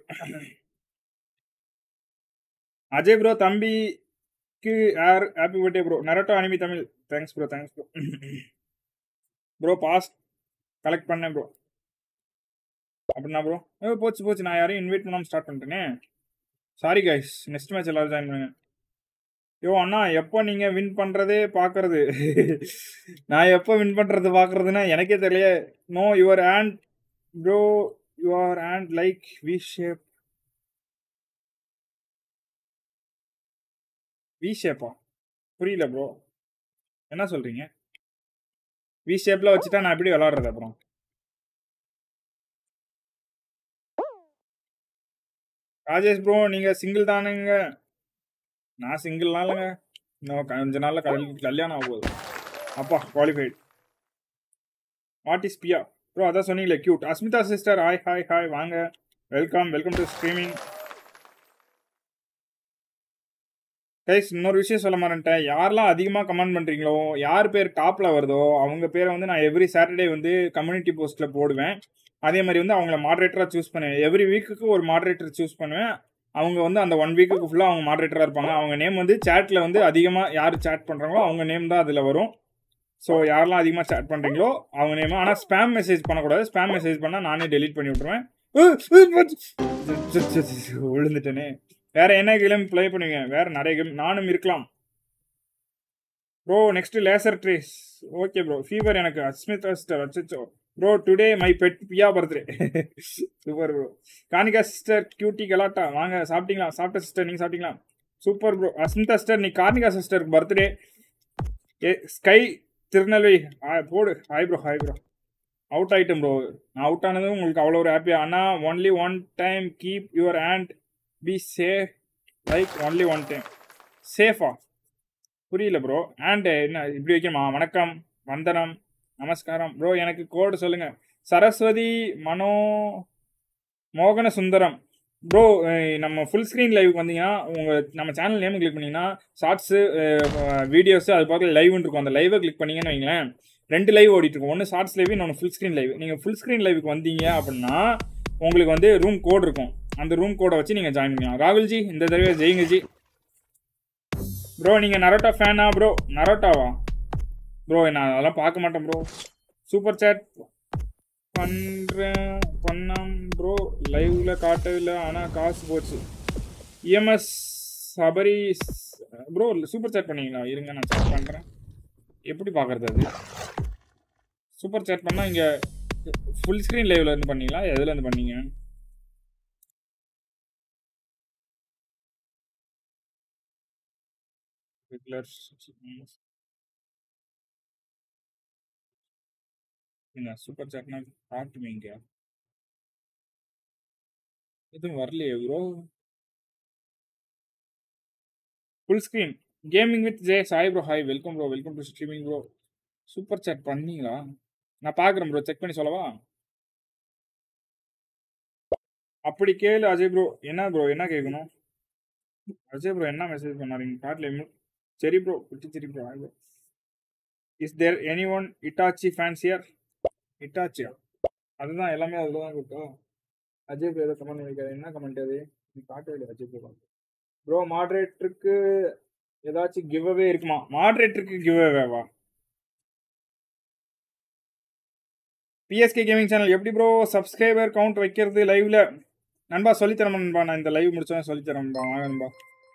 Ajay bro தம்பிக்கு யார் happy birthday bro Naruto anime Tamil thanks bro thanks bro bro pass collect பண்ணேன் ப்ரோ அப்படின்னா ப்ரோ ஏ போச்சு போச்சு நான் யாரையும் இன்வைட் பண்ணாமல் ஸ்டார்ட் பண்ணிட்டேனே சாரி கைஸ் நெக்ஸ்ட் மேட்ச் எல்லாரும் ஜாயின் பண்ணுங்க யோ அண்ணா எப்போ நீங்கள் வின் பண்ணுறதே பார்க்கறது நான் எப்போ வின் பண்ணுறது பார்க்கறதுன்னா எனக்கே தெரியல no your hand bro your hand like V shape V ஷேப்பா புரியல ப்ரோ என்ன சொல்கிறீங்க வி ஷேப்பில் வச்சுட்டா நான் எப்படி விளாட்றது அப்புறம் ராஜேஷ் ப்ரோ நீங்கள் சிங்கிள் தானுங்க நான் சிங்கிள்லாம் இல்லைங்க இன்னும் கொஞ்ச நாளில் கல் கல்யாணம் ஆக போகுது அப்பா qualified what is Piya bro அதான் சொன்னீங்களே cute Asmita sister hi hi hi வாங்க welcome welcome to streaming guys இன்னொரு விஷயம் சொல்ல மாட்டேன்ட்டேன் யாரெல்லாம் அதிகமாக கமெண்ட் பண்ணுறீங்களோ யார் பேர் டாப்பில் வருதோ அவங்க பேரை வந்து நான் எவ்ரி சாட்டர்டே வந்து கம்யூனிட்டி போஸ்ட்டில் போடுவேன் அதே மாதிரி வந்து அவங்கள மாடரேட்டராக சூஸ் பண்ணுவேன் எவ்ரி வீக்குக்கு ஒரு மாடரேட்டர் சூஸ் பண்ணுவேன் அவங்க வந்து அந்த ஒன் வீக்குக்கு ஃபுல்லாக அவங்க மாடரேட்டராக இருப்பாங்க அவங்க நேம் வந்து சேட்டில் வந்து அதிகமாக யார் சேட் பண்ணுறாங்களோ அவங்க நேம் தான் அதில் வரும் ஸோ யாரெல்லாம் அதிகமாக சேட் பண்ணுறீங்களோ அவங்க நேம் ஆனால் ஸ்பேம் மெசேஜ் பண்ணக்கூடாது ஸ்பேம் மெசேஜ் பண்ணால் நானே டெலீட் பண்ணி விட்ருவேன் விழுந்துட்டேனே வேற என்ன கேம் ப்ளே பண்ணுவீங்க வேற நிறைய கேம் நானும் இருக்கலாம் bro next laser trace okay bro fever எனக்கு அஸ்மிதா சிஸ்டர் அச்சோ bro today my pet Piya birthday super bro Kanika sister cutie கலாட்டா வாங்க சாப்பிட்டீங்களா சாப்பிட்ட சிஸ்டர் நீங்கள் சாப்பிட்டீங்களா சூப்பர் ப்ரோ அஸ்மிதா சிஸ்டர் நீ கார்னிகா சிஸ்டருக்கு பர்த்டே ஏ ஸ்கை திருநெல்வேலி ஆ போடு hi bro hi bro out ஆயிட்டும் ப்ரோ நான் அவுட் ஆனதும் உங்களுக்கு அவ்வளோ ஒரு ஹாப்பி அண்ணா only one time keep your hand be safe like only one time சேஃபா புரியல ப்ரோ ஹேண்டு என்ன இப்படி வைக்கணுமா வணக்கம் வந்தனம் நமஸ்காரம் ப்ரோ எனக்கு கோடு சொல்லுங்க சரஸ்வதி மனோ மோகன சுந்தரம் ப்ரோ நம்ம ஃபுல் ஸ்க்ரீன் லைவ் வந்தீங்கன்னா உங்கள் நம்ம சேனல் நேம் கிளிக் பண்ணீங்கன்னா ஷார்ட்ஸு வீடியோஸு அது பக்கத்தில் லைவ்னு இருக்கும் அந்த லைவை கிளிக் பண்ணீங்கன்னு வைங்களேன் ரெண்டு லைவ் ஓடிட்டு இருக்கும் ஒன்று ஷார்ட்ஸ் லைவ் இன்னொன்று ஃபுல் ஸ்க்ரீன் லைவ் நீங்கள் ஃபுல் ஸ்க்ரீன் லைவுக்கு வந்தீங்க அப்படின்னா உங்களுக்கு வந்து ரூம் கோட் இருக்கும் அந்த ரூம் கோடை வச்சு நீங்கள் ஜாயின் பண்ணலாம் ராகுல்ஜி இந்த தடவை ஜெயிங்க ஜி ப்ரோ நீங்கள் நரோட்டா ஃபேனா ப்ரோ நரோட்டாவா ப்ரோ நான் அதெல்லாம் பார்க்க மாட்டேன் ப்ரோ சூப்பர் சேட் பண்ணுறேன் பண்ணாம் ப்ரோ லைவ்ல காட்டவில்லை ஆனால் காசு போச்சு EMS Sabari bro super chat பண்ணீங்களா இருங்க நான் செக் பண்ணுறேன் எப்படி பார்க்குறது அது சூப்பர் சேட் பண்ணால் இங்கே ஃபுல் ஸ்க்ரீன் லைவ்ல இருந்து பண்ணீங்களா எதுல இருந்து பண்ணீங்க ரெகுலர் சூப்பர் சாட்னா காட்டுமே இங்க எதுவும் வரலையே bro full screen gaming with J Sai bro hi welcome bro welcome to streaming bro super chat பண்ணீங்களா நான் பார்க்குறேன் ப்ரோ செக் பண்ணி சொல்லவா அப்படி கேளு அஜய் ப்ரோ என்ன ப்ரோ என்ன கேட்கணும் அஜய் ப்ரோ என்ன மெசேஜ் பண்ணாருங்க காட்டில் சரி ப்ரோ குட்டி சரி bro bro is there any one Itachi fancier இட்டாச்சியா அதுதான் எல்லாமே அதில் தான் கொடுத்தோம் அஜய் ப்ரோ ஏதோ கமெண்ட் பண்ணிருக்காரு என்ன கமெண்ட் அது நீ காட்டவே இல்லை அஜய் ப்ரோ ப்ரோ மாட்ரேட்டருக்கு ஏதாச்சும் கிவ் அவே இருக்குமா மாட்ரேட்டருக்கு கிவ் அவேவா பிஎஸ்கே கேமிங் சேனல் எப்படி ப்ரோ சப்ஸ்கிரைபர் கவுண்ட் வைக்கிறது லைவ்ல நண்பா சொல்லித்தரேன் நண்பா நான் இந்த லைவ் முடிச்சோன்னே சொல்லித்தரேன் நண்பா வாங்க நண்பா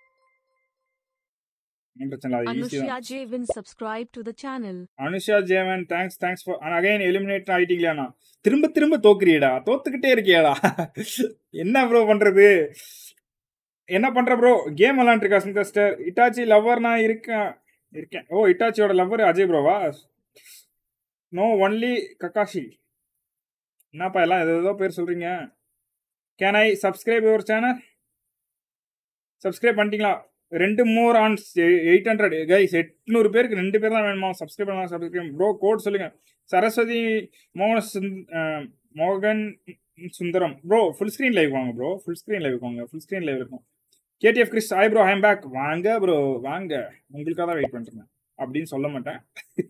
ஒன்றும் பிரச்சனை இல்லை அது ஈஸி தான் Anushya Javin subscribe to the channel. Anusha Jeevan thanks thanks for again eliminate ஆயிட்டீங்களாண்ணா திரும்ப திரும்ப தோக்குறியடா தோத்துக்கிட்டே இருக்கியாடா என்ன ப்ரோ பண்றது என்ன பண்ற ப்ரோ கேம் விளாண்டுருக்கா சிங்கஸ்டர் இட்டாச்சி லவ்வர் நான் இருக்கேன் இருக்கேன் ஓ இட்டாச்சியோட லவ்வர் அஜய் ப்ரோவா நோ ஒன்லி கக்காஷி என்னப்பா எல்லாம் ஏதோ ஏதோ பேர் சொல்றீங்க can I subscribe your channel subscribe பண்ணிட்டீங்களா ரெண்டு more on eight hundred guys எட்நூறு பேருக்கு ரெண்டு பேர் தான் வேணுமா சப்ஸ்கிரைப் பண்ணலாம் சப்ஸ்கிரைப் ப்ரோ கோட் சொல்லுங்க சரஸ்வதி மோகன சுந்- அஹ், மோகன் Sundaram bro full screen live வாங்க ப்ரோ ஃபுல் ஸ்க்ரீன் லைவ் வாங்க ஃபுல் ஸ்க்ரீன் லைவ் இருக்கும் கேடிஎஃப் கிறிஸ் ஆய் ப்ரோ ஐம் பேக் வாங்க ப்ரோ வாங்க உங்களுக்காக தான் வெயிட் பண்ணுறேன் அப்படின்னு சொல்ல மாட்டேன்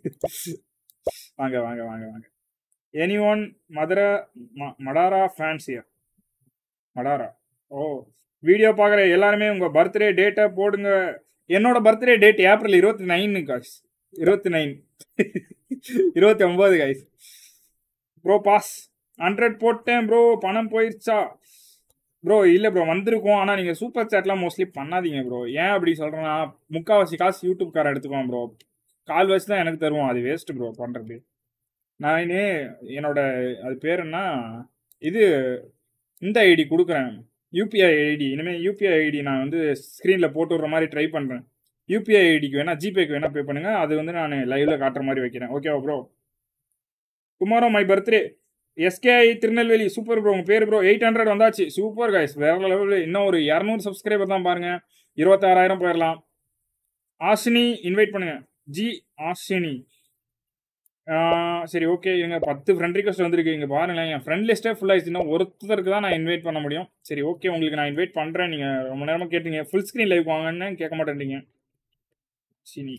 வாங்க வாங்க வாங்க வாங்க எனி ஒன் மதுரை ம- மடாரா ஃபேன்சியர் மடாரா ஓ வீடியோ பார்க்குற எல்லாருமே உங்கள் பர்த்டே டேட்டை போடுங்க என்னோட பர்த்டே டேட் ஏப்ரல் இருபத்தி நைனு காய்ஸ் இருபத்தி நைன் இருபத்தி ஒம்பது காய்ஸ் ப்ரோ பாஸ் ஹண்ட்ரட் போட்டேன் ப்ரோ பணம் போயிடுச்சா ப்ரோ இல்லை ப்ரோ வந்திருக்கும் ஆனால் நீங்கள் சூப்பர் சேட்லாம் மோஸ்ட்லி பண்ணாதீங்க ப்ரோ ஏன் அப்படி சொல்கிறேன்னா முக்கால்வாசி காசு யூடியூப்காரன் எடுத்துக்குவான் ப்ரோ கால் வச்சு தான் எனக்கு தருவோம் அது வேஸ்ட் ப்ரோ பண்ணுறது நான் இனி என்னோட அது பேர் என்ன இது இந்த ஐடி கொடுக்குறேன் யூபிஐ ஐடி இனிமேல் யூபிஐ ஐடி நான் வந்து ஸ்க்ரீனில் போட்டு விடுற மாதிரி ட்ரை பண்ணுறேன் யூபிஐ ஐடிக்கு வேணா ஜிபேக்கு வேணா பே பண்ணுங்க அது வந்து நான் லைவ்ல காட்டுற மாதிரி வைக்கிறேன் ஓகேவா bro tomorrow my birthday SKI Tirunelveli super bro உங்கள் பேர் ப்ரோ எயிட் ஹண்ட்ரட் வந்தாச்சு சூப்பர் கைஸ் வேற லெவலில் இன்னும் ஒரு இரநூறு சப்ஸ்கிரைபர் தான் பாருங்க இருபத்தாறாயிரம் போயிடலாம் ஆஷினி இன்வைட் பண்ணுங்க ஜி ஆஷினி ஆஹ் சரி ஓகே இவங்க பத்து ஃப்ரெண்ட் ரிக்வஸ்ட் வந்திருக்கு இங்கே பாருங்களேன் என் ஃப்ரெண்ட் லிஸ்ட்டே ஃபுல் ஆயிடுச்சுன்னா ஒருத்தருக்கு தான் நான் இன்வைட் பண்ண முடியும் சரி ஓகே உங்களுக்கு நான் இன்வைட் பண்ணுறேன் நீங்கள் ரொம்ப நேரமாக கேட்டீங்க ஃபுல் ஸ்க்ரீன் லைவ் வாங்கன்னு கேட்க மாட்டேன்றீங்க சினி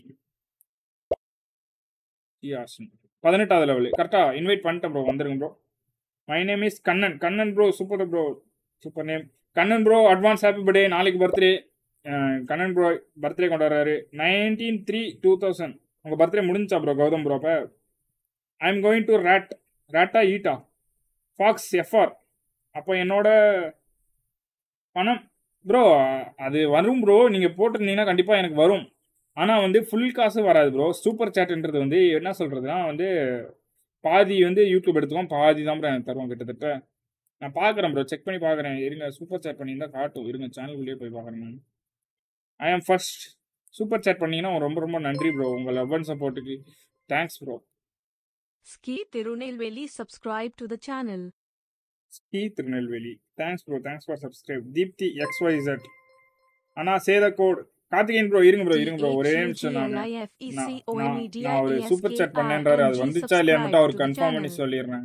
ஜி ஆஷினி பதினெட்டாவது லெவலு கரெக்டாக இன்வைட் பண்ணிட்டேன் ப்ரோ வந்துருங்க bro my name is Kannan Kannan bro super bro super name Kannan bro advance happy birthday நாளைக்கு பர்த்டே கண்ணன் ப்ரோ பர்த்டே கொண்டாடுறாரு நைன்டீன் த்ரீ டூ தௌசண்ட் உங்கள் பர்த்டே முடிஞ்சா ப்ரோ கௌதம் ப்ரோ அப்போ I am going to rate ரேட்டா ஈட்டா ஃபாக்ஸ் எஃப்ஆர் அப்போ என்னோட பணம் ப்ரோ அது வரும் ப்ரோ நீங்கள் போட்டிருந்தீங்கன்னா கண்டிப்பாக எனக்கு வரும் ஆனால் வந்து ஃபுல் காசு வராது ப்ரோ சூப்பர் சேட்ன்றது வந்து என்ன சொல்கிறதுனா வந்து பாதி வந்து யூடியூப் எடுத்துக்கோம் பாதி தான் ப்ரோ எனக்கு தருவோம் கிட்டத்தட்ட நான் பார்க்குறேன் ப்ரோ செக் பண்ணி பார்க்குறேன் இருங்க சூப்பர் சேட் பண்ணியிருந்தா காட்டும் இருங்க சேனலுக்குள்ளேயே போய் பார்க்குறேன் நான் ஐ ஆம் ஃபர்ஸ்ட் சூப்பர் சேட் பண்ணீங்கன்னா ரொம்ப ரொம்ப நன்றி ப்ரோ உங்கள் லவ் அண்ட் சப்போர்ட்டுக்கு thanks bro Ski Tirunelveli subscribe to the channel. Ski Tirunelveli thanks bro thanks for subscribe Deepthi X Y Z அண்ணா say the code Karthikeyan bro இருங்க ப்ரோ இருங்க ப்ரோ ஒரே நிமிஷம் நான் நான் நான் நான் ஒரு சூப்பர் சாட் பண்ணேன்றாரு அது வந்துச்சா இல்லையா மட்டும் அவர் கன்ஃபார்ம் பண்ணி சொல்லிடுறேன்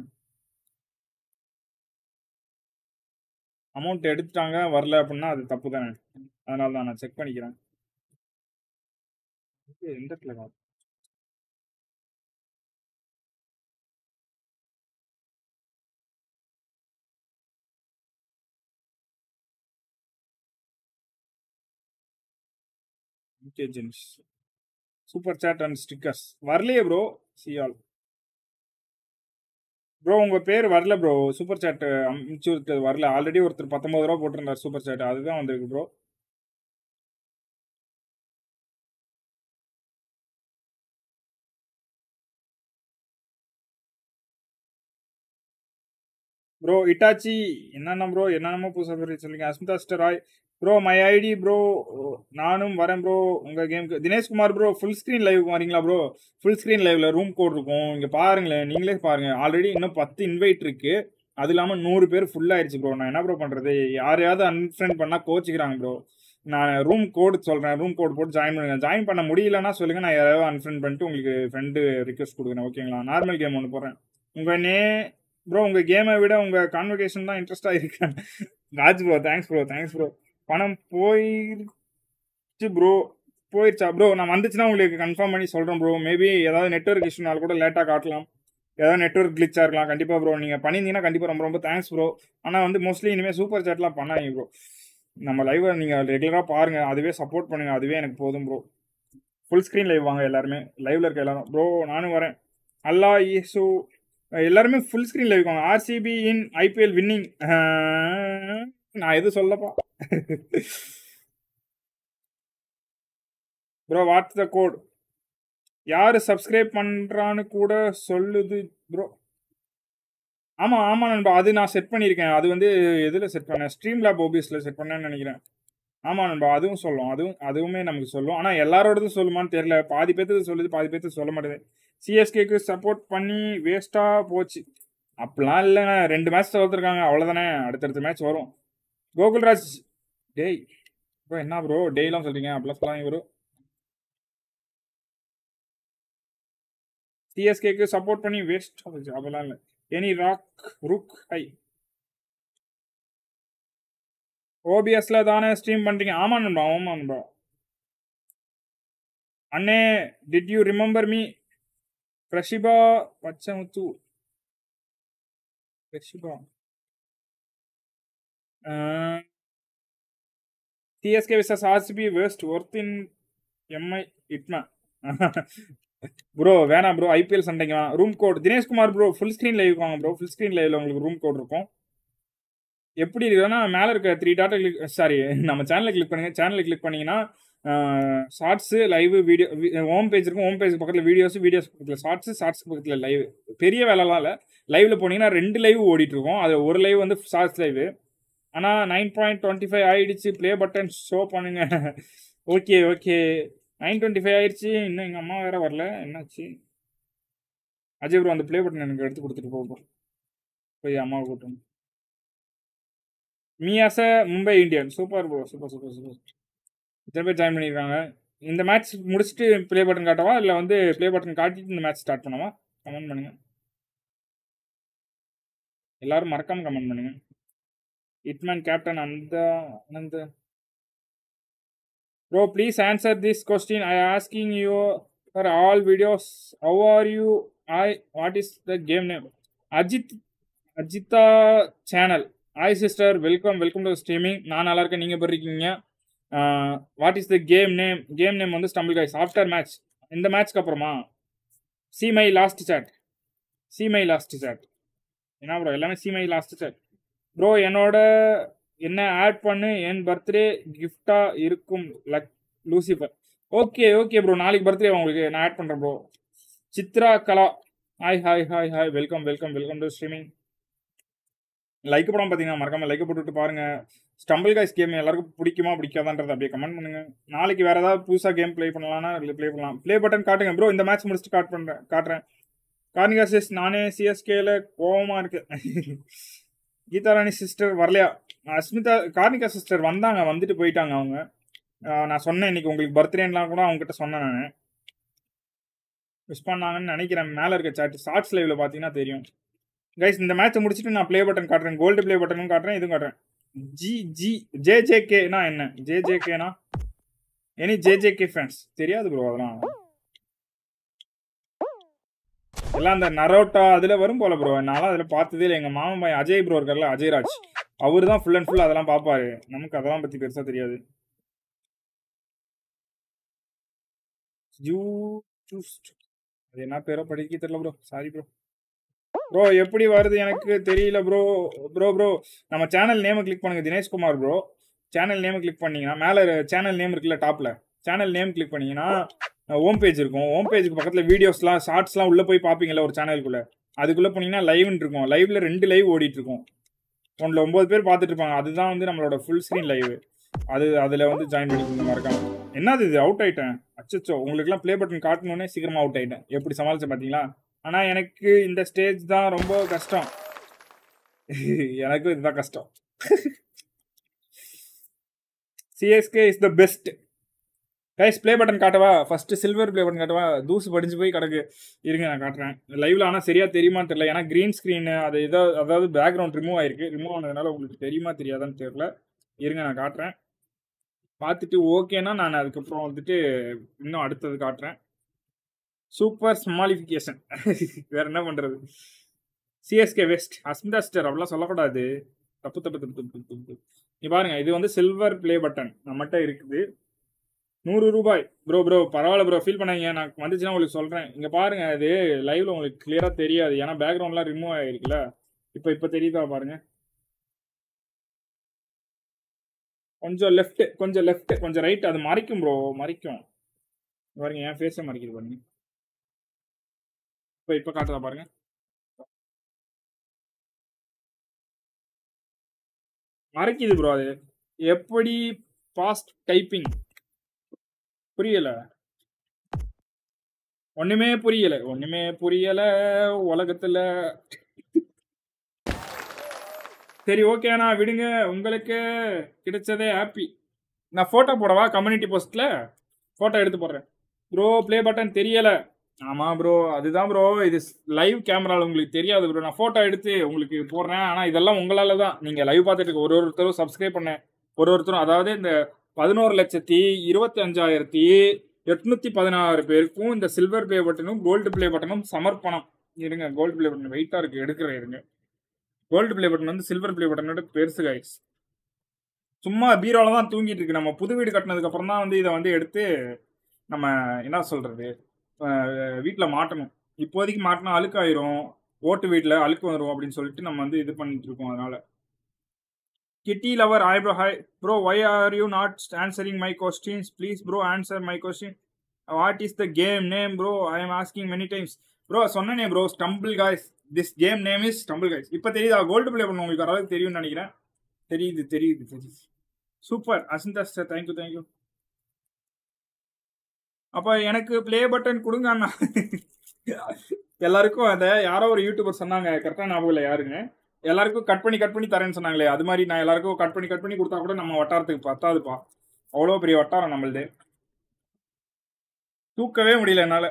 அமௌண்ட் எடுத்துட்டாங்க வரல அப்படின்னா அது தப்பு தானே அதனால தான் நான் செக் பண்ணிக்கிறேன் இது எந்த இடத்துல காணும்? Okay gents super chat and stickers வரலையே ப்ரோ சிஆல் ப்ரோ உங்க பேர் வரல ப்ரோ சூப்பர் சாட் அமுச்சு விட்டது வரல ஆல்ரெடி ஒருத்தர் பத்தொன்பது ரூபா போட்டிருந்தார் சூப்பர் சாட் அதுதான் வந்திருக்கு ப்ரோ ப்ரோ இட்டாச்சி என்னென்ன ப்ரோ என்னென்னமோ புதுசாக பேர் சொல்லுங்க அஸ்மிதா ஸ்டர் Rai bro my ID bro நானும் வரேன் ப்ரோ உங்கள் கேமுக்கு Dineshkumar bro full screen live வரீங்களா ப்ரோ ஃபுல் ஸ்க்ரீன் லைவ்ல ரூம் கோட் இருக்கும் இங்கே பாருங்களேன் நீங்களே பாருங்க ஆல்ரெடி இன்னும் பத்து இன்வைட் இருக்கு அது இல்லாமல் நூறு பேர் ஃபுல் ஆயிடுச்சு ப்ரோ நான் என்ன ப்ரோ பண்ணுறது யாரையாவது அன்ஃப்ரெண்ட் பண்ணால் கோச்சிக்கிறாங்க ப்ரோ நான் ரூம் கோடு சொல்கிறேன் ரூம் கோட் போட்டு ஜாயின் பண்ணுங்க ஜாயின் பண்ண முடியலன்னா சொல்லுங்க நான் யாராவது அன்ஃப்ரெண்ட் பண்ணிட்டு உங்களுக்கு ஃப்ரெண்டு ரிக்வஸ்ட் கொடுக்குறேன் ஓகேங்களா நார்மல் கேம் ஒன்று போடுறேன் உங்கள் நே ப்ரோ உங்கள் கேமை விட உங்கள் கான்வர்கேஷன் தான் இன்ட்ரெஸ்டாக இருக்கேன் Raj bro thanks bro thanks bro பணம் போயிடுச்சு ப்ரோ போயிடுச்சா ப்ரோ நான் வந்துச்சுன்னா உங்களுக்கு கன்ஃபார்ம் பண்ணி சொல்கிறேன் ப்ரோ மேபி ஏதாவது நெட்ஒர்க் இஷ்யூனால கூட லேட்டாக காட்டலாம் ஏதாவது நெட்ஒர்க் கிளிச்சாக இருக்கலாம் கண்டிப்பாக ப்ரோ நீங்கள் பண்ணியிருந்தீங்கன்னா கண்டிப்பாக ரொம்ப ரொம்ப தேங்க்ஸ் ப்ரோ ஆனால் வந்து மோஸ்ட்லி இனிமேல் சூப்பர் சாட்லாம் பண்ணாதீங்க ப்ரோ நம்ம லைவை நீங்கள் ரெகுலராக பாருங்கள் அதுவே சப்போர்ட் பண்ணுங்கள் அதுவே எனக்கு போதும் ப்ரோ ஃபுல் ஸ்க்ரீன் லைவ் வாங்க எல்லாருமே லைவ்ல இருக்க எல்லாரும் ப்ரோ நானும் வரேன் அல்லா ஈசு எல்லாருமே ஃபுல் ஸ்க்ரீன் லைவ் வாங்க ஆர்சிபி இன் ஐபிஎல் வின்னிங் நான் எதுவும் சொல்லப்பா ப்ரோ வாட்ஸ் த கோட் யாரு சப்ஸ்கிரைப் பண்றான்னு கூட சொல்லுது ப்ரோ ஆமா ஆமா நண்பா அது நான் செட் பண்ணியிருக்கேன் அது வந்து எதுல செட் பண்ணேன் ஸ்ட்ரீம் லேப் ஓபிஎஸ்ல செட் பண்ணேன்னு நினைக்கிறேன் ஆமா நண்பா அதுவும் சொல்லும் அதுவும் அதுவுமே நமக்கு சொல்லும் ஆனா எல்லாரோடதும் சொல்லுமான்னு தெரியல பாதி பேர்த்துக்கு சொல்லுது பாதி பேர்த்துக்கு சொல்ல மாட்டேது சிஎஸ்கேக்கு சப்போர்ட் பண்ணி வேஸ்டா போச்சு அப்படிலாம் இல்லைண்ணே ரெண்டு மேட்ச் தோத்துருக்காங்க அவ்வளோதானே அடுத்தடுத்த மேட்ச் வரும் கோகுல்ராஜ் டேய் ப்ரோ என்ன ப்ரோ டேய்லாம் சொல்றீங்க அப்படிலாம் சொல்லாங்க ப்ரோ சிஎஸ்கேக்கு சப்போர்ட் பண்ணி வேஸ்ட் ஆகுது அப்படிலாம் இல்லை எனி ராக் ருக் ஹை ஓபிஎஸ்ல தானே ஸ்ட்ரீம் பண்றீங்க ஆமா நண்பா ஆமா நண்பா அண்ணே டிட் யூ ரிமெம்பர் மீ பிரஷிபா பச்சமுத்து பிரஷிபா CSK versus RCB waste worth in MI இட்மா ப்ரோ வேணாம் ப்ரோ ஐபிஎல் சண்டைக்கு வேணாம் room code Dineshkumar bro full screen live வாங்க ப்ரோ ஃபுல் ஸ்க்ரீன் லைவ்ல உங்களுக்கு ரூம் கோட் இருக்கும் எப்படி இருக்குன்னா மேலே இருக்க த்ரீ டாட்டா கிளிக் சாரி நம்ம சேனலை கிளிக் பண்ணுங்க சேனலை கிளிக் பண்ணீங்கன்னா shorts live video home page இருக்கும் ஹோம் பேஜ் பக்கத்தில் வீடியோஸ் வீடியோஸ் பக்கத்தில் ஷார்ட்ஸு ஷார்ட்ஸ் பக்கத்தில் லைவ் பெரிய வேலைலாம் இல்லை லைவ்ல போனீங்கன்னா ரெண்டு லைவ் ஓடிட்டு இருக்கும் அது ஒரு லைவ் வந்து ஷார்ட்ஸ் லைவ் ஆனால் நைன் பாயிண்ட் டுவெண்ட்டி ஃபைவ் ஆயிடுச்சு ப்ளே பட்டன் ஷோ பண்ணுங்க okay okay nine twenty five ஆயிடுச்சு இன்னும் எங்கள் அம்மா வேற வரல என்னாச்சு அஜய் ப்ரோ அந்த ப்ளே பட்டன் எனக்கு எடுத்து கொடுத்துட்டு போகும் போய் அம்மாவை கூட்டம் மியாச Mumbai Indian super bro super super super இத்தனை பேர் ஜாயின் பண்ணியிருக்காங்க இந்த மேட்ச் முடிச்சுட்டு ப்ளே பட்டன் காட்டவா இல்லை வந்து ப்ளே பட்டன் காட்டிட்டு இந்த மேட்ச் ஸ்டார்ட் பண்ணவா கமெண்ட் பண்ணுங்க எல்லாரும் மறக்காம கமெண்ட் பண்ணுங்க இட்மேன் கேப்டன் அந்த Anantha bro please answer this question I asking you for all videos how are you I what is the game name Ajith Ajitha channel hi sister welcome welcome to streaming நான் நல்லா இருக்கேன் நீங்கள் எப்படி இருக்கீங்க what is the game name game name வந்து stumble guys after match இந்த மேட்ச்க்கு அப்புறமா see my last chat see my last chat என்ன ப்ரோ எல்லாமே see my last chat bro என்னோட என்ன ஆட் பண்ணு என் பர்த்டே கிஃப்டா இருக்கும் luck Lucifer okay okay bro நாளைக்கு பர்த்டே உங்களுக்கு நான் ஆட் பண்ணுறேன் bro Chitra Kala hi hi hi hi welcome welcome welcome to streaming like படம் பார்த்தீங்கன்னா மறக்காம லைக் போட்டுட்டு பாருங்க ஸ்டம்பிள் கைஸ் கேம் எல்லாருக்கும் பிடிக்குமா பிடிக்காதான்றது அப்படியே கமெண்ட் பண்ணுங்க நாளைக்கு வேற ஏதாவது புதுசாக கேம் ப்ளே பண்ணலாம்னா ப்ளே பண்ணலாம் ப்ளே பட்டன் காட்டுங்க ப்ரோ இந்த மேட்ச் முடிச்சுட்டு காட் பண்ணுறேன் காட்டுறேன் கார்னிகா சிஸ் நானே சிஎஸ்கேல கோவமா இருக்கு கீதாராணி சிஸ்டர் வரலையா அஸ்மிதா கார்னிகா சிஸ்டர் வந்தாங்க வந்துட்டு போயிட்டாங்க அவங்க ஆஹ் நான் சொன்னேன் இன்னைக்கு உங்களுக்கு பர்த்டேலாம் கூட அவங்க கிட்ட சொன்னேன் நான் விஷ் பண்ணாங்கன்னு நினைக்கிறேன் மேலே இருக்க சாட் ஷார்ட்ஸ் லைவ்ல பார்த்தீங்கன்னா தெரியும் கைஸ் இந்த மேட்ச்சை முடிச்சுட்டு நான் ப்ளே பட்டன் காட்டுறேன் கோல்டு ப்ளே பட்டனும் காட்டுறேன் இதுவும் காட்டுறேன் ஜி ஜி ஜே ஜே கேனா என்ன ஜே ஜே கேனா any J J K fans தெரியாது ப்ரோ அதெல்லாம் எல்லாம் அந்த நரோட்டா அதில் வரும் போல ப்ரோ என்னால் அதில் பார்த்ததே இல்லை எங்கள் மாமன் பையன் அஜய் ப்ரோ இருக்கார்ல அஜய்ராஜ் அவர் தான் ஃபுல் அண்ட் ஃபுல் அதெல்லாம் பார்ப்பாரு நமக்கு அதெல்லாம் பற்றி பெருசாக தெரியாது ஜூ ஜூஸ் அது என்ன பேரோ படிக்க தெரியல ப்ரோ சாரி ப்ரோ ப்ரோ எப்படி வருது எனக்கு தெரியல ப்ரோ ப்ரோ ப்ரோ நம்ம சேனல் நேமை கிளிக் பண்ணுங்க தினேஷ்குமார் ப்ரோ சேனல் நேமை கிளிக் பண்ணீங்கன்னா மேலே சேனல் நேம் இருக்குல்ல டாப்பில் சேனல் நேம் கிளிக் பண்ணீங்கன்னா ஹோம் பேஜ் இருக்கும் ஹோம் பேஜுக்கு பக்கத்தில் வீடியோஸ்லாம் ஷார்ட்ஸ்லாம் உள்ளே போய் பார்ப்பீங்கல்ல ஒரு சேனலுக்குள்ளே அதுக்குள்ளே போனீங்கன்னா லைவ்னு இருக்கும் லைவ்ல ரெண்டு லைவ் ஓடிட்டு இருக்கும் ஒன்றில் ஒம்பது பேர் பார்த்துட்டு இருப்பாங்க அதுதான் வந்து நம்மளோட ஃபுல் ஸ்க்ரீன் லைவ் அது அதில் வந்து ஜாயின் பண்ணிக்கோங்க மறக்காம என்னது இது அவுட் ஆயிட்டேன் அச்சச்சோ உங்களுக்குலாம் ப்ளே பட்டன் காட்டணுன்னே சீக்கிரமா அவுட் ஆயிட்டேன் எப்படி சமாளிச்சேன் பார்த்தீங்களா ஆனால் எனக்கு இந்த ஸ்டேஜ் தான் ரொம்ப கஷ்டம் எனக்கும் இதுதான் கஷ்டம் CSK is the best guys play button காட்டவா ஃபர்ஸ்ட் சில்வர் ப்ளே பட்டன் காட்டவா தூசு படிஞ்சு போய் கிடக்கு இருங்க நான் காட்டுறேன் லைவ்ல ஆனால் சரியா தெரியுமான்னு தெரியல ஏன்னா க்ரீன் ஸ்க்ரீன் அது ஏதோ அதாவது பேக்ரவுண்ட் ரிமூவ் ஆயிருக்கு ரிமூவ் ஆனதுனால உங்களுக்கு தெரியுமா தெரியாதான்னு தெரியல இருங்க நான் காட்டுறேன் பார்த்துட்டு ஓகேனா நான் அதுக்கப்புறம் வந்துட்டு இன்னும் அடுத்தது காட்டுறேன் சூப்பர் ஸ்மாலிஃபிகேஷன் வேற என்ன பண்றது சிஎஸ்கே வெஸ்ட் அஸ்மிதாஸ்டர் அப்படிலாம் சொல்லக்கூடாது தப்பு தப்பு தப்பு தப்பு தப்பு தப்பு நீ பாருங்க இது வந்து சில்வர் ப்ளே பட்டன் நம்மகிட்ட இருக்குது நூறு ரூபாய் ப்ரோ ப்ரோ பரவாயில்ல ப்ரோ ஃபீல் பண்ணாங்க நான் வந்துச்சுன்னா உங்களுக்கு சொல்கிறேன் இங்கே பாருங்க இது லைவ்ல உங்களுக்கு கிளியராக தெரியாது ஏன்னா பேக்ரவுண்ட்லாம் ரிமூவ் ஆகிருக்குல்ல இப்போ இப்போ தெரியுதா பாருங்க கொஞ்சம் லெஃப்ட் கொஞ்சம் லெஃப்ட் கொஞ்சம் ரைட் அது மறைக்கும் ப்ரோ மறைக்கும் பாருங்க என் ஃபேஸை மறைக்குது பாருங்க இப்போ இப்போ காட்டுதா பாருங்க மறைக்குது ப்ரோ அது எப்படி ஃபாஸ்ட் டைப்பிங் புரியல ஒண்ணுமே புரியல ஒண்ணுமே புரியல உலகத்துல சரி ஓகேண்ணா விடுங்க உங்களுக்கு கிடைச்சதே ஹாப்பி நான் ஃபோட்டோ போடவா கம்யூனிட்டி போஸ்ட்ல ஃபோட்டோ எடுத்து போடுறேன் ப்ரோ ப்ளே பட்டன் தெரியல ஆமா ப்ரோ அதுதான் ப்ரோ இது லைவ் கேமரால உங்களுக்கு தெரியாது ப்ரோ நான் ஃபோட்டோ எடுத்து உங்களுக்கு போடுறேன் ஆனால் இதெல்லாம் உங்களால தான் நீங்கள் லைவ் பார்த்துட்டு இருக்க ஒரு ஒருத்தரும் சப்ஸ்கிரைப் பண்ண ஒரு ஒருத்தரும் அதாவது இந்த பதினோரு லட்சத்தி இருபத்தி அஞ்சாயிரத்தி எட்நூத்தி பதினாறு பேருக்கும் இந்த சில்வர் ப்ளே பட்டனும் கோல்டு ப்ளே பட்டனும் சமர்ப்பணம் இருங்க கோல்டு ப்ளே பட்டன் வெயிட்டா இருக்கு எடுக்கிறேன் இருங்க கோல்டு ப்ளே பட்டன் வந்து சில்வர் ப்ளே பட்டனோட பெருசு கைஸ் சும்மா பீரோல தான் தூங்கிட்டு இருக்கு நம்ம புது வீடு கட்டினதுக்கு அப்புறம் தான் வந்து இதை வந்து எடுத்து நம்ம என்ன சொல்றது வீட்டில் மாட்டணும் இப்போதைக்கு மாட்டினா அழுக்காயிரும் ஓட்டு வீட்டில் அழுக்கு வந்துடும் அப்படின்னு சொல்லிட்டு நம்ம வந்து இது பண்ணிட்டு இருக்கோம் அதனால kitty lover hi bro hi bro why are you not answering my questions please bro answer my question what is the game name bro I am asking many times bro சொன்னனே bro stumble guys this game name is stumble guys இப்போ தெரியுதா gold play பண்ண உங்களுக்கு ஓரளவுக்கு தெரியும்னு நினைக்கிறேன் தெரியுது தெரியுது தெரியுது super Asintha sir thank you thank you அப்போ எனக்கு ப்ளே பட்டன் கொடுங்க அண்ணா எல்லாருக்கும் அதை யாரோ ஒரு யூடியூபர் சொன்னாங்க கரெக்டாக ஞாபகம் இல்லை யாருங்க எல்லாருக்கும் கட் பண்ணி கட் பண்ணி தரேன்னு சொன்னாங்களே அது மாதிரி நான் எல்லாருக்கும் கட் பண்ணி கட் பண்ணி கொடுத்தா கூட நம்ம வட்டாரத்துக்கு பத்தாதுப்பா அவ்வளோ பெரிய வட்டாரம் நம்மளது தூக்கவே முடியல என்னால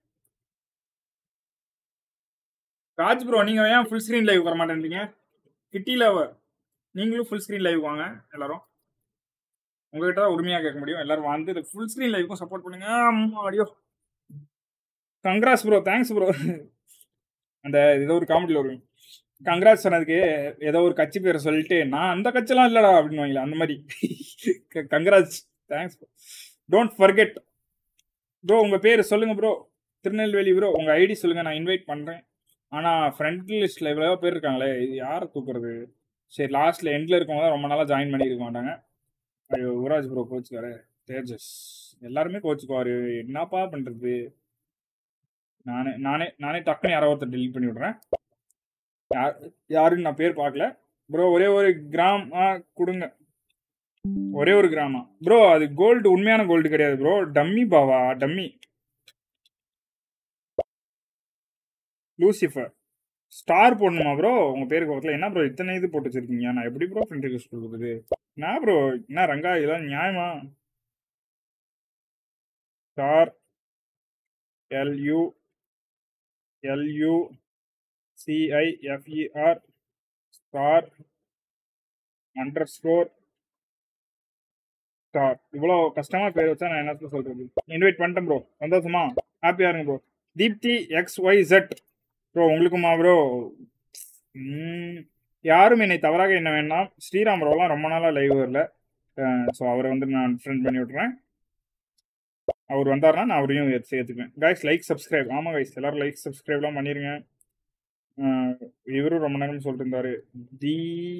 ராஜ் ப்ரோ நீங்க ஏன் ஃபுல் ஸ்கிரீன் லைவ் வர மாட்டேன்றீங்க கிட்டில நீங்களும் ஃபுல் ஸ்கிரீன் லைவ் வாங்க எல்லாரும் உங்ககிட்ட தான் உரிமையாக கேட்க முடியும் எல்லாரும் வந்து ஃபுல் ஸ்கிரீன் லைவுக்கும் சப்போர்ட் பண்ணுங்க அம்மா அடியோ கங்க்ராஸ் ப்ரோ தேங்க்ஸ் ப்ரோ அந்த ஏதோ ஒரு காமெடியில் வரும் கங்க்ராட்ஸ் சொன்னதுக்கு ஏதோ ஒரு கட்சி பேரை சொல்லிட்டு நான் அந்த கட்சிலாம் இல்லடா அப்படின்னு வாங்கல அந்த மாதிரி congrats thanks don't forget bro உங்கள் பேர் சொல்லுங்கள் ப்ரோ திருநெல்வேலி ப்ரோ உங்கள் ஐடி சொல்லுங்கள் நான் இன்வைட் பண்ணுறேன் ஆனால் ஃப்ரெண்ட் லிஸ்ட்டில் இவ்வளோ பேர் இருக்காங்களே இது யாரை தூக்குறது சரி லாஸ்ட்டில் எண்டில் இருக்கவங்க தான் ரொம்ப நாளாக ஜாயின் பண்ணியிருக்க மாட்டாங்க ஐயோ யுவராஜ் ப்ரோ கோச்சுக்காரு தேஜஸ் எல்லாருமே கோச்சுக்குவாரு என்னப்பா பண்ணுறது நானே நானே நானே டக்குன்னு யாரோ ஒருத்தர் டெலிட் பண்ணி விட்றேன் யார் யாருன்னு நான் பேர் பார்க்கல ப்ரோ ஒரே ஒரு கிராம் ஆ கொடுங்க ஒரே ஒரு கிராமா ப்ரோ அது கோல்டு உண்மையான கோல்டு கிடையாது ப்ரோ டம்மி பாவா டம்மி லூசிஃபர் ஸ்டார் போடணுமா ப்ரோ உங்க பேருக்கு பக்கத்தில் என்ன ப்ரோ இத்தனை இது போட்டு வச்சிருக்கீங்க நான் எப்படி ப்ரோ ஃப்ரெண்ட் ரிக்வஸ்ட் கொடுக்குறது என்ன ப்ரோ என்ன ரங்கா இதெல்லாம் நியாயமா star L U L U C I F E R star underscore star இவ்வளோ கஷ்டமா பேர் வச்சா நான் என்ன சொல்றது இன்வைட் பண்ணிட்டேன் ப்ரோ சந்தோஷமா ஹாப்பியா இருங்க bro Deepthi X Y Z bro உங்களுக்குமா ப்ரோ யாரும் என்னை தவறாக என்ன வேண்டாம் ஸ்ரீராம் ப்ரோலாம் ரொம்ப நாளாக லைவ் வரல ஸோ அவரை வந்து நான் ஃப்ரெண்ட் பண்ணி விட்றேன் அவர் வந்தார்னா நான் அவரையும் எடுத்து சேர்த்துக்குவேன் கைஸ் லைக் சப்ஸ்கிரைப் ஆமாம் கைஸ் எல்லாரும் லைக் சப்ஸ்கிரைப்லாம் பண்ணிருங்க அஹ் இவரும் ரொம்ப நேரம் சொல்லிட்டு இருந்தாரு தி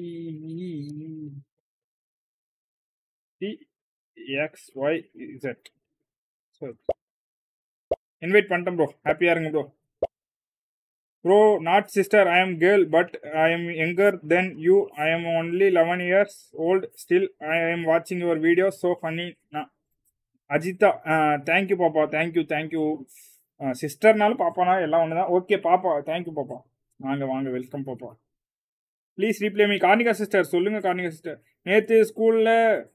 D X Y Z so invite பண்ணிட்டேன் ப்ரோ ஹாப்பியாக இருங்க bro bro not sister I am girl but I am younger then you I am only eleven years old still I am வாட்சிங் your video so funny Ajitha thank you பாப்பா thank you thank you சிஸ்டர்னாலும் பாப்பானா எல்லாம் ஒன்று தான் ஓகே பாப்பா தேங்க்யூ பாப்பா வாங்க வாங்க வெல்கம் பாப்பா please replay me Karnika sister சொல்லுங்க கார்னிகா சிஸ்டர் நேற்று ஸ்கூலில்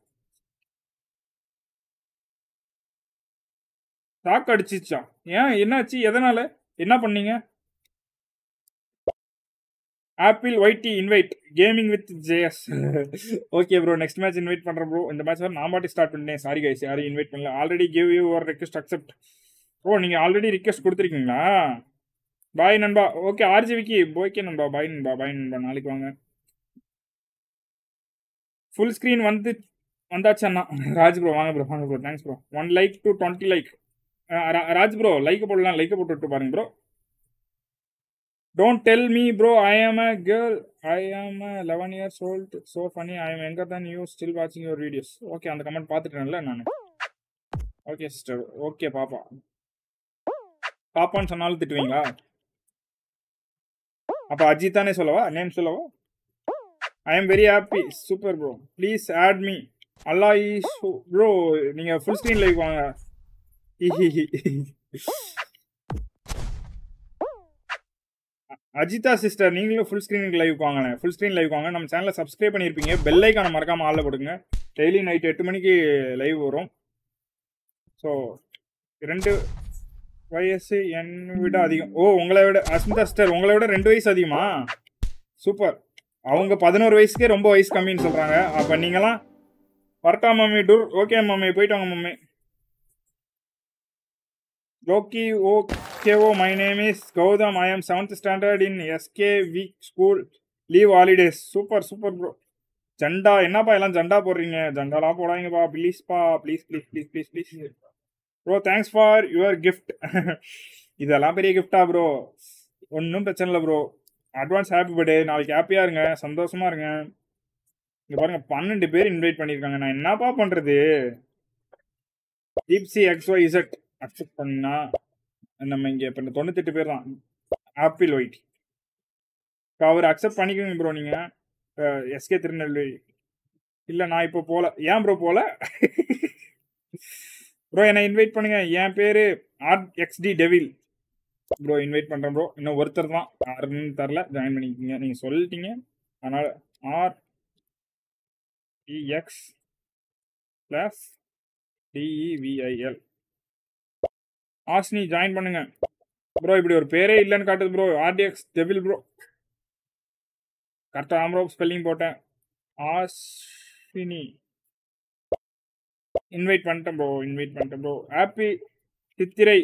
தாக்கு அடிச்சிச்சா ஏன் என்னாச்சு எதனால என்ன பண்ணீங்க apple YT invite gaming with JS okay bro next match invite பண்ணுறேன் ப்ரோ இந்த மேட்ச் நான் பாட்டி ஸ்டார்ட் பண்ணேன் சாரி கைஸ் யாரும் இன்வைட் பண்ணல ஆல்ரெடி கிவ் யூ ஒரு ரெக்வஸ்ட் அக்செப்ட் ப்ரோ நீங்கள் ஆல்ரெடி ரிக்வஸ்ட் கொடுத்துருக்கீங்களா பாய் நண்பா ஓகே ஆர்ஜிவிக்கு ஓகே நண்பா பாய் நண்பா பாய் நண்பா நாளைக்கு வாங்க ஃபுல் ஸ்க்ரீன் வந்து வந்தாச்சு அண்ணா ராஜ் ப்ரோ வாங்க ப்ரோ வாங்க bro thanks bro one like to twenty like Raj bro like போடலாம் லைக் போட்டு விட்டு பாருங்க bro don't tell me bro I am a girl I am a eleven years old so funny I am younger than you still வாட்சிங் your videos okay அந்த comment பார்த்துட்டேன்ல நான் okay sister okay பாப்பா பாப்பான்னு சொன்னாலும் திட்டுவீங்களா அப்போ அஜித் தானே சொல்லவா நேம் சொல்லவா I am very happy super bro please add me அல்லா ஈஸ் ப்ரோ நீங்கள் ஃபுல் ஸ்க்ரீன் லைவ் வாங்க அஜிதா சிஸ்டர் நீங்களும் ஃபுல் ஸ்க்ரீன் லைவ் வாங்களேன் ஃபுல் ஸ்க்ரீன் லைவ் வாங்க நம்ம சேனலை சப்ஸ்கிரைப் பண்ணியிருப்பீங்க பெல் ஐக்கான மறக்காம ஆளில் கொடுங்க டெய்லி நைட் எட்டு மணிக்கு லைவ் வரும் ஸோ ரெண்டு வயசு என்னை விட அதிகம் ஓ உங்களை விட அஸ்மிதா சிஸ்டர் உங்களை விட ரெண்டு வயசு அதிகமா சூப்பர் அவங்க பதினோரு வயசுக்கே ரொம்ப வயசு கம்மின்னு சொல்கிறாங்க அப்போ நீங்களாம் வரட்டா மம்மி டூர் ஓகே மம்மி போயிட்டு வாங்க மம்மி ஓகே ஓகேவோ my name is Gautham I am seventh standard in SK week school leave holidays super super bro ஜண்டா என்னப்பா எல்லாம் ஜண்டா போடுறீங்க ஜண்டாலாம் போடாதீங்கப்பா ப்ளீஸ்ப்பா please please please please please bro thanks for your gift இதெல்லாம் பெரிய கிஃப்டா ப்ரோ ஒன்றும் பிரச்சனை இல்லை ப்ரோ அட்வான்ஸ் ஹாப்பி பர்த்டே நாளைக்கு ஹாப்பியாக இருங்க சந்தோஷமா இருங்க இங்கே பாருங்க பன்னெண்டு பேர் இன்வைட் பண்ணியிருக்காங்க நான் என்னப்பா பண்ணுறது Deepthi X Y Z accept பண்ணா நம்ம இங்கே இப்போ தொண்ணூத்தெட்டு பேர் தான் ஆப்பிள் ஒயிட் இப்போ அவர் அக்செப்ட் பண்ணிக்கோங்க ப்ரோ நீங்கள் எஸ்கே திருநெல்வேலி இல்லை நான் இப்போ போகல ஏன் ப்ரோ போகல ப்ரோ என்னை இன்வைட் பண்ணுங்க என் பேர் R XD devil bro invite பண்ணுறேன் ப்ரோ இன்னும் ஒருத்தர் தான் யாருன்னு தெரில ஜாயின் பண்ணிக்கிங்க நீங்கள் சொல்லிட்டீங்க அதனால் R E X plus D E V I L Ashni join பண்ணுங்க ப்ரோ இப்படி ஒரு பேரே இல்லைன்னு காட்டுது ப்ரோ ஆர்டிஎக்ஸ் டெவில் ப்ரோ கரெக்டாக ஆம் ப்ரோ ஸ்பெல்லிங் போட்டேன் ஆஸ்வினி இன்வைட் பண்ணிட்டேன் ப்ரோ இன்வைட் பண்ணிட்டேன் ப்ரோ ஹாப்பி சித்திரை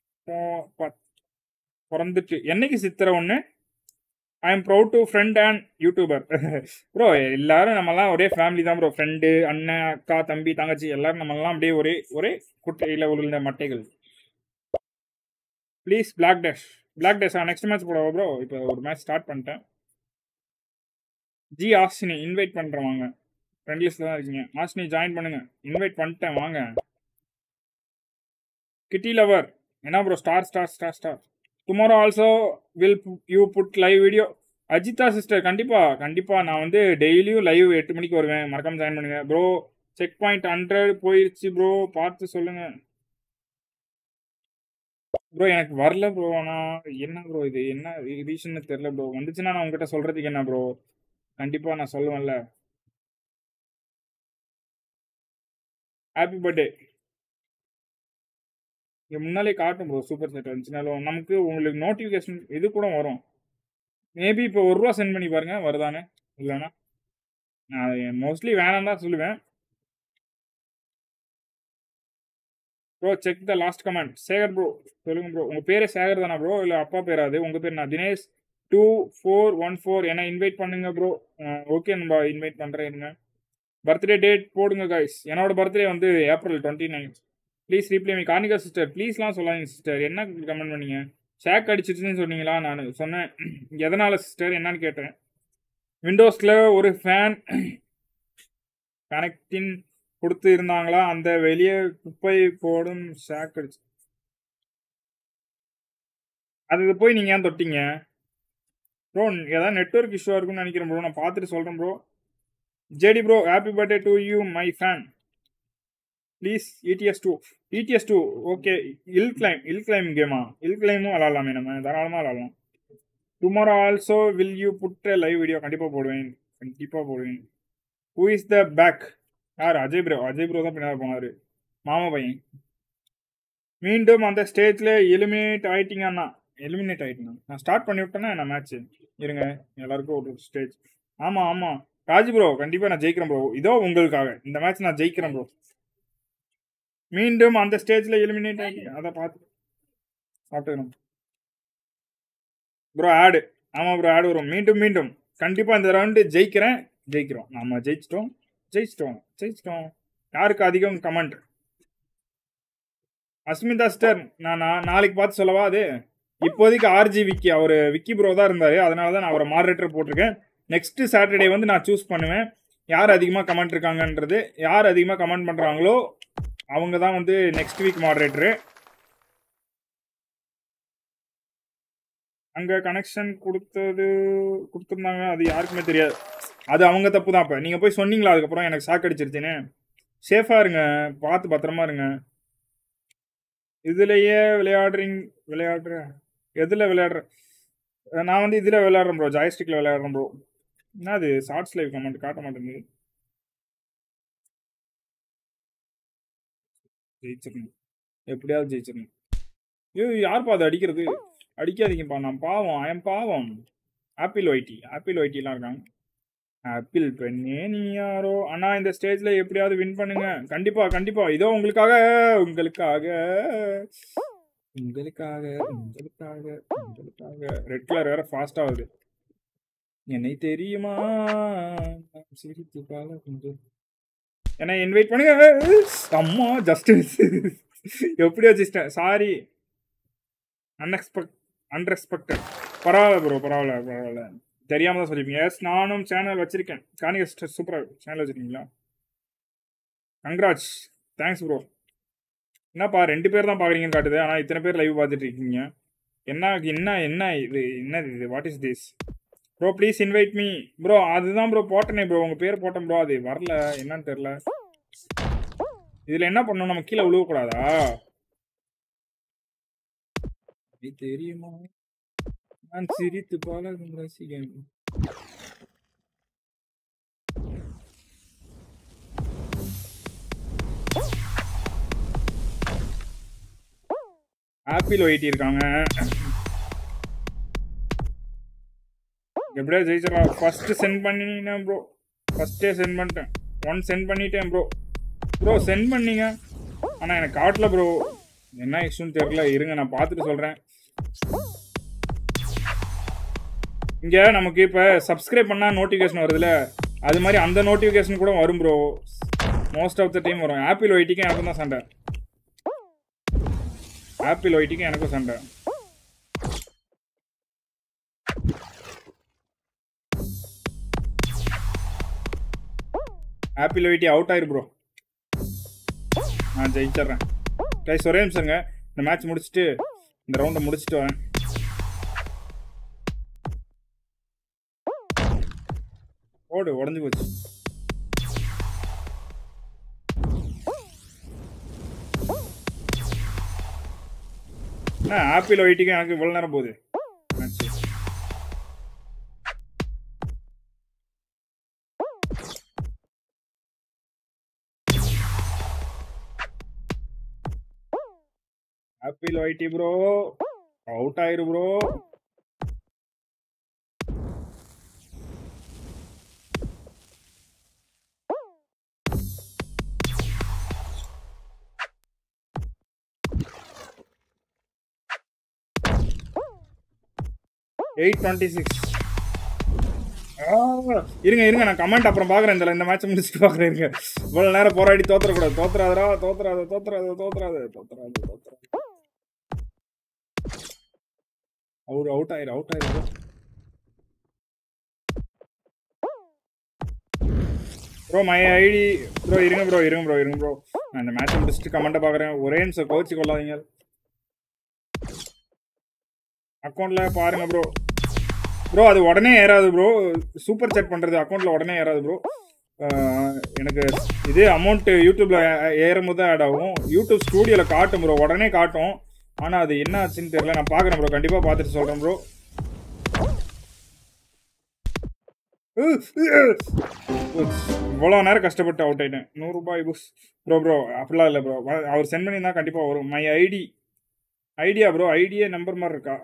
பிறந்துட்டு என்னைக்கு சித்திரை ஒன்று I am proud to friend and YouTuber bro எல்லாரும் நம்மலாம் ஒரே ஃபேமிலி தான் ப்ரோ ஃப்ரெண்டு அண்ணன் அக்கா தம்பி தங்கச்சி எல்லாரும் நம்மலாம் அப்படியே ஒரே ஒரே குட்டையில் உள்ள மட்டைகள் ப்ளீஸ் பிளாக் டேஷ் பிளாக் டேஷா நெக்ஸ்ட் மேட்ச் போடவா ப்ரோ இப்போ ஒரு மேட்ச் ஸ்டார்ட் பண்ணிட்டேன் ஜி ஆஸ்டினி இன்வைட் பண்ணுறேன் வாங்க ஃப்ரெண்ட் லிஸ்ட்டில் தான் இருக்கீங்க ஆஸ்டினி ஜாயின் பண்ணுங்க இன்வைட் பண்ணிட்டேன் வாங்க கிட்டி லவர் என்ன bro star star star star tomorrow also will you put live video Ajitha sister கண்டிப்பா கண்டிப்பா நான் வந்து டெய்லியும் லைவ் எட்டு மணிக்கு வருவேன் மறக்காம ஜாயின் பண்ணுங்க ப்ரோ செக் பாயிண்ட் ஹண்ட்ரட் போயிடுச்சு ப்ரோ பார்த்து சொல்லுங்க ப்ரோ எனக்கு வரல ப்ரோ ஆனால் என்ன ப்ரோ இது என்ன ரீசன்னு தெரில ப்ரோ வந்துச்சுன்னா நான் உங்ககிட்ட சொல்றதுக்கு என்ன ப்ரோ கண்டிப்பா நான் சொல்லுவேன்ல ஹாப்பி பர்த்டே இங்க முன்னாலே காட்டும் ப்ரோ சூப்பர் செட் வந்துச்சுனாலும் நமக்கு உங்களுக்கு நோட்டிஃபிகேஷன் இது கூட வரும் மேபி இப்போ ஒரு ரூபா சென்ட் பண்ணி பாருங்க வருதானே இல்லைன்னா நான் மோஸ்ட்லி வேணாம் தான் சொல்லுவேன் bro check the last comment Sekar bro சொல்லுங்க ப்ரோ உங்க பேரே சேகர் தானா ப்ரோ இல்லை அப்பா பேரா அது உங்க பேர் நான் Dinesh two four one four என்ன இன்வைட் பண்ணுங்க ப்ரோ ஓகே நம்ம இன்வைட் பண்ணுறேன் இருங்க பர்த்டே டேட் போடுங்க கைஸ் என்னோட பர்த்டே வந்து April twenty nine please replay me Karnika sister ப்ளீஸ்லாம் சொல்லாதீங்க சிஸ்டர் என்ன கமெண்ட் பண்ணீங்க ஷேக் அடிச்சிச்சுன்னு சொன்னீங்களா நான் சொன்னேன் எதனால சிஸ்டர் என்னன்னு கேட்டேன் விண்டோஸில் ஒரு ஃபேன் கனெக்டின் கொடுத்து இருந்தாங்களா அந்த வெளியே குப்பை போடும் ஷேக் அடிச்சு அது போய் நீங்கள் ஏன் தொட்டீங்க ப்ரோ ஏதாவது நெட்ஒர்க் இஷ்யூவாக இருக்கும்னு நினைக்கிறேன் ப்ரோ நான் பார்த்துட்டு சொல்கிறேன் bro JD bro happy birthday to you my fan please E T S two ETS two okay இல் கிளைம் இல் கிளைம் கேமா இல் கிளைமும் விளாட்லாமே நம்ம தாராளமாக விளாட்லாம் tomorrow also will you put live video கண்டிப்பாக போடுவேன் கண்டிப்பாக போடுவேன் ஹூ இஸ் த பேக் யார் அஜய் ப்ரோ அஜய் ப்ரோ தான் பின்னாடி போனார் மாமா பையன் மீண்டும் அந்த ஸ்டேஜில் எலிமினேட் ஆயிட்டீங்க அண்ணா எலிமினேட் ஆயிட்டீங்க நான் ஸ்டார்ட் பண்ணி விட்டேன்னா என்ன மேட்ச் இருங்க எல்லாருக்கும் ஒரு ஸ்டேஜ் ஆமாம் ஆமாம் ராஜ் ப்ரோ கண்டிப்பாக நான் ஜெயிக்கிறேன் ப்ரோ இதோ உங்களுக்காக இந்த மேட்ச் நான் ஜெயிக்கிறேன் ப்ரோ மீண்டும் அந்த ஸ்டேஜில் எலிமினேட் ஆகி அதை பார்த்து சாப்பிட்டுக்கணும் ப்ரோ ஆடு ஆமாம் ப்ரோ ஆடு வரும் மீண்டும் மீண்டும் கண்டிப்பாக இந்த ரவுண்டு ஜெயிக்கிறேன் ஜெயிக்கிறோம் நம்ம ஜெயிச்சிட்டோம் ஜெயிச்சிட்டோம் ஜெயிச்சிட்டோம் யாருக்கு அதிகம் கமெண்ட் அஸ்மிதா சிஸ்டர் நான் நான் நாளைக்கு பார்த்து சொல்லவா அது இப்போதைக்கு ஆர்ஜி விக்கி அவர் விக்கி ப்ரோ தான் இருந்தார் அதனால தான் நான் அவரை மாடரேட்டர் போட்டிருக்கேன் நெக்ஸ்ட் சாட்டர்டே வந்து நான் சூஸ் பண்ணுவேன் யார் அதிகமாக கமெண்ட் இருக்காங்கன்றது யார் அதிகமாக கமெண்ட் பண்ணுறாங்களோ அவங்க தான் வந்து நெக்ஸ்ட் வீக் மாடரேட்டரு அங்கே கனெக்ஷன் கொடுத்தது கொடுத்துருந்தாங்க அது யாருக்குமே தெரியாது அது அவங்க தப்பு தான் இப்போ நீங்கள் போய் சொன்னீங்களா அதுக்கப்புறம் எனக்கு ஷாக் அடிச்சிருச்சுன்னு சேஃபாக இருங்க பார்த்து பத்திரமா இருங்க இதுலயே விளையாடுறீங்க விளையாடுற எதில் விளையாடுற நான் வந்து இதில் விளையாடுறேன் ப்ரோ ஜாய்ஸ்டிக்கில் விளையாடுறேன் ப்ரோ என்ன அது ஷார்ட்ஸ் லைவ் கமெண்ட் காட்ட மாட்டேங்குது ஜெயிச்சிடணும் எப்படியாவது ஜெயிச்சிடணும் ஐயோ யார்ப்பா அது அடிக்கிறது அடிக்காதீங்கப்பா நான் பாவம் ஐயம் பாவம் ஆப்பிள் ஒயிட்டி ஆப்பிள் ஒயிட்டிலாம் இருக்காங்க ஆப்பிள் பெண்ணே நீ யாரோ அண்ணா இந்த ஸ்டேஜ்ல எப்படியாவது வின் பண்ணுங்க கண்டிப்பா கண்டிப்பா இதோ உங்களுக்காக உங்களுக்காக உங்களுக்காக உங்களுக்காக உங்களுக்காக ரெட் கலர் வேற ஃபாஸ்ட் ஆகுது என்னை தெரியுமா நான் சிரித்து பால கொஞ்சம் என்ன இன்வைட் பண்ணுங்க அம்மா ஜஸ்ட் எப்படி வச்சுட்டேன் சாரி அன்எக்ஸ்பெக்ட் அன்ரெஸ்பெக்டட் பரவாயில்ல ப்ரோ பரவாயில்ல பரவாயில்ல தெரியாம தான் சொல்லிருப்பீங்க எஸ் நானும் சேனல் வச்சிருக்கேன் காணிக சூப்பராக சேனல் வச்சிருக்கீங்களா கங்க்ராட்ஸ் தேங்க்ஸ் ப்ரோ என்னப்பா ரெண்டு பேர் தான் பார்க்குறீங்கன்னு காட்டுது ஆனால் இத்தனை பேர் லைவ் பார்த்துட்டு இருக்கீங்க என்ன என்ன என்ன இது என்ன இது what is this bro please invite me bro அதுதான் ப்ரோ போட்டனே ப்ரோ உங்கள் பேர் போட்டேன் ப்ரோ அது வரல என்னன்னு தெரில இதில் என்ன பண்ணணும் நம்ம கீழே விழுவக்கூடாதா இது தெரியுமா நான் சிரித்து பழகும் ரசிகன் ஆப்பிள் ஒயிட்டி இருக்காங்க எப்படியா ஜெயிச்சிடலாம் ஃபர்ஸ்ட் சென்ட் பண்ணினேன் ப்ரோ ஃபர்ஸ்டே சென்ட் பண்ணிட்டேன் ஒன் சென்ட் பண்ணிட்டேன் ப்ரோ ப்ரோ சென்ட் பண்ணீங்க ஆனால் எனக்கு காட்டல ப்ரோ என்ன இஷ்யூன்னு தெரியல இருங்க நான் பார்த்துட்டு சொல்கிறேன் இங்கே நமக்கு இப்போ சப்ஸ்கிரைப் பண்ணால் நோட்டிஃபிகேஷன் வருதுல்ல அது மாதிரி அந்த நோட்டிஃபிகேஷன் கூட வரும் bro most of the time வரும் ஆப்பிள் ஒயிட்டிக்கும் எனக்கும் தான் சண்டை ஆப்பிள் ஒயிட்டிக்கும் எனக்கும் சண்டை ஆப்பிள் ஒயிட்டி அவுட் ஆயிரு ப்ரோ நான் ஜெயிச்சிட்றேன் கைஸ் ஒரே நிமிஷங்க இந்த மேட்ச் முடிச்சுட்டு இந்த ரவுண்டை முடிச்சுட்டு வரேன் ஓடு உடஞ்சு போச்சு என்ன ஆப்பிள் ஒயிட்டிக்கும் எனக்கு இவ்வளோ நேரம் போகுது match Apple YT bro out ஆயிரு ப்ரோ எயிட் டுவெண்ட்டி சிக்ஸ் இருங்க இருங்க நான் கமெண்ட் அப்புறம் பார்க்குறேன் இந்த இந்த மேட்ச் முடிச்சுட்டு பார்க்குறேன் இருங்க இவ்வளோ நேரம் போராடி தோத்துறக்கூடாது தோத்துறாதரா தோத்துறாத தோத்துறாத தோத்துறாத தோத்துறாத தோத்துறாத அவரு அவுட் ஆயிரு அவுட் ஆயிரு ப்ரோ மை ஐடி ப்ரோ இருங்க ப்ரோ இருங்க ப்ரோ இருங்க ப்ரோ நான் இந்த மேட்ச் முடிச்சுட்டு கமெண்ட்டை பார்க்குறேன் ஒரே நிமிஷம் கோச்சு கொள்ளாதீங்க அக்கௌண்ட்ல பாருங்க ப்ரோ ப்ரோ அது உடனே ஏறாது ப்ரோ சூப்பர் செட் பண்ணுறது அக்கௌண்ட்டில் உடனே ஏறாது ப்ரோ எனக்கு இது அமௌண்ட் யூடியூப்ல ஏறும் போது தான் ஆட் ஆகும் யூடியூப் ஸ்டூடியோவில் காட்டும் ப்ரோ உடனே காட்டும் ஆனால் அது என்ன ஆச்சுன்னு தெரியல நான் பார்க்குறேன் ப்ரோ கண்டிப்பாக பார்த்துட்டு சொல்கிறேன் ப்ரோ இவ்வளோ நேரம் கஷ்டப்பட்டு அவுட் ஆயிட்டேன் நூறுரூபாய் புஷ் ப்ரோ ப்ரோ அப்படிலாம் இல்லை ப்ரோ அவர் சென்ட் பண்ணியிருந்தா கண்டிப்பாக வரும் my ID idea bro idea number மாதிரி இருக்கா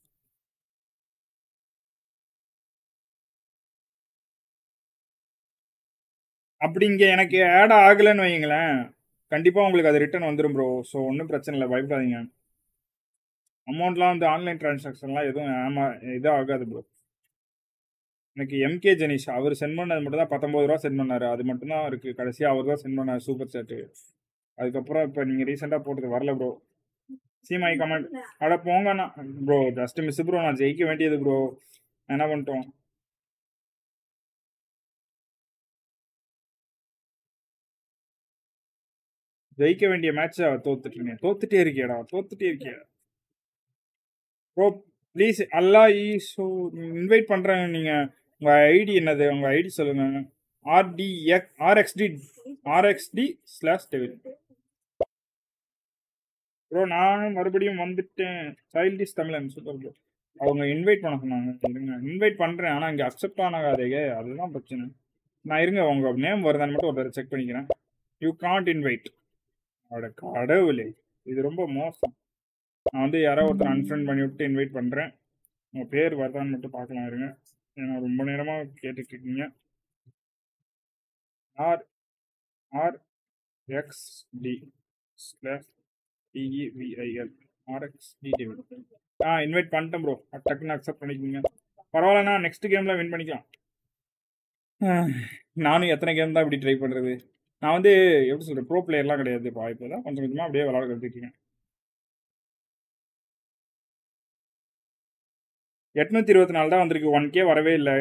அப்படி இங்கே எனக்கு ஆட் ஆகலைன்னு வைங்களேன் கண்டிப்பாக உங்களுக்கு அது ரிட்டர்ன் வந்துடும் ப்ரோ ஸோ ஒன்றும் பிரச்சனை இல்லை பயப்படாதீங்க அமௌண்ட்லாம் வந்து ஆன்லைன் டிரான்சாக்ஷன்லாம் எதுவும் ஆமா இதாக ஆகாது ப்ரோ எனக்கு எம்கே ஜெனிஷ் அவர் சென்ட் பண்ணது மட்டும் தான் பத்தொம்பது ரூபா சென்ட் பண்ணாரு அது மட்டும் தான் இருக்குது கடைசியாக அவர் தான் சென்ட் பண்ணார் சூப்பர் சாட்டு அதுக்கப்புறம் இப்போ நீங்கள் ரீசெண்டாக போட்டது வரல ப்ரோ சி மை கமெண்ட் அட போங்கண்ணா ப்ரோ ஜஸ்ட் மிஸ் ப்ரோ நான் ஜெயிக்க வேண்டியது ப்ரோ என்ன பண்ணிட்டோம் ஜெயிக்க வேண்டிய மேட்சை தோத்துட்டீங்க தோத்துட்டே இருக்கியடா தோத்துட்டே இருக்கியா ப்ரோ ப்ளீஸ் அல்லா ஈஸோ இன்வைட் பண்ணுறேன் நீங்கள் உங்கள் ஐடி என்னது உங்கள் ஐடி சொல்லுங்கள் RDX RXD RXD slash devil bro நான் மறுபடியும் வந்துட்டேன் சைல்டிஷ் தமிழன் சூப்பர் ப்ரோ அவங்க இன்வைட் பண்ண சொன்னாங்க இருங்க இன்வைட் பண்ணுறேன் ஆனால் இங்கே அக்செப்ட் ஆனாகாதேங்க அதுதான் பிரச்சனை நான் இருங்க உங்கள் நேம் வருதான்னு மட்டும் ஒரு செக் பண்ணிக்கிறேன் யூ காண்ட் இன்வைட் அவட கடவுளே இது ரொம்ப மோசம் நான் வந்து யாரோ ஒருத்தர் அன்ஃப்ரெண்ட் பண்ணி விட்டு இன்வைட் பண்ணுறேன் உங்கள் பேர் வருதான்னு மட்டும் பார்க்கலாம் இருங்க ஏன்னா ரொம்ப நேரமாக கேட்டுட்டு இருக்கீங்க R R X D slash D E V I L RX DTV ஆ இன்வைட் பண்ணிட்டேன் ப்ரோ டக்குன்னு அக்செப்ட் பண்ணிக்கோங்க பரவாயில்லண்ணா நெக்ஸ்ட் கேமில் வின் பண்ணிக்கலாம் நானும் எத்தனை கேம் தான் இப்படி ட்ரை பண்ணுறது நான் வந்து எப்படி சொல்கிறேன் ப்ரோ பிளேயர்லாம் கிடையாது இப்போ இப்போ தான் கொஞ்சம் கொஞ்சமாக அப்படியே விளாட கற்றுக்கிட்டேன் எட்நூத்தி இருபத்தி நாலு தான் வந்திருக்கு ஒன் கே வரவே இல்லை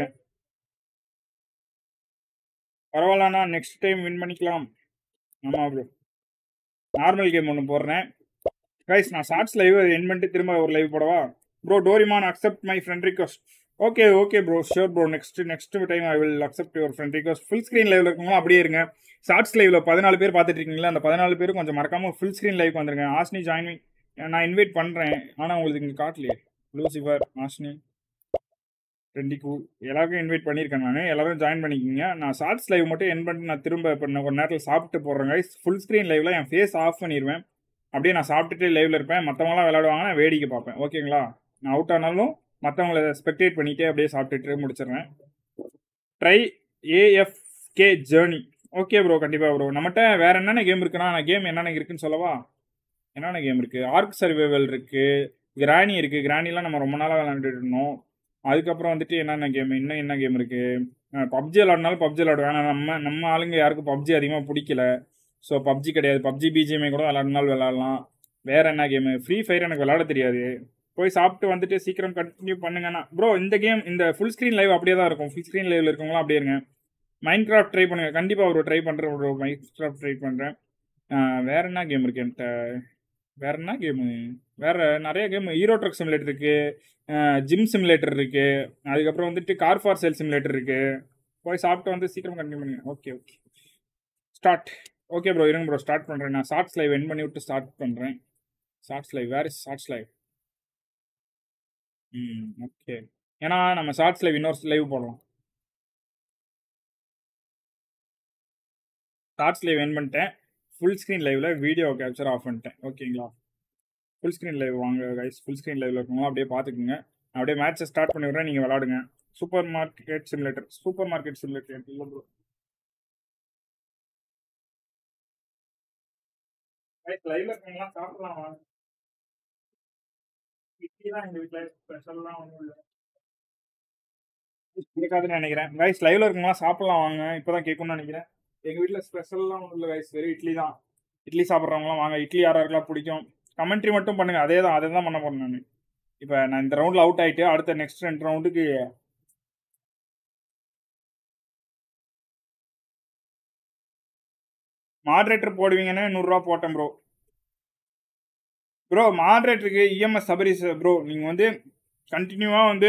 பரவாயில்லண்ணா நெக்ஸ்ட் டைம் வின் பண்ணிக்கலாம் ஆமாம் ப்ரோ நார்மல் கேம் ஒன்று போடுறேன் கைஸ் நான் ஷார்ட்ஸ் லைவ் என் பண்ணிட்டு திரும்ப ஒரு லைவ் போடவா bro Doraemon accept my friend request okay okay bro sure bro next next time I will accept your friend request full screen லைவ்ல இருக்கவங்க அப்படியே இருங்க ஷார்ட்ஸ் லைவ்ல பதினாலு பேர் பார்த்துட்டு இருக்கீங்களா அந்த பதினாலு பேரும் கொஞ்சம் மறக்காம ஃபுல் ஸ்க்ரீன் லைவ் வந்துருங்க ஆஸ்னி ஜாயின் நான் இன்வைட் பண்ணுறேன் ஆனால் உங்களுக்கு இங்கே காட்டலையே லூசிஃபர் ஆஸ்னி ரெண்டிக்கு எல்லாருக்கும் இன்வைட் பண்ணியிருக்கேன் நான் எல்லாரும் ஜாயின் பண்ணிக்கிங்க நான் ஷார்ட்ஸ் லைவ் மட்டும் என் பண்ணிட்டு நான் திரும்ப இப்போ நான் ஒரு நேரத்தில் சாப்பிட்டு போடுறேன் கைஸ் ஃபுல் ஸ்க்ரீன் லைவ்ல என் ஃபேஸ் ஆஃப் பண்ணிடுவேன் அப்படியே நான் சாப்பிட்டுட்டு லைவ்ல இருப்பேன் மற்றவங்களாம் விளையாடுவாங்க நான் வேடிக்கை பார்ப்பேன் ஓகேங்களா நான் அவுட் ஆனாலும் மற்றவங்கள ஸ்பெக்டேட் பண்ணிட்டே அப்படியே சாப்பிட்டுட்டு முடிச்சிடுறேன் try AFK journey okay bro கண்டிப்பாக ப்ரோ நம்மகிட்ட வேற என்னென்ன கேம் இருக்குன்னா நான் கேம் என்னென்ன இருக்குன்னு சொல்லவா என்னென்ன கேம் இருக்குது ஆர்க் சர்வைவல் இருக்குது கிராணி இருக்குது கிராணிலாம் நம்ம ரொம்ப நாளாக விளையாண்டுட்டு இருந்தோம் அதுக்கப்புறம் வந்துட்டு என்னென்ன கேம் இன்னும் என்ன கேம் இருக்குது பப்ஜி விளாட்னாலும் பப்ஜி விளாடுவேன் ஆனால் நம்ம நம்ம ஆளுங்க யாருக்கும் பப்ஜி அதிகமாக பிடிக்கல ஸோ பப்ஜி கிடையாது பப்ஜி பிஜிஎம்ஐ கூட விளாட்னாலும் விளாட்லாம் வேற என்ன கேமு ஃப்ரீ ஃபயர் எனக்கு விளாட தெரியாது போய் சாப்பிட்டு வந்துட்டு சீக்கிரம் கண்டினியூ பண்ணுங்கண்ணா ப்ரோ இந்த கேம் இந்த ஃபுல் ஸ்க்ரீன் லைவ் அப்படியே தான் இருக்கும் ஃபுல் ஸ்க்ரீன் லைவ்ல இருக்கவங்களாம் அப்படியே இருங்க மைண்ட் கிராஃப்ட் ட்ரை பண்ணுங்க கண்டிப்பாக ஒரு ட்ரை பண்ணுறேன் ஒரு மைண்ட் கிராஃப்ட் ட்ரை பண்ணுறேன் வேற என்ன கேம் இருக்கு என்கிட்ட வேற என்ன கேமு வேற நிறைய கேம் ஹீரோ ட்ரக் சிமுலேட்டர் இருக்கு ஜிம் சிமுலேட்டர் இருக்கு அதுக்கப்புறம் வந்துட்டு கார் ஃபார் சேல் சிமுலேட்டர் இருக்கு போய் சாப்பிட்டு வந்து சீக்கிரம் கண்டினியூ பண்ணுங்க okay okay start okay bro இருங்க ப்ரோ ஸ்டார்ட் பண்ணுறேன் நான் ஷார்ட்ஸ் லைவ் என் பண்ணி விட்டு ஸ்டார்ட் பண்ணுறேன் shorts live where is shorts live ம் ஓகே ஏன்னா நம்ம ஷார்ட்ஸ் லைவ் இன்னொரு லைவ் போடலாம் ஷார்ட்ஸ் லைவ் என் பண்ணிட்டேன் ஃபுல் ஸ்க்ரீன் லைவ்ல வீடியோ கேப்சர் ஆஃப் பண்ணிட்டேன் ஓகேங்களா ஃபுல் ஸ்க்ரீன் லைவ் வாங்க கைஸ் ஃபுல் ஸ்க்ரீன் லைவ்ல இருக்கவங்க அப்படியே பார்த்துக்குங்க அப்படியே மேட்ச்சை ஸ்டார்ட் பண்ணி விட்றேன் நீங்கள் விளாடுங்க super market simulator super market simulator இல்லை ப்ரோ கைஸ் லைவ்ல இருக்கவங்கலாம் சாப்பிடலாம் வாங்க இட்லி தான் எங்கள் வீட்டில் ஸ்பெஷல்லாம் ஒன்றும் இல்லை இருக்காதுன்னு நினைக்கிறேன் கைஸ் லைவ்ல இருக்கவங்களாம் சாப்பிடலாம் வாங்க இப்போதான் கேட்கணும்னு நினைக்கிறேன் எங்கள் வீட்டில் ஸ்பெஷல்லாம் ஒன்றும் இல்லை கைஸ் வெறும் இட்லி தான் இட்லி சாப்பிட்றவங்களாம் வாங்க இட்லி யார் யாருக்கெல்லாம் பிடிக்கும் கமெண்ட்ரி மட்டும் பண்ணுங்க அதே தான் அதே தான் பண்ண போறேன் நான் இப்போ நான் இந்த ரவுண்டில் அவுட் ஆயிட்டு அடுத்த நெக்ஸ்ட் ரெண்டு ரவுண்டுக்கு மாட்ரேட்டர் போடுவீங்கன்னு நூறுரூவா போட்டேன் ப்ரோ ப்ரோ மாட்ரேட்டருக்கு இஎம்எஸ் சபரிஸ் ப்ரோ நீங்கள் வந்து கண்டினியூவாக வந்து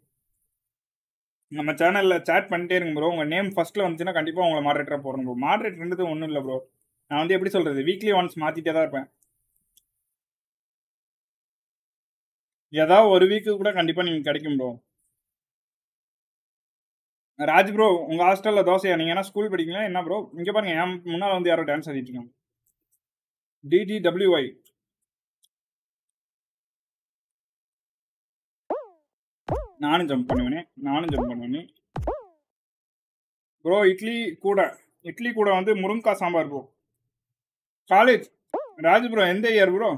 நம்ம சேனலில் சேட் பண்ணிட்டே இருங்க ப்ரோ உங்கள் நேம் ஃபர்ஸ்ட்டில் வந்துச்சுன்னா கண்டிப்பாக உங்களை மாட்ரேட்டராக போடுறேன் ப்ரோ மாட்ரேட்டர்ன்றது ஒன்றும் இல்லை ப்ரோ நான் வந்து எப்படி சொல்கிறது வீக்லி ஒன்ஸ் மாற்றிட்டே தான் இருப்பேன் ஏதாவது ஒரு வீக்கு கூட கண்டிப்பாக நீங்கள் கிடைக்கும் ப்ரோ ராஜ் ப்ரோ உங்கள் ஹாஸ்டலில் தோசையா நீங்கள் என்ன ஸ்கூல் படிக்கீங்களா என்ன ப்ரோ இங்கே பாருங்க என் முன்னால் வந்து யாரோ டான்ஸ் ஆடிட்டு இருக்காங்க டிடிடபிள்யூஐ நானும் ஜம்ப் பண்ணுவேனே நானும் ஜம்ப் பண்ணுவேனே ப்ரோ இட்லி கூட இட்லி கூட வந்து முருங்கக்காய் sambar bro college Raj bro எந்த இயர் ப்ரோ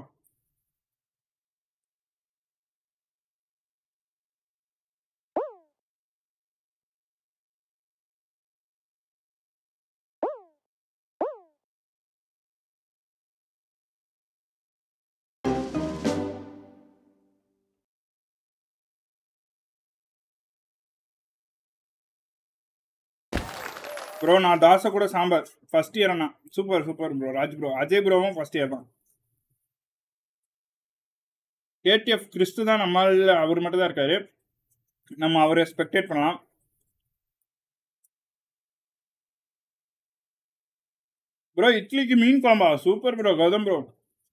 ப்ரோ நான் தாசை கூட சாம்பார் ஃபர்ஸ்ட் இயர் அண்ணா super super bro Raj bro Ajay ப்ரோவும் ஃபர்ஸ்ட் இயர் தான் கேடிஎஃப் கிறிஸ்து தான் நம்மால் அவர் மட்டும் தான் இருக்காரு நம்ம அவரை ஸ்பெக்டேட் பண்ணலாம் ப்ரோ இட்லிக்கு மீன் குழம்பா super bro Gautham bro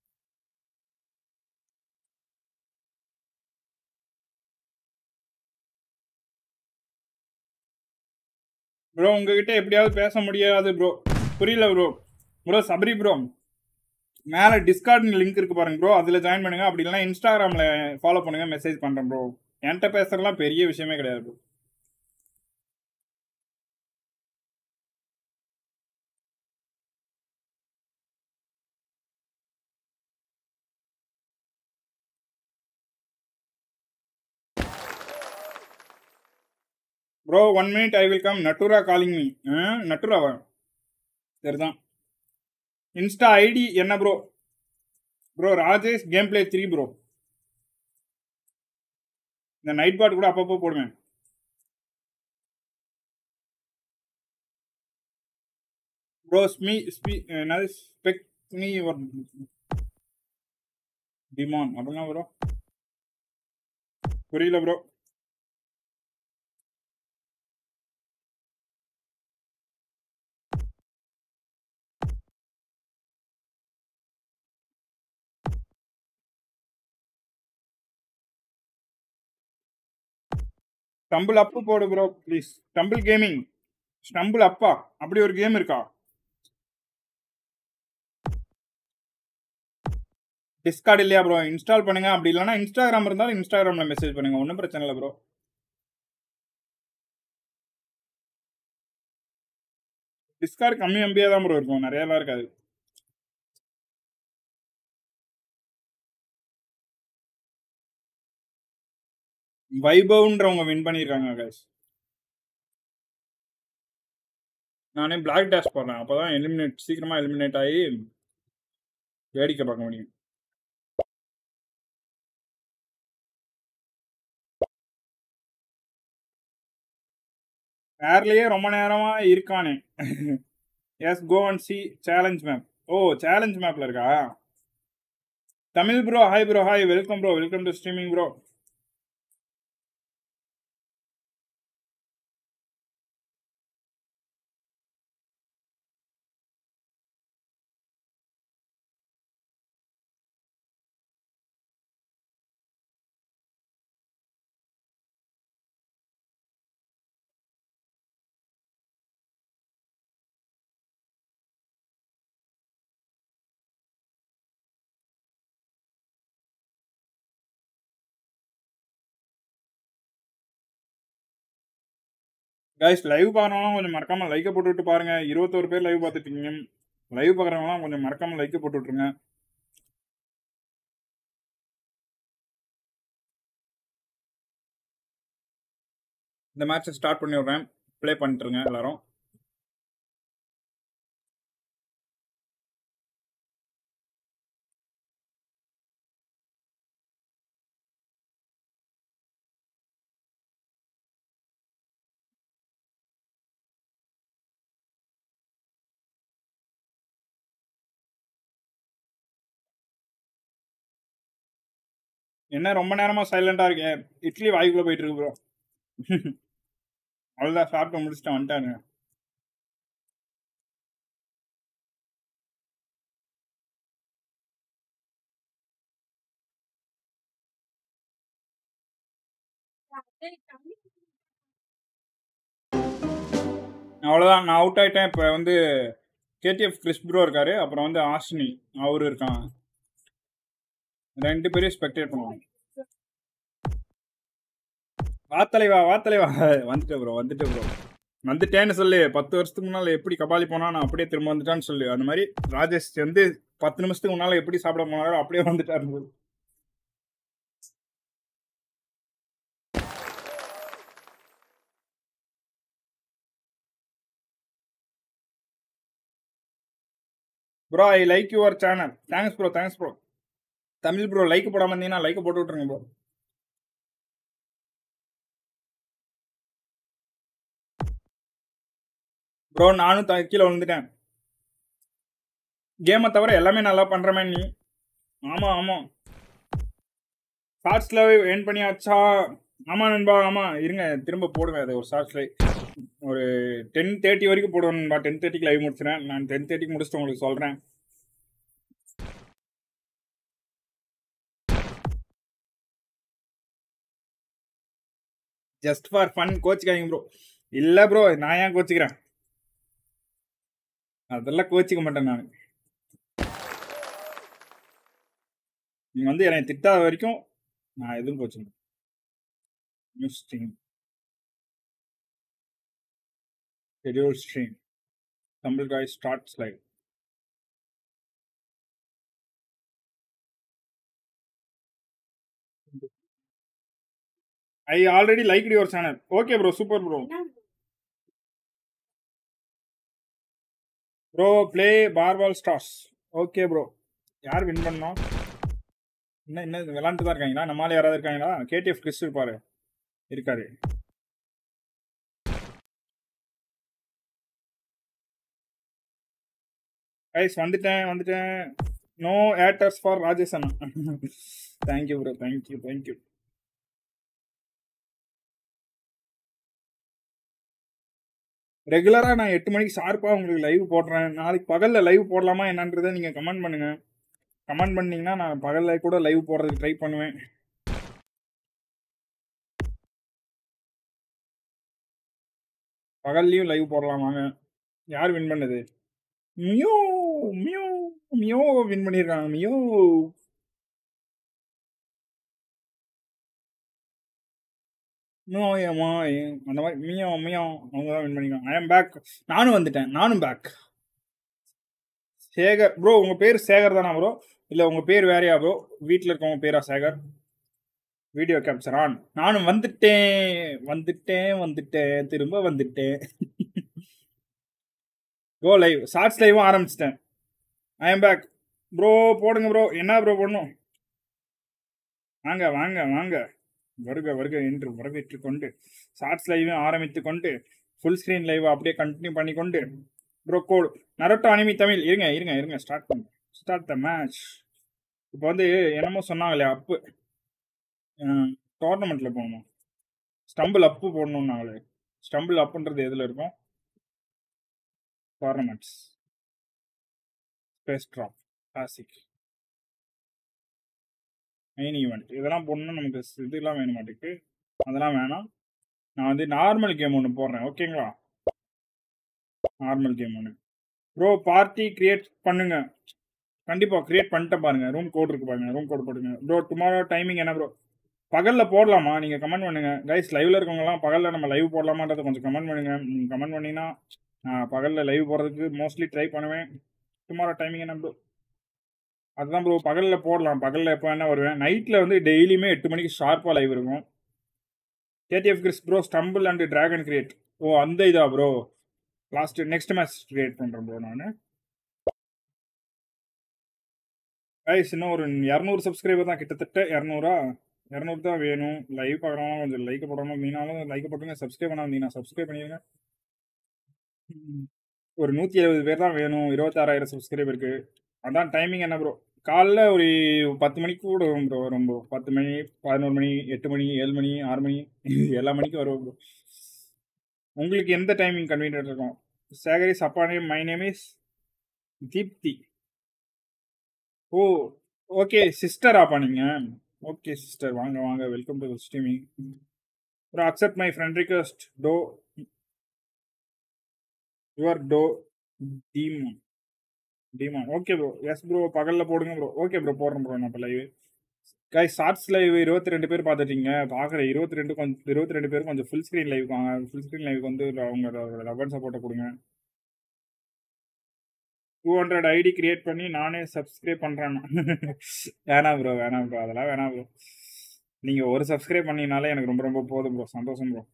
bro உங்ககிட்ட எப்படியாவது பேச முடியாது ப்ரோ புரியல ப்ரோ ப்ரோ சபரி ப்ரோ மேலே டிஸ்கார்ட் லிங்க் இருக்கு பாருங்க ப்ரோ அதில் ஜாயின் பண்ணுங்க அப்படி இல்லைனா இன்ஸ்டாகிராமில் ஃபாலோ பண்ணுங்க மெசேஜ் பண்ணுறேன் ப்ரோ என்கிட்ட பேசுறதுலாம் பெரிய விஷயமே கிடையாது bro bro one minute I will come நட்டுரா காலிங் மீ நட்டுராவா சரிதான் இன்ஸ்டா ஐடி என்ன bro bro Rajesh game play three bro இந்த நைட் பாட் கூட அப்பப்போ போடுவேன் ப்ரோ ஸ்மீ ஸ்பீ என்னது ஸ்பெக் மீ ஒரு டிமான் அப்படின்னா ப்ரோ புரியல ப்ரோ ஸ்டம்பிள் அப்பு போடு bro please stumble gaming stumble அப்பா அப்படி ஒரு கேம் இருக்கா டிஸ்கார்ட் இல்லையா ப்ரோ இன்ஸ்டால் பண்ணுங்க அப்படி இல்லைனா இன்ஸ்டாகிராம் இருந்தாலும் இன்ஸ்டாகிராமில் மெசேஜ் பண்ணுங்க ஒன்றும் பிரச்சனை இல்லை ப்ரோ டிஸ்கார்ட் கம்மி எம்பியாக தான் ப்ரோ இருக்கும் நிறையலாம் இருக்காது வைபவ்ன்றவங்க வின் பண்ணியிருக்காங்க கைஸ் நானே பிளாக் டேஷ் போடுறேன் அப்போதான் எலிமினேட் சீக்கிரமா எலிமினேட் ஆகி வேடிக்கை பார்க்க முடியும் ஏர்லயே ரொம்ப நேரமா இருக்கானே yes go and see challenge map oh challenge மேப்ல இருக்கா Tamil bro hi bro hi welcome bro welcome to streaming bro guys live பார்க்கறவங்களாம் கொஞ்சம் மறக்காம லைக்கை போட்டு விட்டு பாருங்க இருபத்தோரு பேர் லைவ் பார்த்துட்டு இருக்கீங்க லைவ் பார்க்குறவங்களாம் கொஞ்சம் மறக்காம லைக்கை போட்டு விட்டுருங்க இந்த மேட்சை ஸ்டார்ட் பண்ணி விட்றேன் ப்ளே பண்ணிட்டுருங்க எல்லாரும் என்ன ரொம்ப நேரமா சைலண்டா இருக்கேன் இட்லி வாய்க்குள்ள போயிட்டு இருக்கு ப்ரோ அவ்வளோதான் சாப்பிட்டு முடிச்சுட்டு வந்துட்டாங்க அவ்வளோதான் நான் அவுட் ஆயிட்டேன் இப்போ வந்து கேடிஎஃப் கிறிஸ் ப்ரோ இருக்காரு அப்புறம் வந்து ஆஷினி அவரு இருக்கான் ரெண்டு பேரையும் ஸ்பெக்டேட் பண்ணுவாங்க வாத்தலைவா வாத்தலைவா வந்துட்டேன் ப்ரோ வந்துட்டேன் ப்ரோ வந்துட்டேன்னு சொல்லு பத்து வருஷத்துக்கு முன்னால் எப்படி கபாலி போனா நான் அப்படியே திரும்ப வந்துட்டான்னு சொல்லு அந்த மாதிரி ராஜேஷ் வந்து பத்து நிமிஷத்துக்கு முன்னால் எப்படி சாப்பிட போனாரோ அப்படியே வந்துட்டாரு bro. Bro I like your channel thanks bro thanks bro Tamil bro like போடாம இருந்தீங்கன்னா லைக் போட்டு விட்ருங்க ப்ரோ ப்ரோ நானும் த- கீழே விழுந்துட்டேன் கேமை தவிர எல்லாமே நல்லா பண்றமே நீ ஆமா ஆமா ஷார்ட்ஸ்ல ஏன் பண்ணியாச்சா ஆமா நண்பா ஆமா இருங்க திரும்ப போடுவேன் அது ஒரு ஷார்ட்ஸ்ல ஒரு டென் தேர்ட்டி வரைக்கும் போடுவேன் நண்பா டென் தேர்ட்டிக்கு லைவ் முடிச்சிடறேன் நான் டென் தேர்ட்டிக்கு முடிச்சுட்டு உங்களுக்கு சொல்றேன் ஜஸ்ட் ஃபார் ஃபன் கோச்சிக்காதீங்க ப்ரோ இல்லை ப்ரோ நான் ஏன் கோச்சிக்கிறேன் அதெல்லாம் கோச்சிக்க மாட்டேன் நான் நீங்க வந்து என்னை திட்டாத வரைக்கும் நான் எதுவும் கோச்சிக்க news stream schedule stream Tamil guy starts live I already like your channel okay bro super bro bro play Brawl Stars okay bro யார் வின் பண்ணோம் என்ன என்ன விளாண்டு தான் இருக்காங்களா நம்மளால யாராவது இருக்காங்களா கேடிஎஃப் கிறிஸ் இருப்பாரு இருக்காரு கைஸ் வந்துட்டேன் வந்துட்டேன் நோ ஏட்டர்ஸ் ஃபார் ராஜேஷ் அண்ணா தேங்க்யூ ப்ரோ தேங்க்யூ தேங்க்யூ ரெகுலரா நான் எட்டு மணிக்கு ஷார்ப்பா உங்களுக்கு லைவ் போடுறேன் நாளைக்கு பகல்ல லைவ் போடலாமா என்னன்றதை நீங்க கமெண்ட் பண்ணுங்க கமெண்ட் பண்ணீங்கன்னா நான் பகல்ல கூட லைவ் போடுறதுக்கு ட்ரை பண்ணுவேன் பகல்லையும் லைவ் போடலாம் வாங்க யார் வின் பண்ணது மியோ மியோ மியோ வின் பண்ணியிருக்காங்க மியோ மியோ ஏமா அந்த மாதிரி மியோ மியோ அவங்க தான் வின் பண்ணிருக்காங்க ஐ எம் பேக் நானும் வந்துட்டேன் நானும் பேக் சேகர் ப்ரோ உங்க பேர் சேகர் தானா ப்ரோ இல்ல உங்க பேர் வேறையா ப்ரோ வீட்டில் இருக்கவங்க பேரா சேகர் வீடியோ கேப்சர் ஆன் நானும் வந்துட்டேன் வந்துட்டேன் வந்துட்டேன் திரும்ப வந்துட்டேன் கோ லைவ் ஷார்ட்ஸ் லைவும் ஆரம்பிச்சிட்டேன் ஐ எம் பேக் ப்ரோ போடுங்க ப்ரோ என்ன ப்ரோ போடணும் வாங்க வாங்க வாங்க வருக வருக என்று வரவேற்று கொண்டு ஷார்ட்ஸ் லைவும் ஆரம்பித்து கொண்டு ஃபுல் ஸ்க்ரீன் லைவ் அப்படியே கண்டினியூ பண்ணி கொண்டு bro code Naruto anime Tamil இருங்க இருங்க இருங்க ஸ்டார்ட் பண்ணு ஸ்டார்ட் த மேட்ச் இப்போ வந்து என்னமோ சொன்னாங்களே அப்பு டோர்னமெண்ட்டில் போகணும் ஸ்டம்பிள் அப்பு போடணும்னாங்களே ஸ்டம்பிள் அப்புன்றது எதில் இருக்கும் tournaments space drop classic main event இதெல்லாம் போடணும்னா நமக்கு ஸ்- இதெல்லாம் வேணும் மாட்டேக்கு அதெல்லாம் வேணாம் நான் வந்து நார்மல் கேம் ஒன்று போடுறேன் ஓகேங்களா நார்மல் கேம் ஒன்று ப்ரோ பார்ட்டி கிரியேட் பண்ணுங்க கண்டிப்பா கிரியேட் பண்ணிட்டு பாருங்க ரூம் கோட் இருக்கு பாருங்க ரூம் கோட் போடுங்க ப்ரோ டுமாரோ டைமிங் என்ன ப்ரோ பகலில் போடலாமா நீங்கள் கமெண்ட் பண்ணுங்க கைஸ் லைவ்ல இருக்கவங்கலாம் பகலில் நம்ம லைவ் போடலாமான்றதை கொஞ்சம் கமெண்ட் பண்ணுங்க நீங்கள் கமெண்ட் பண்ணினா நான் பகலில் லைவ் போடுறதுக்கு மோஸ்ட்லி ட்ரை பண்ணுவேன் டுமாரோ டைமிங் என்ன ப்ரோ அதுதான் ப்ரோ பகலில் போடலாம் பகலில் எப்போ என்ன வருவேன் நைட்டில் வந்து டெய்லியுமே எட்டு மணிக்கு ஷார்ப்பாக லைவ் இருக்கும் KDF Chris bro stumble and dragon create oh அந்த இதா bro last next match create பண்ணுறேன் ப்ரோ நான் கைஸ் இன்னும் ஒரு இரநூறு சப்ஸ்கிரைபர் தான் கிட்டத்தட்ட இரநூறா இரநூறு தான் வேணும் லைவ் பார்க்குறவங்க கொஞ்சம் லைக் போடணும் அப்படின்னாலும் லைக் போட்டுங்க சப்ஸ்கிரைப் பண்ணாம இருந்தீங்கன்னா சப்ஸ்கிரைப் பண்ணிடுங்க ம். ஒரு நூற்றி எழுபது பேர் தான் வேணும் இருபத்தாறாயிரம் சப்ஸ்கிரைபருக்கு அதான் டைமிங் என்ன ப்ரோ காலைல ஒரு பத்து மணிக்கு கூட வரும் ப்ரோ வரும் ப்ரோ பத்து மணி பதினோரு மணி எட்டு மணி ஏழு மணி ஆறு மணி எல்லா மணிக்கும் வரும் ப்ரோ உங்களுக்கு எந்த டைமிங் கன்வீனியன்ட் இருக்கும் சேகரி சப்பா name my name is Deepthi oh okay சிஸ்டராப்பா நீங்கள் ஓகே சிஸ்டர் வாங்க வாங்க welcome to streaming bro accept my friend request to your to demon demon okay bro yes bro பகலில் போடுங்க ப்ரோ ஓகே ப்ரோ போடுறேன் ப்ரோ நான் இப்போ லைவ் கை ஷார்ட்ஸ் லைவ் இருபத்தி ரெண்டு பேர் பார்த்துட்டீங்க பார்க்குற இருபத்தி ரெண்டு கொஞ்சம் இருபத்தி ரெண்டு பேர் கொஞ்சம் ஃபுல் ஸ்க்ரீன் லைவ் வாங்க ஃபுல் ஸ்க்ரீன் லைவ் வந்து அவங்க லவன் சப்போர்ட்டை கொடுங்க டூ ஹண்ட்ரட் ஐடி கிரியேட் பண்ணி நானே சப்ஸ்கிரைப் பண்ணுறேன் வேணாம் ப்ரோ வேணாம் ப்ரோ அதெல்லாம் வேணாம் ப்ரோ நீங்கள் ஒரு சப்ஸ்கிரைப் பண்ணீங்கனாலே எனக்கு ரொம்ப ரொம்ப போதும் ப்ரோ சந்தோஷம் ப்ரோ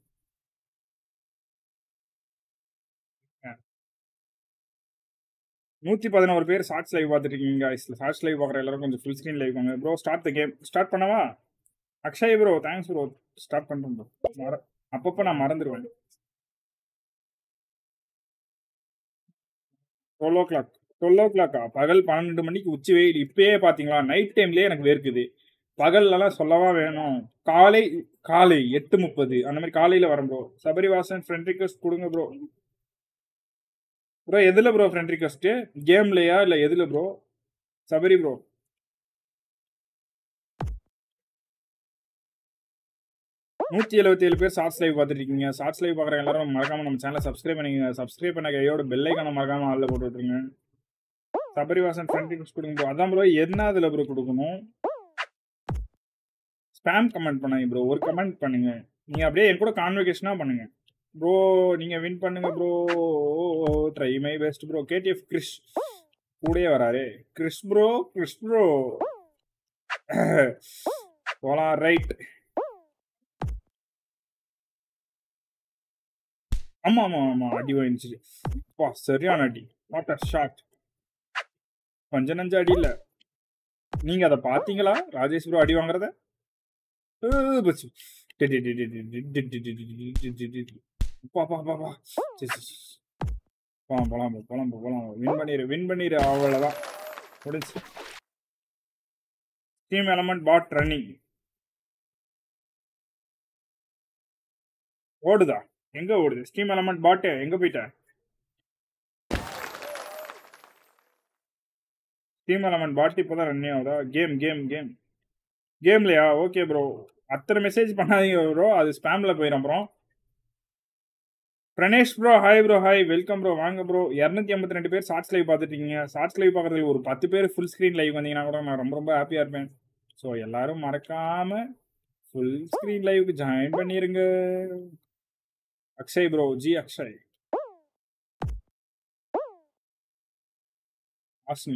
நூற்றி பதினோரு பேர் ஷார்ட்ஸ் லைவ் பார்த்துட்டு இருக்கீங்க ஷார்ட்ஸ் லைவ் பார்க்குற எல்லாரும் கொஞ்சம் ஃபுல் ஸ்க்ரீன் லைவ் வாங்க bro start the game start பண்ணவா Akshay bro thanks bro start பண்ணுறேன் ப்ரோ மற அப்பப்போ நான் மறந்துடுவேன் டுவெல் ஓ கிளாக் டுவெல் ஓ கிளாக்கா பகல் பன்னெண்டு மணிக்கு உச்சி வெயில் இப்பயே பார்த்தீங்களா நைட் டைம்லேயே எனக்கு வேர்க்குது பகல்லலாம் சொல்லவா வேணும் காலை காலை எட்டு முப்பது அந்த மாதிரி காலையில் வரேன் ப்ரோ சபரிவாசன் ஃப்ரெண்ட் ரிக்வஸ்ட் கொடுங்க ப்ரோ ப்ரோ எதில் ப்ரோ ஃப்ரெண்ட் ரிக்வஸ்ட்டு கேம்லையா இல்லை எதில் ப்ரோ சபரி ப்ரோ நூற்றி எழுபத்தி ஏழு பேர் ஷார்ட்ஸ் லைவ் பார்த்துட்டு இருக்கீங்க ஷார்ட்ஸ் லைவ் பார்க்குற எல்லாரும் மறக்காம நம்ம சேனலை சப்ஸ்கிரைப் பண்ணிங்க சப்ஸ்கிரைப் பண்ண கையோட பெல்லைக்கான மறக்காம ஆளில் போட்டு விட்டுருங்க சபரிவாசன் ஃப்ரெண்ட் ரிக்வஸ்ட் கொடுங்க ப்ரோ அதான் ப்ரோ என்ன அதில் ப்ரோ கொடுக்கணும் ஸ்பேம் கமெண்ட் பண்ணாங்க ப்ரோ ஒரு கமெண்ட் பண்ணுங்க நீங்கள் அப்படியே என் கூட கான்வெகேஷனாக பண்ணுங்க ப்ரோ நீங்கள் வின் பண்ணுங்க bro try my best bro KDF Krish கூடயே வராரு கிறிஸ் ப்ரோ கிறிஸ் ப்ரோ போலாம் ரைட் ஆமா ஆமா ஆமா அடி வாங்கிச்சு பா சரியான அடி வாட் அ ஷாட் கொஞ்ச நஞ்ச அடி இல்ல நீங்க அதை பாத்தீங்களா ராஜேஷ் ப்ரோ அடி வாங்குறத அஹ் பச்சு. டி- டி- டி- டி- டி- டி- டி- டி- டி- டி- டி- டி- டி- டி- டி. பா பா பா பா சரி, சரி, சரி. போலாம் போலாம் bro, போலாம் bro, போலாம் வின் பண்ணிரு வின் பண்ணிரு அவ்வளவுதான் முடிஞ்சு டீம் எலமெண்ட் பாட் ரன்னிங் ஓடுதா எங்க ஓடுது ஸ்டீம் எலமெண்ட் பாட்டு எங்க போயிட்ட ஸ்டீம் எலமெண்ட் பாட்டு இப்போதான் ரன் ஆகுதா கேம் கேம் கேம் கேம்லையா ஓகே ப்ரோ அத்தனை மெசேஜ் பண்ணாதீங்க ப்ரோ அது ஸ்பேம்ல போயிடும் bro Pranesh bro hi bro hi welcome bro வாங்க ப்ரோ இரநூத்தி ஐம்பத்தி ரெண்டு பேர் ஷார்ட்ஸ் லைவ் பார்த்துட்டீங்க ஷார்ட்ஸ் லைவ் பார்க்குறதுல ஒரு பத்து பேர் ஃபுல் ஸ்க்ரீன் லைவ் வந்தீங்கன்னா கூட நான் ரொம்ப ரொம்ப ஹாப்பியாக இருப்பேன் ஸோ எல்லாரும் மறக்காம ஃபுல் ஸ்க்ரீன் லைவுக்கு ஜாயின் பண்ணிருங்க அக்ஷய் ப்ரோ ஜி அக்ஷய் ஆஸ்னி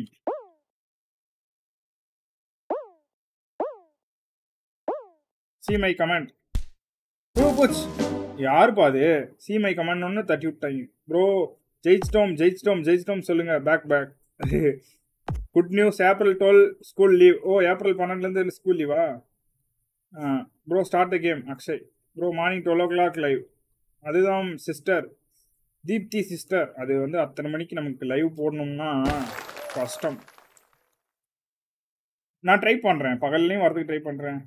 சி மை கமெண்ட் ப்ரோ போச் யாருப்பா அது சி மை கமெண்ட் ஒன்று தட்டி விட்டாங்க ப்ரோ ஜெயிச்சிட்டோம் ஜெயிச்சிட்டோம் ஜெயிச்சிட்டோம் சொல்லுங்க back back good news April twelve school leave oh April பன்னெண்டுலேருந்து ஸ்கூல் லீவா bro start the game Akshay bro morning twelve o'clock live அதுதான் சிஸ்டர் தீப்தி சிஸ்டர் அது வந்து அத்தனை மணிக்கு நமக்கு லைவ் போடணும்னா கஷ்டம் நான் ட்ரை பண்ணுறேன் பகல்லையும் வரதுக்கு ட்ரை பண்ணுறேன்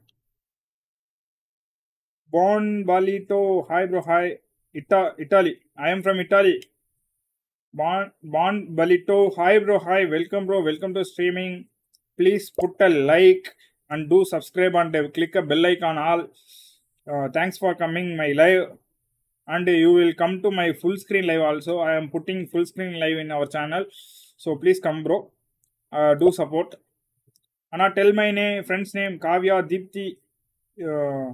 Bon Balito, hi bro, hi. Ita- Italy. I am from Italy. Bon Bon Balito, hi bro, hi. Welcome bro, welcome to streaming. Please put a like and do subscribe and uh, click a bell icon all. Uh, thanks for coming my live. And you will come to my full screen live also. I am putting full screen live in our channel. So please come bro. Uh, do support. Anna, tell my name, friend's name, Kavya, Deepthi, அஹ்,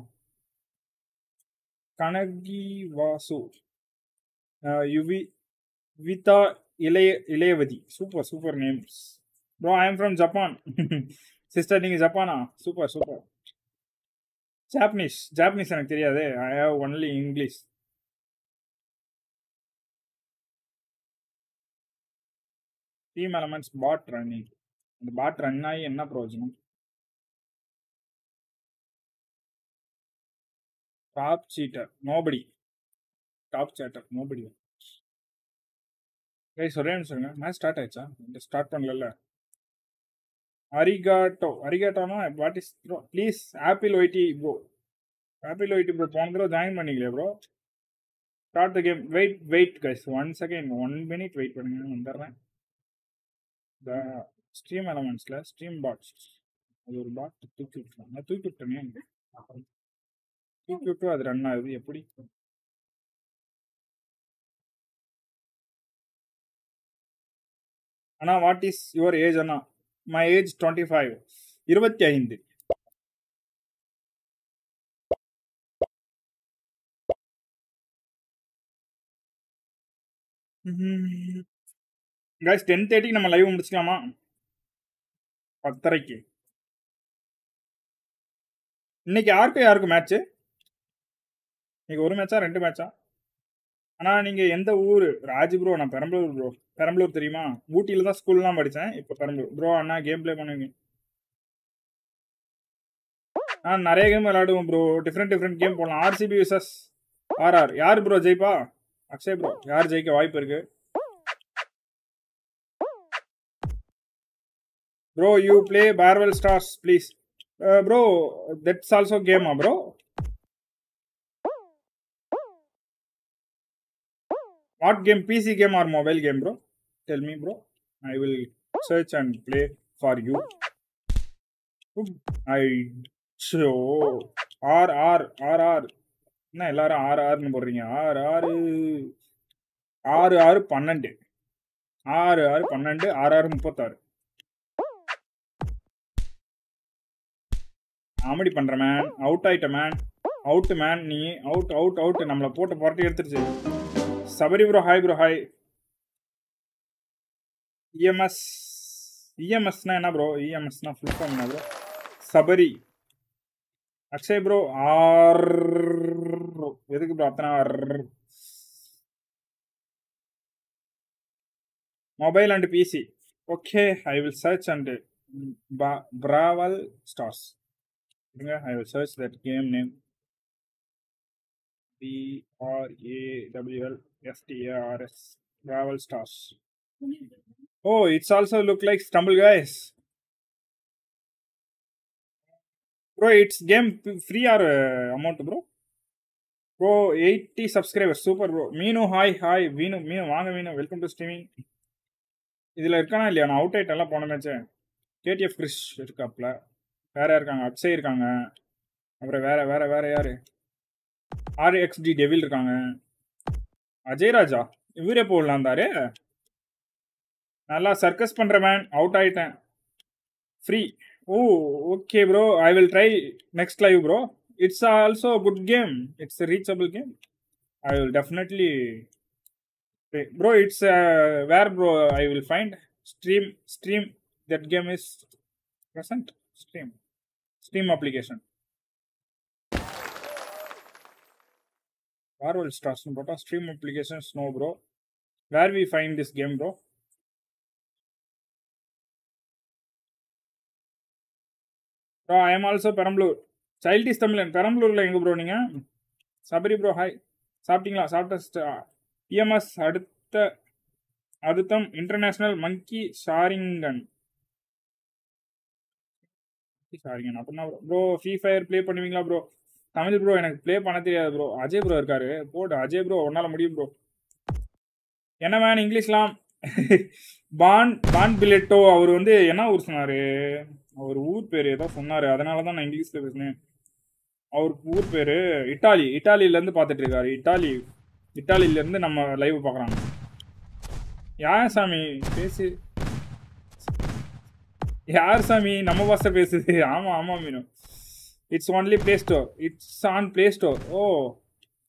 கனகி வாசு அஹ், யுவி விதா இளைய இளையவதி super super names bro I am from Japan sister நீங்கள் ஜப்பானா சூப்பர் சூப்பர் ஜாப்பனீஸ் ஜாப்பனீஸ் எனக்கு தெரியாது I have only English team elements bot running அந்த பாட் ரன் ஆகி என்ன பிரயோஜனம் top cheater nobody top chatter nobody guys ஒரே நிமிஷங்க மேட்ச் ஸ்டார்ட் ஆயிடுச்சா இந்த ஸ்டார்ட் பண்ணல அரிகாட்டோ அரிகாட்டோனா what is bro please Apple YT bro Apple YT bro போன தடவை ஜாயின் பண்ணிக்கலையா bro start the game wait wait guys one second one minute wait பண்ணுங்க வந்துடுறேன் இந்த ஸ்ட்ரீம் எலமெண்ட்ஸில் ஸ்ட்ரீம் பாட்ஸ் அது ஒரு பாட் தூக்கி விட்டுலாம் நான் தூக்கி விட்டேனே தூக்கி விட்டு அது ரன் ஆகுது எப்படி அண்ணா வாட் இஸ் யுவர் ஏஜ் அண்ணா மை ஏஜ் டுவெண்ட்டி ஃபைவ் இருபத்தி ஐந்து கைஸ் டென் தேர்ட்டிக்கு நம்ம லைவ் முடிச்சுக்கலாமா பத்தரைக்கு இன்னைக்கு யாருக்கு யாருக்கு மேட்ச்சு இன்னைக்கு ஒரு மேட்சா ரெண்டு மேட்சா அண்ணா நீங்கள் எந்த ஊர் ராஜ் ப்ரோ நான் பெரம்பலூர் ப்ரோ பெரம்பலூர் தெரியுமா ஊட்டியில் தான் ஸ்கூல்லாம் படித்தேன் இப்போ பெரம்பலூர் ப்ரோ அண்ணா கேம் ப்ளே பண்ணுவீங்க ஆ நிறைய கேம் விளையாடுவோம் ப்ரோ டிஃப்ரெண்ட் டிஃப்ரெண்ட் கேம் போடலாம் ஆர்சிபி விசஸ் ஆர்ஆர் யார் ப்ரோ ஜெயிப்பா அக்ஷய் ப்ரோ யார் ஜெயிக்க வாய்ப்பு இருக்கு bro you play Brawl Stars please bro that's also கேமா bro What game? PC game or mobile game, bro? Tell me, bro. I will search and play for you. I show R R R R என்ன எல்லாரும் ஆறு ஆறுன்னு போடுறீங்க ஆறு ஆறு ஆறு ஆறு பன்னெண்டு ஆறு ஆறு பன்னெண்டு ஆறு ஆறு முப்பத்தாறு காமெடி பண்ற மேன் அவுட் ஆயிட்ட மேன் அவுட் மேன் நீ அவுட் அவுட் அவுட் நம்மளை போட்டு புரட்டி எடுத்துருச்சு Sabari bro hi bro hi EMS இஎம்எஸ்னா என்ன ப்ரோ இஎம்எஸ்னா ஃபுல் ஃபார்ம் என்ன ப்ரோ சபரி அக்ஷய் ப்ரோ ஆர் எதுக்கு ப்ரோ அத்தனை ஆர் mobile and PC okay I will search and Brawl Stars I will search that game name B R A W L S T A R S Travel Stars. Oh, it's also look like Stumble guys. Bro, it's game free or uh, amount, bro? Bro, 80 subscribers. Super, bro. Meenu hi hi Meenu Meenu வாங்க மீனு welcome to streaming இதில் இருக்கானா இல்லையா நான் out ஆயிட்டெல்லாம் போன match KDF Krish இருக்காப்ல வேற இருக்காங்க அக்ஷய் இருக்காங்க அப்புறம் வேற வேற வேற யாரு ஆர்எக்ஸ்டி டெவில் இருக்காங்க அஜய் ராஜா இவரே போடலாம் தாரு நல்லா சர்க்கஸ் பண்ற மேன் அவுட் ஆயிட்டேன் free oh okay bro I will try next live bro it's also good game it's reachable game I will definitely bro it's where bro I will find stream stream that game is present stream stream application Marvel Stars போட்டா stream applications no bro where we find this game bro bro I am also Perambalur childish Tamilan பெரம்பலூரில் எங்கே bro நீங்கள் Sabari bro hi சாப்பிட்டீங்களா சாப்பிட்ட EMS அடுத்த அடுத்தம் international மங்கி Sharingan Sharingan அப்படின்னா bro Free Fire play பண்ணுவீங்களா bro Tamil bro எனக்கு ப்ளே பண்ண தெரியாது ப்ரோ அஜய் ப்ரோ இருக்காரு போட்டு அஜய் ப்ரோ உன்னால முடியும் ப்ரோ என்ன மேன் இங்கிலீஷ்லாம் பான் பான் பில்லெட்டோ அவர் வந்து என்ன ஊர் சொன்னாரு அவர் ஊர் பேர் ஏதோ சொன்னாரு அதனால தான் நான் இங்கிலீஷ்ல பேசினேன் அவர் ஊர் பேரு இட்டாலி இட்டாலியில இருந்து பார்த்துட்டு இருக்காரு இட்டாலி இட்டாலியில இருந்து நம்ம லைவ் பார்க்குறாங்க யார் சாமி பேசு யார் சாமி நம்ம பாஸ்டர் பேசுது ஆமா ஆமா மீனு It's only Play Store. It's on Play Store. Oh.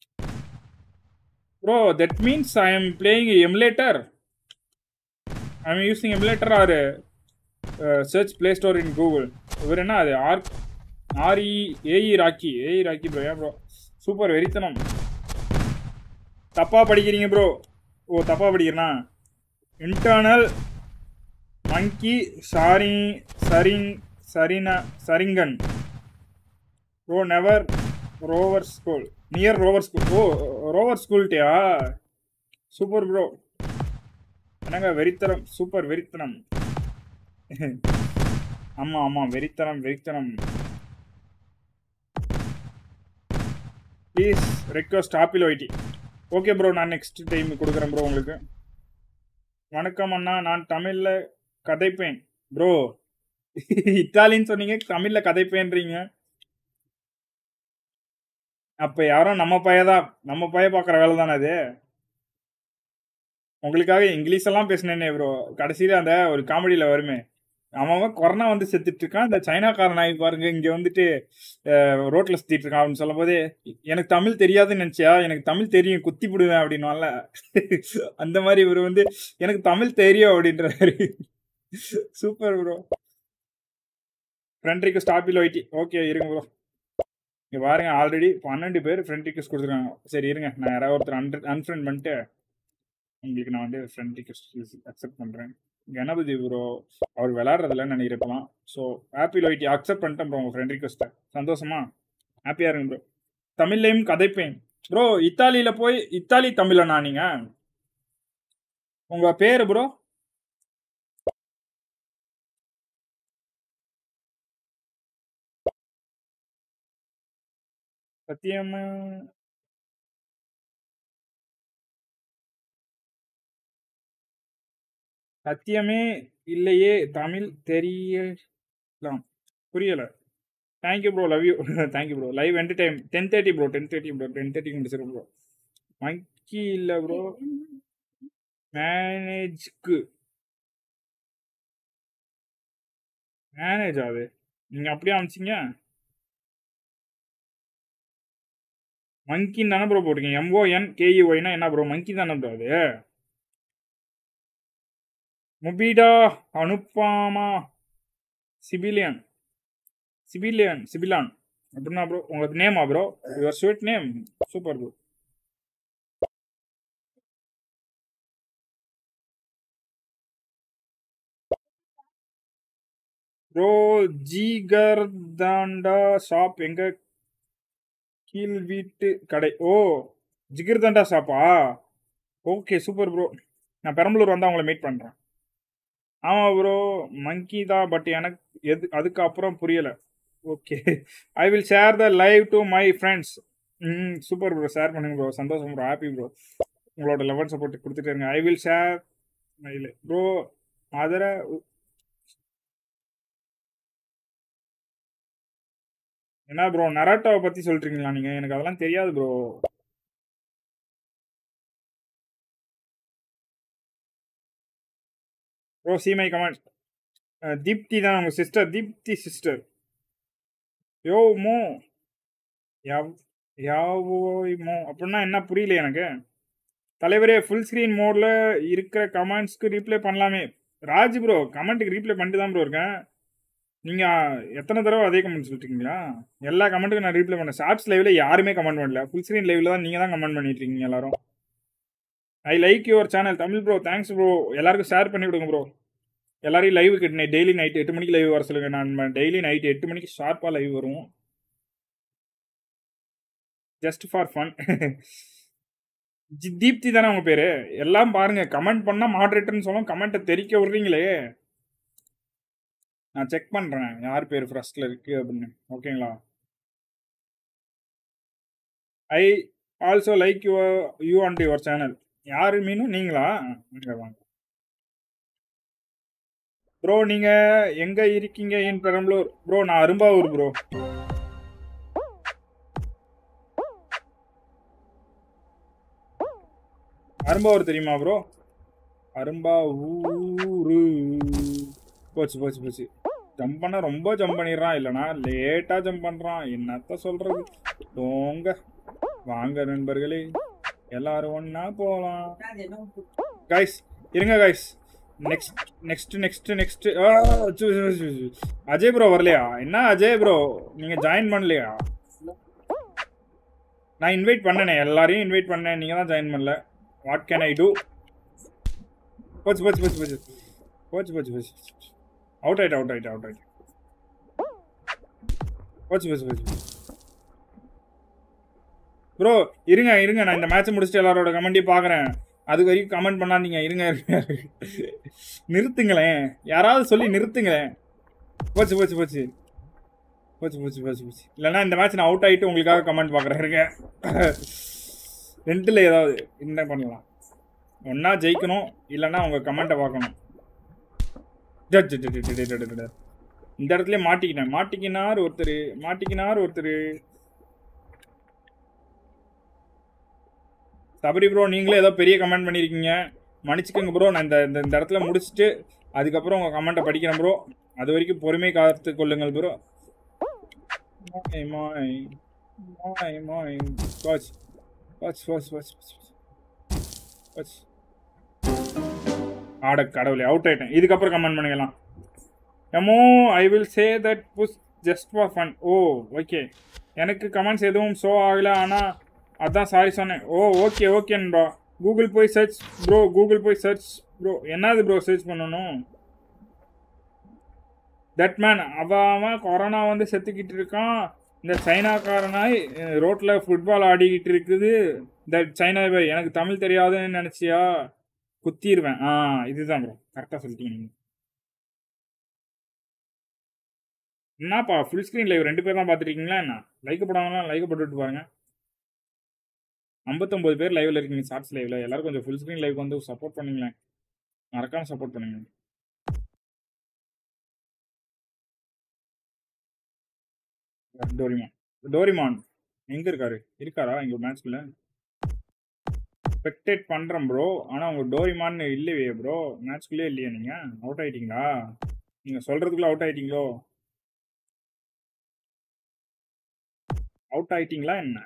Bro, that means I am playing emulator. I am using emulator or uh, search Play Store in Google. இவர் என்ன அது R RE AE Rocky AE Rocky bro ஏன் bro super வெறித்தனம் தப்பா படிக்கிறீங்க bro ஓ தப்பா படிக்கிறனா internal monkey சாரி சரிங் சரின Sharingan bro never rover school near rover school oh rover ஸ்கூல்ட்டியா சூப்பர் ப்ரோ என்னங்க வெறித்தனம் சூப்பர் வெறித்தனம் ஆமாம் ஆமாம் வெறித்தனம் வெறித்தனம் please request apple whitey okay bro நான் நெக்ஸ்ட் டைம் கொடுக்குறேன் ப்ரோ உங்களுக்கு வணக்கம் அண்ணா நான் தமிழில் கதைப்பேன் ப்ரோ இத்தாலின்னு சொன்னீங்க தமிழில் கதைப்பேன்றீங்க அப்போ யாரும் நம்ம பையதான் நம்ம பைய பார்க்குற வேலை தானே அது உங்களுக்காக இங்கிலீஷ் எல்லாம் பேசினேனே ப்ரோ கடைசியில் அந்த ஒரு காமெடியில் வருமே அவன் கொரோனா வந்து செத்துட்டு இருக்கான் இந்த சைனாக்காரன் ஆகி பாருங்க இங்கே வந்துட்டு ரோட்டில் சுற்றிட்டு இருக்கான் அப்படின்னு சொல்லும் போதே எனக்கு தமிழ் தெரியாதுன்னு நினச்சியா எனக்கு தமிழ் தெரியும் குத்தி விடுவேன் அப்படின்னுவான்ல அந்த மாதிரி இவர் வந்து எனக்கு தமிழ் தெரியும் அப்படின்றாரு super bro friend request apple whitey okay இருங்க ப்ரோ இங்கே பாருங்க ஆல்ரெடி பன்னெண்டு பேர் ஃப்ரெண்ட் ரிக்வஸ்ட் கொடுத்துருக்காங்க சரி இருங்க நான் யாராவது ஒருத்தர் அன் அன்ஃப்ரெண்ட் பண்ணிட்டு உங்களுக்கு நான் வந்து ஃப்ரெண்ட் ரிக்வஸ்ட் அக்செப்ட் பண்ணுறேன் கணபதி ப்ரோ அவர் விளாட்றதில்ல நினைக்கிறப்பலாம் ஸோ ஆப்பிள் ஒயிட்டி அக்செப்ட் பண்ணிட்டேன் ப்ரோ உங்கள் ஃப்ரெண்ட் ரிக்வஸ்ட்டை சந்தோஷமா ஹாப்பியாக இருங்க ப்ரோ தமிழ்லையும் கதைப்பேன் ப்ரோ இத்தாலியில் போய் இத்தாலி தமிழனா நீங்கள் உங்கள் பேர் ப்ரோ சத்தியமா சத்தியமே இல்லையே தமிழ் தெரியலாம் புரியல thank you bro love you thank you bro live என்டர்டைம் ten thirty bro ten thirty bro ten தேர்ட்டிக்கு முடிச்சிடும் ப்ரோ மங்கி இல்லை ப்ரோ மேனேஜ்க்கு மேனேஜ் ஆகுது நீங்கள் அப்படியே அமிச்சிங்க மங்கின்னு தானே ப்ரோ போட்டிருக்கீங்க எம்ஓஎன் கேஇஒய்னா என்ன ப்ரோ மங்கி தானே ப்ரோ அது முபீடா அனுப்பாமா சிபிலியன் சிபிலியன் சிபிலான் அப்படின்னா ப்ரோ உங்களுக்கு நேமா bro your sweet name super bro bro jigarthanda shop எங்க கீழ் வீட்டு கடை ஓ ஜிகிர்தண்டா ஷாப்பா ஓகே சூப்பர் ப்ரோ நான் பெரம்பலூர் வந்து அவங்கள மீட் பண்ணுறேன் ஆமாம் ப்ரோ மங்கி தான் பட் எனக்கு எது அதுக்கப்புறம் புரியலை okay I will share the live to my friends hmm super bro share பண்ணுங்க ப்ரோ சந்தோஷம் ப்ரோ ஹாப்பி ப்ரோ உங்களோட லெவல் சப்போர்ட் கொடுத்துட்டு இருங்க ஐ வில் ஷேர் இல்லை ப்ரோ அதில் என்ன ப்ரோ நராட்டாவை பற்றி சொல்கிறீங்களா நீங்கள் எனக்கு அதெல்லாம் தெரியாது bro bro see my comment Deepthi தான் உங்கள் சிஸ்டர் தீப்தி சிஸ்டர் யோ மோ யாவ் யாவோய் மோ அப்படின்னா என்ன புரியல எனக்கு தலைவரே ஃபுல் ஸ்க்ரீன் மோடில் இருக்கிற கமெண்ட்ஸ்க்கு ரீப்ளை பண்ணலாமே ராஜ் ப்ரோ கமெண்ட்டுக்கு ரீப்ளை பண்ணிட்டு தான் ப்ரோ இருக்கேன் நீங்கள் எத்தனை தடவை அதே கமெண்ட் சொல்லிட்டுருக்கீங்களா எல்லா கமெண்ட்டுக்கும் நான் ரீப்ளை பண்ணேன் ஷார்ட்ஸ் லைவில் யாருமே கமெண்ட் பண்ணல ஃபுல் ஸ்க்ரீன் லைவில் தான் நீங்கள் தான் கமெண்ட் பண்ணிட்டு இருக்கீங்க எல்லாரும் I like your channel Tamil bro thanks bro எல்லாருக்கும் ஷேர் பண்ணி விடுங்க ப்ரோ எல்லாரையும் லைவ் கட்டினேன் டெய்லி நைட் எட்டு மணிக்கு லைவ் வர சொல்லுங்க நான் டெய்லி நைட் எட்டு மணிக்கு ஷார்ப்பாக லைவ் வரும் ஜஸ்ட் ஃபார் ஃபன் தீப்தி தானே உங்க பேரு எல்லாம் பாருங்க கமெண்ட் பண்ணா மாடரேட்டர்னு சொல்லும் கமெண்ட்டை தெரிக்க விடுறீங்களே நான் செக் பண்றேன் யார் பேர் ஃபர்ஸ்ட்ல இருக்கு அப்படின்னு ஓகேங்களா I also like your you and your channel யாரு மீனும் நீங்களா இங்க வாங்க ப்ரோ நீங்க எங்க இருக்கீங்க என் பெரம்பலூர் ப்ரோ நான் அரும்பாவூர் ப்ரோ அரும்பாவூர் தெரியுமா ப்ரோ அரும்பா ஊரு போச்சு போச்சு போச்சு ஜம்ப் பண்ண ரொம்ப ஜம்ப் பண்ணிடுறான் இல்லைனா லேட்டாக ஜம்ப் பண்ணுறான் என்னத்த சொல்கிறது டோங்க வாங்க நண்பர்களே எல்லாரும் ஒன்றா போகலாம் கைஸ் இருங்க guys next next next next Ajay bro வரலையா என்ன அஜய் ப்ரோ நீங்கள் ஜாயின் பண்ணலையா நான் இன்வைட் பண்ணனே எல்லாரையும் இன்வைட் பண்ணேன் நீங்கள் தான் ஜாயின் பண்ணல வாட் கேன் ஐ டூ போச்சு போச்சு போச்சு போச்சு போச்சு போச்சு போச்சு அவுட் ஆயிட்டு அவுட் ஆயிட்டு அவுட் ஆயிட்டு போச்சு போச்சு போச்சு ப்ரோ இருங்க இருங்க நான் இந்த மேட்ச் முடிச்சுட்டு எல்லாரோட கமெண்ட்டையும் பார்க்குறேன் அது வரைக்கும் கமெண்ட் பண்ணாதீங்க இருங்க இருங்க நிறுத்துங்களேன் யாராவது சொல்லி நிறுத்துங்களேன் போச்சு போச்சு போச்சு போச்சு போச்சு போச்சு போச்சு இல்லைன்னா இந்த மேட்ச் நான் அவுட் ஆகிட்டு உங்களுக்காக கமெண்ட் பார்க்குறேன் இருங்க ரெண்டில் ஏதாவது என்ன பண்ணலாம் ஒன்றா ஜெயிக்கணும் இல்லைன்னா உங்கள் கமெண்ட்டை பார்க்கணும் ஜட் ஜட் ஜட் ஜட் ஜட் ஜட். இந்த இடத்துல மாட்டிக்கினேன் மாட்டிக்கினார் ஒருத்தர் மாட்டிக்கினார் ஒருத்தர் சபரி ப்ரோ நீங்களே ஏதோ பெரிய கமெண்ட் பண்ணியிருக்கீங்க மன்னிச்சுக்கோங்க ப்ரோ நான் இந்த இந்த- இந்த இடத்துல முடிச்சுட்டு அதுக்கப்புறம் உங்கள் கமெண்ட்டை படிக்கிறேன் ப்ரோ அது வரைக்கும் பொறுமை காத்து கொள்ளுங்கள் ப்ரோ மாய் மாய் மாய் மாய் watch watch watch watch watch ஆட கடவுளே அவுட் ஆயிட்டேன் இதுக்கப்புறம் கமெண்ட் பண்ணிக்கலாம் எமோ I will say that push just for fun oh okay எனக்கு கமெண்ட்ஸ் எதுவும் ஷோ ஆகலை ஆனால் அதான் சாரி சொன்னேன் ஓ ஓகே ஓகேன்பா கூகுள் போய் சர்ச் ப்ரோ கூகுள் போய் சர்ச் ப்ரோ என்னது ப்ரோ சர்ச் பண்ணணும் தட் மேன் அவன் கொரோனா வந்து செத்துக்கிட்டு இருக்கான் இந்த சைனாக்காரனாய் ரோட்டில் ஃபுட்பால் ஆடிக்கிட்டு இருக்குது தட் சைனா பாய் எனக்கு தமிழ் தெரியாதுன்னு நினச்சியா குத்திடுவேன் ஆ இதுதான் ப்ரோ கரெக்டாக சொல்லிட்டீங்க நீங்கள் என்னப்பா ஃபுல் ஸ்க்ரீன் லைவ் ரெண்டு பேர் தான் பார்த்துருக்கீங்களா என்ன லைக் போடாமலாம் லைக் போட்டுட்டு பாருங்க ஐம்பத்தொம்பது பேர் லைவ்ல இருக்கீங்க ஷார்ட்ஸ் லைவ்ல எல்லாரும் கொஞ்சம் ஃபுல் ஸ்க்ரீன் லைவ் வந்து சப்போர்ட் பண்ணுங்களேன் மறக்காம சப்போர்ட் பண்ணுங்க டோரிமான் டோரிமான் எங்க இருக்காரு இருக்காரா எங்க மேட்ச்ல ஸ்பெக்டேட் பண்றேன் ப்ரோ ஆனா உங்க டோரிமான் இல்லையே ப்ரோ மேட்ச்குள்ளே இல்லையா நீங்க அவுட் ஆயிட்டீங்களா நீங்க சொல்றதுக்குள்ள அவுட் ஆயிட்டீங்களோ அவுட் ஆயிட்டீங்களா என்ன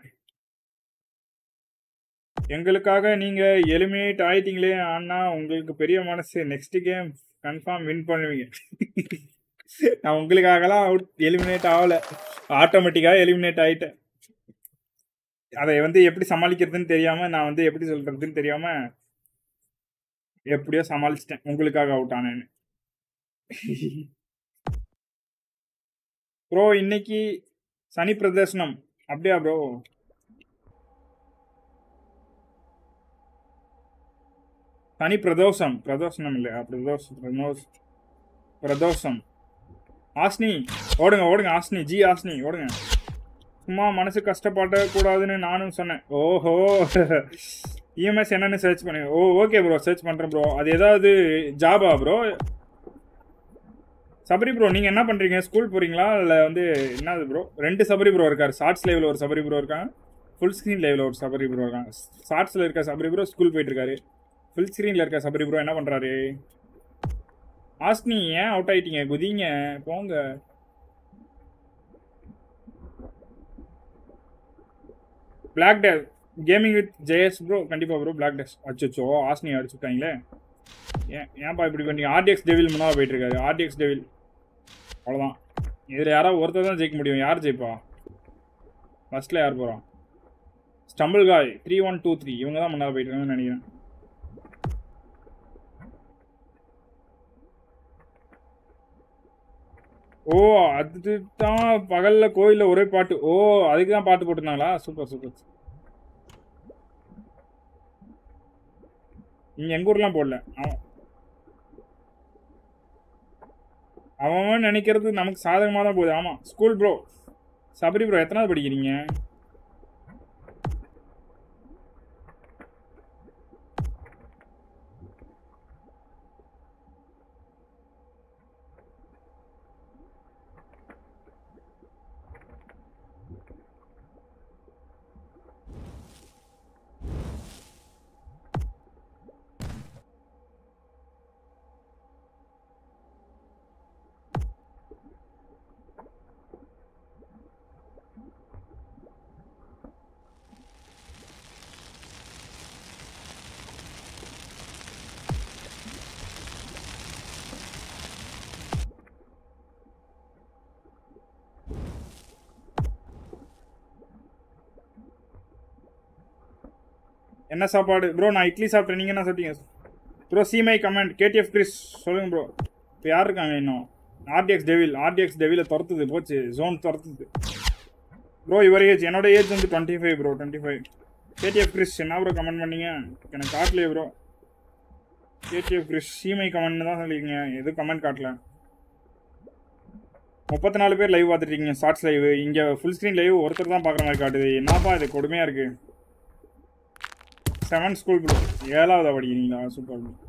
எங்களுக்காக நீங்க எலிமினேட் ஆயிட்டீங்களே ஆனா உங்களுக்கு பெரிய மனசு நெக்ஸ்ட் கேம் கன்ஃபார்ம் வின் பண்ணுவீங்க நான் உங்களுக்காகலாம் அவுட் எலிமினேட் ஆகல ஆட்டோமேட்டிக்காக எலிமினேட் ஆயிட்டேன் அதை வந்து எப்படி சமாளிக்கிறதுன்னு தெரியாம நான் வந்து எப்படி சொல்றதுன்னு தெரியாம எப்படியோ சமாளிச்சிட்டேன் உங்களுக்காக அவுட் ஆனேன்னு ப்ரோ இன்னைக்கு சனி பிரதர்சனம் அப்படியா ப்ரோ சனி பிரதோஷம் பிரதோஷனம் இல்லையா பிரதோஷம் பிரதோஷ் பிரதோஷம் ஆஸ்னி ஓடுங்க ஓடுங்க ஆஸ்னி ஜி ஆஸ்னி ஓடுங்க சும்மா மனசு கஷ்டப்பட கூடாதுன்னு நானும் சொன்னேன் ஓஹோ இஎம்எஸ் என்னன்னு சர்ச் பண்ணி ஓ ஓகே ப்ரோ சர்ச் பண்ணுறேன் ப்ரோ அது ஏதாவது ஜாபா ப்ரோ சபரி ப்ரோ நீங்கள் என்ன பண்ணுறீங்க ஸ்கூல் போகிறீங்களா இல்லை வந்து என்னது ப்ரோ ரெண்டு சபரி ப்ரோ இருக்கார் ஷார்ட்ஸ் லைவில் ஒரு சபரி ப்ரோ இருக்காங்க ஃபுல் ஸ்க்ரீன் லைவில் ஒரு சபரி ப்ரோ இருக்காங்க ஷார்ட்ஸில் இருக்க சபரி ப்ரோ ஸ்கூல் போயிட்டு இருக்காரு ஃபுல் ஸ்க்ரீனில் இருக்க சபரி ப்ரோ என்ன பண்ணுறாரு ஆஸ்னி ஏன் அவுட் ஆயிட்டீங்க குதிங்க போங்க black day gaming with Jayas bro கண்டிப்பாக ப்ரோ பிளாக் டேஸ் அச்சோ ஆஸ்னி அடிச்சு விட்டாங்களே ஏன் ஏன்ப்பா இப்படி பண்ணீங்க ஆர்டிஎக்ஸ் டெவில் முன்னாடி போயிட்டு இருக்காரு ஆர்டிஎக்ஸ் டெவில் அவ்வளோதான் இதில் யாராவது ஒருத்தர் தான் ஜெயிக்க முடியும் யார் ஜெயிப்பா ஃபர்ஸ்ட்டில் யார் போகிறான் ஸ்டம்பிள் காய் த்ரீ ஒன் டூ த்ரீ இவங்க தான் முன்னாடி போயிட்டு இருக்காங்கன்னு நினைக்கிறேன் ஓ அதுதான் பகல்ல கோயில்ல ஒரே பாட்டு ஓ அதுக்கு தான் பாட்டு போட்டிருந்தாங்களா சூப்பர் சூப்பர் நீங்க எங்க ஊர்லாம் போடல அவன் அவன் நினைக்கிறது நமக்கு சாதகமாக தான் போகுது ஆமாம் ஸ்கூல் ப்ரோ சபரி ப்ரோ எத்தனாவது படிக்கிறீங்க என்ன சாப்பாடு ப்ரோ நான் இட்லி சாப்பிட்டேன் நீங்கள் என்ன சாப்பிட்டீங்க ப்ரோ சிமை கமெண்ட் கேடிஎஃப் கிறிஸ் சொல்லுங்க ப்ரோ இப்போ யார் இருக்காங்க இன்னும் ஆர்டிஎக்ஸ் டெவில் ஆர்டிஎக்ஸ் டெவில துரத்துது போச்சு ஜோன் துரத்துது ப்ரோ இவர் ஏஜ் என்னோட ஏஜ் வந்து twenty five bro twenty five KGF Chris என்ன ப்ரோ கமெண்ட் பண்ணீங்க எனக்கு காட்டலையே ப்ரோ கேடிஎஃப் கிறிஸ் சிமை கமெண்ட் தான் சொல்லிருக்கீங்க எதுவும் கமெண்ட் காட்டல முப்பத்தி நாலு பேர் லைவ் பார்த்துருக்கீங்க ஷார்ட்ஸ் லைவ் இங்கே ஃபுல் ஸ்க்ரீன் லைவ் ஒருத்தர் தான் பார்க்குற மாதிரி காட்டுது என்னப்பா இது கொடுமையாக இருக்கு செவன் ஸ்கூல் ப்ரோ ஏழாவது படிக்கிறீங்களா சூப்பர் ப்ரோ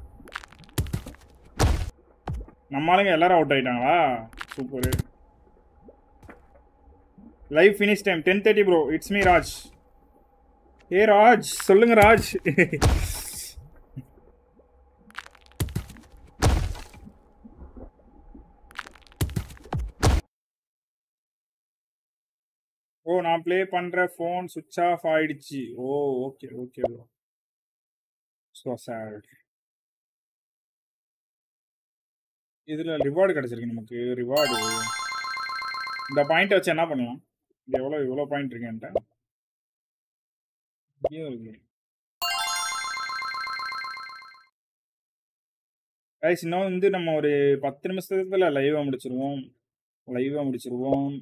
நம்ம ஆளுங்க எல்லாரும் அவுட் ஆயிட்டாங்களா super live finish time ten thirty bro it's me Raj A Raj சொல்லுங்க ராஜ் ஓ நான் ப்ளே பண்ற ஃபோன் சுவிட்ச் ஆஃப் ஆயிடுச்சு oh okay okay bro so chat இதில் ரிவார்டு கிடச்சிருக்கு நமக்கு ரிவார்டு இந்த பாயிண்ட்டை வச்சு என்ன பண்ணலாம் இது எவ்வளோ இவ்வளோ பாயிண்ட் இருக்கு என்கிட்ட இங்கேயும் இருக்கு கைஸ் இன்னும் வந்து நம்ம ஒரு பத்து நிமிஷத்துல லைவாக முடிச்சிருவோம் லைவாக முடிச்சிருவோம்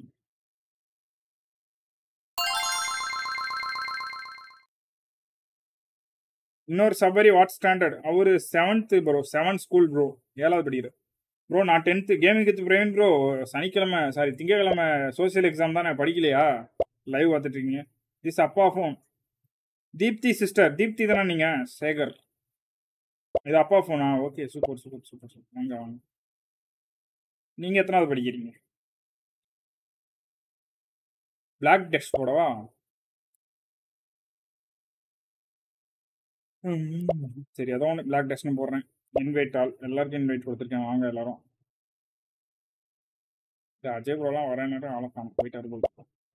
இன்னொரு சபரி வாட் ஸ்டாண்டர்ட் அவரு seventh bro seventh school bro ஏழாவது படிக்கிறார் ப்ரோ நான் டென்த்து கேமிங் வித் பிரேன் ப்ரோ சனிக்கிழமை சாரி திங்கக்கிழமை சோசியல் எக்ஸாம் தான் நான் படிக்கலையா லைவ் பார்த்துட்டு இருக்கீங்க திஸ் அப்பா ஃபோன் தீப்தி சிஸ்டர் தீப்தி தானே நீங்கள் சேகர் இது அப்பா ஃபோனா okay super super super super வாங்க வாங்க நீங்கள் எத்தனாவது படிக்கிறீங்க பிளாக் டெஸ்ட் போடவா ம், சரி ஏதோ ஒன்று பிளாக் டெஸ்ட்னு போடுறேன் இன்வைட் ஆல் எல்லாருக்கும் இன்வைட் கொடுத்துருக்கேன் வாங்க எல்லாரும் இந்த அஜய் ப்ரோலாம் வரேன்னு ஆளை காணும் போயிட்டாரு போல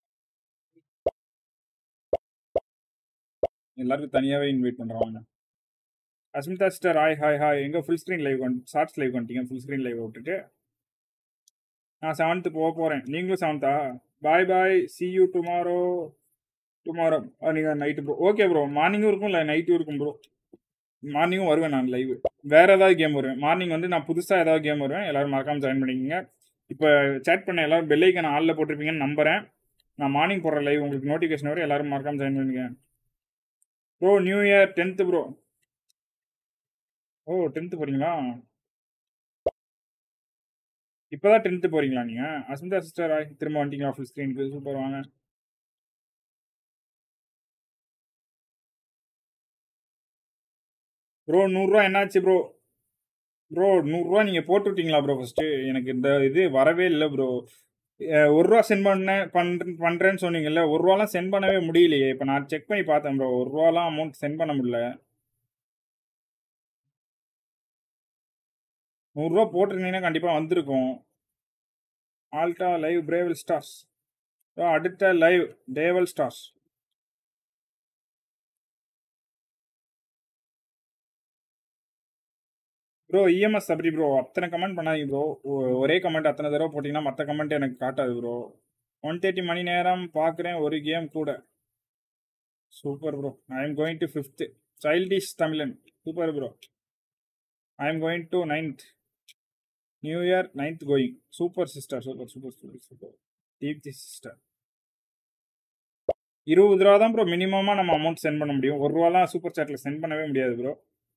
எல்லாருக்கும் தனியாகவே இன்வைட் பண்ணுறேன் வாங்க Asmitha sister hi hi hi எங்கே full screen live shorts live வந்துட்டீங்க ஃபுல் ஸ்க்ரீன் லைவ் விட்டுட்டு நான் செவன்த்து போக போகிறேன் நீங்களும் செவன்த்தா bye bye see you tomorrow tomorrow நீங்கள் நைட்டு ப்ரோ ஓகே ப்ரோ மார்னிங்கும் இருக்கும் இல்லை நைட்டும் இருக்கும் ப்ரோ மார்னிங்கும் வருவேன் நான் லைவ் வேற ஏதாவது கேம் வருவேன் மார்னிங் வந்து நான் புதுசாக ஏதாவது கேம் வருவேன் எல்லாரும் மறக்காம ஜாயின் பண்ணிக்கோங்க இப்போ சேட் பண்ண எல்லாரும் பெல்லைக்கான ஆளில் போட்டிருப்பீங்கன்னு நம்புறேன் நான் மார்னிங் போடுற லைவ் உங்களுக்கு நோட்டிஃபிகேஷன் வரும் எல்லாரும் மறக்காம ஜாயின் பண்ணிக்கங்க bro new year tenth bro oh tenth போறீங்களா இப்போதான் டென்த்து போறீங்களா நீங்கள் அஸ்மிதா சிஸ்டர் திரும்ப வந்துட்டீங்களா ஃபுல் ஸ்க்ரீனுக்கு சூப்பர் வாங்க ப்ரோ நூறுரூவா என்னாச்சு ப்ரோ ப்ரோ நூறுரூவா நீங்கள் போட்டு விட்டீங்களா ப்ரோ ஃபஸ்ட்டு எனக்கு இந்த இது வரவே இல்லை ப்ரோ ஒரு ரூபா சென்ட் பண்ணேன் பண்ற பண்ணுறேன்னு சொன்னீங்கல்ல ஒரு ரூபாலாம் சென்ட் பண்ணவே முடியலையே இப்போ நான் செக் பண்ணி பார்த்தேன் ப்ரோ ஒரு ரூபாலாம் அமௌண்ட் சென்ட் பண்ண முடியல நூறுரூவா போட்டிருந்தீங்கன்னா கண்டிப்பாக வந்திருக்கும் ஆல்டா லைவ் பிரேவல் ஸ்டார்ஸ் அடுத்த லைவ் டேவல் ஸ்டார்ஸ் ப்ரோ இஎம்எஸ் அப்படி ப்ரோ அத்தனை கமெண்ட் பண்ணாதீங்க ப்ரோ ஒரே கமெண்ட் அத்தனை தடவை போட்டிங்கன்னா மற்ற கமெண்ட் எனக்கு காட்டாது ப்ரோ ஒன் தேர்ட்டி மணி நேரம் பார்க்குறேன் ஒரு கேம் கூட super bro I am going to fifth childish Tamilan super bro I am going to ninth new year ninth going super sister super super super super Deepthi sister இருபது ரூபா தான் bro மினிமமாக நம்ம amount send பண்ண முடியும் ஒரு ரூபாலாம் சூப்பர் சாட்டில் சென்ட் பண்ணவே முடியாது ப்ரோ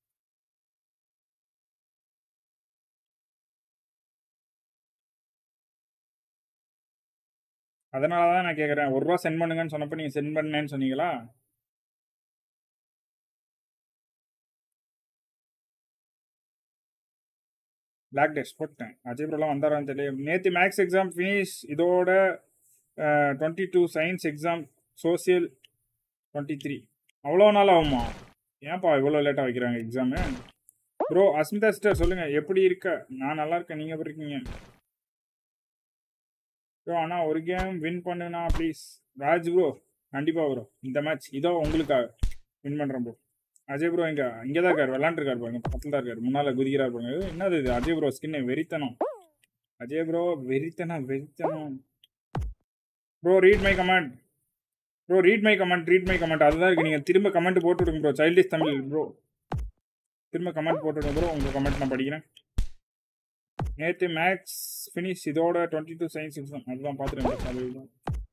அதனால தான் நான் கேட்குறேன் ஒரு ரூபா சென்ட் பண்ணுங்கன்னு சொன்னப்போ நீங்கள் சென்ட் பண்ணேன்னு சொன்னீங்களா பிளாக் டெஸ்ட் போட்டேன் அஜய் ப்ரோலாம் வந்தாரான்னு தெரியல நேற்று மேக்ஸ் எக்ஸாம் ஃபினிஷ் இதோட twenty two science exam social twenty three அவ்வளோ நாள் ஆகுமா ஏன்ப்பா இவ்வளோ லேட்டாக வைக்கிறாங்க எக்ஸாமு ப்ரோ அஸ்மிதா சிஸ்டர் சொல்லுங்கள் எப்படி இருக்க நான் நல்லா இருக்கேன் நீங்கள் எப்படி இருக்கீங்க ப்ரோ ஆனால் ஒரு கேம் வின் பண்ணுனா ப்ளீஸ் ராஜ் ப்ரோ கண்டிப்பாக ப்ரோ இந்த மேட்ச் இதோ உங்களுக்காக வின் பண்ணுறேன் ப்ரோ அஜய் ப்ரோ இங்கே இங்கே தான் இருக்கார் விளாண்டுருக்கார் பாருங்க பக்கத்தில் தான் இருக்கார் முன்னால் குதிக்கிறார் பாருங்க இது என்னது இது அஜய் ப்ரோ ஸ்கின்னு வெறித்தனம் அஜய் ப்ரோ வெறித்தனம் வெறித்தனம் bro read my comment bro read my comment read my comment அதுதான் இருக்கு நீங்கள் திரும்ப கமெண்ட் போட்டு விடுங்க ப்ரோ சைல்டிஷ் தமிழ் ப்ரோ திரும்ப கமெண்ட் போட்டு விடுங்க ப்ரோ உங்கள் கமெண்ட் நான் படிக்கிறேன் நேற்று மேக்ஸ் ஃபினிஷ் இதோட டுவெண்ட்டி டூ சயின்ஸ் எக்ஸாம் அதுதான் பார்த்துருக்கேன் அது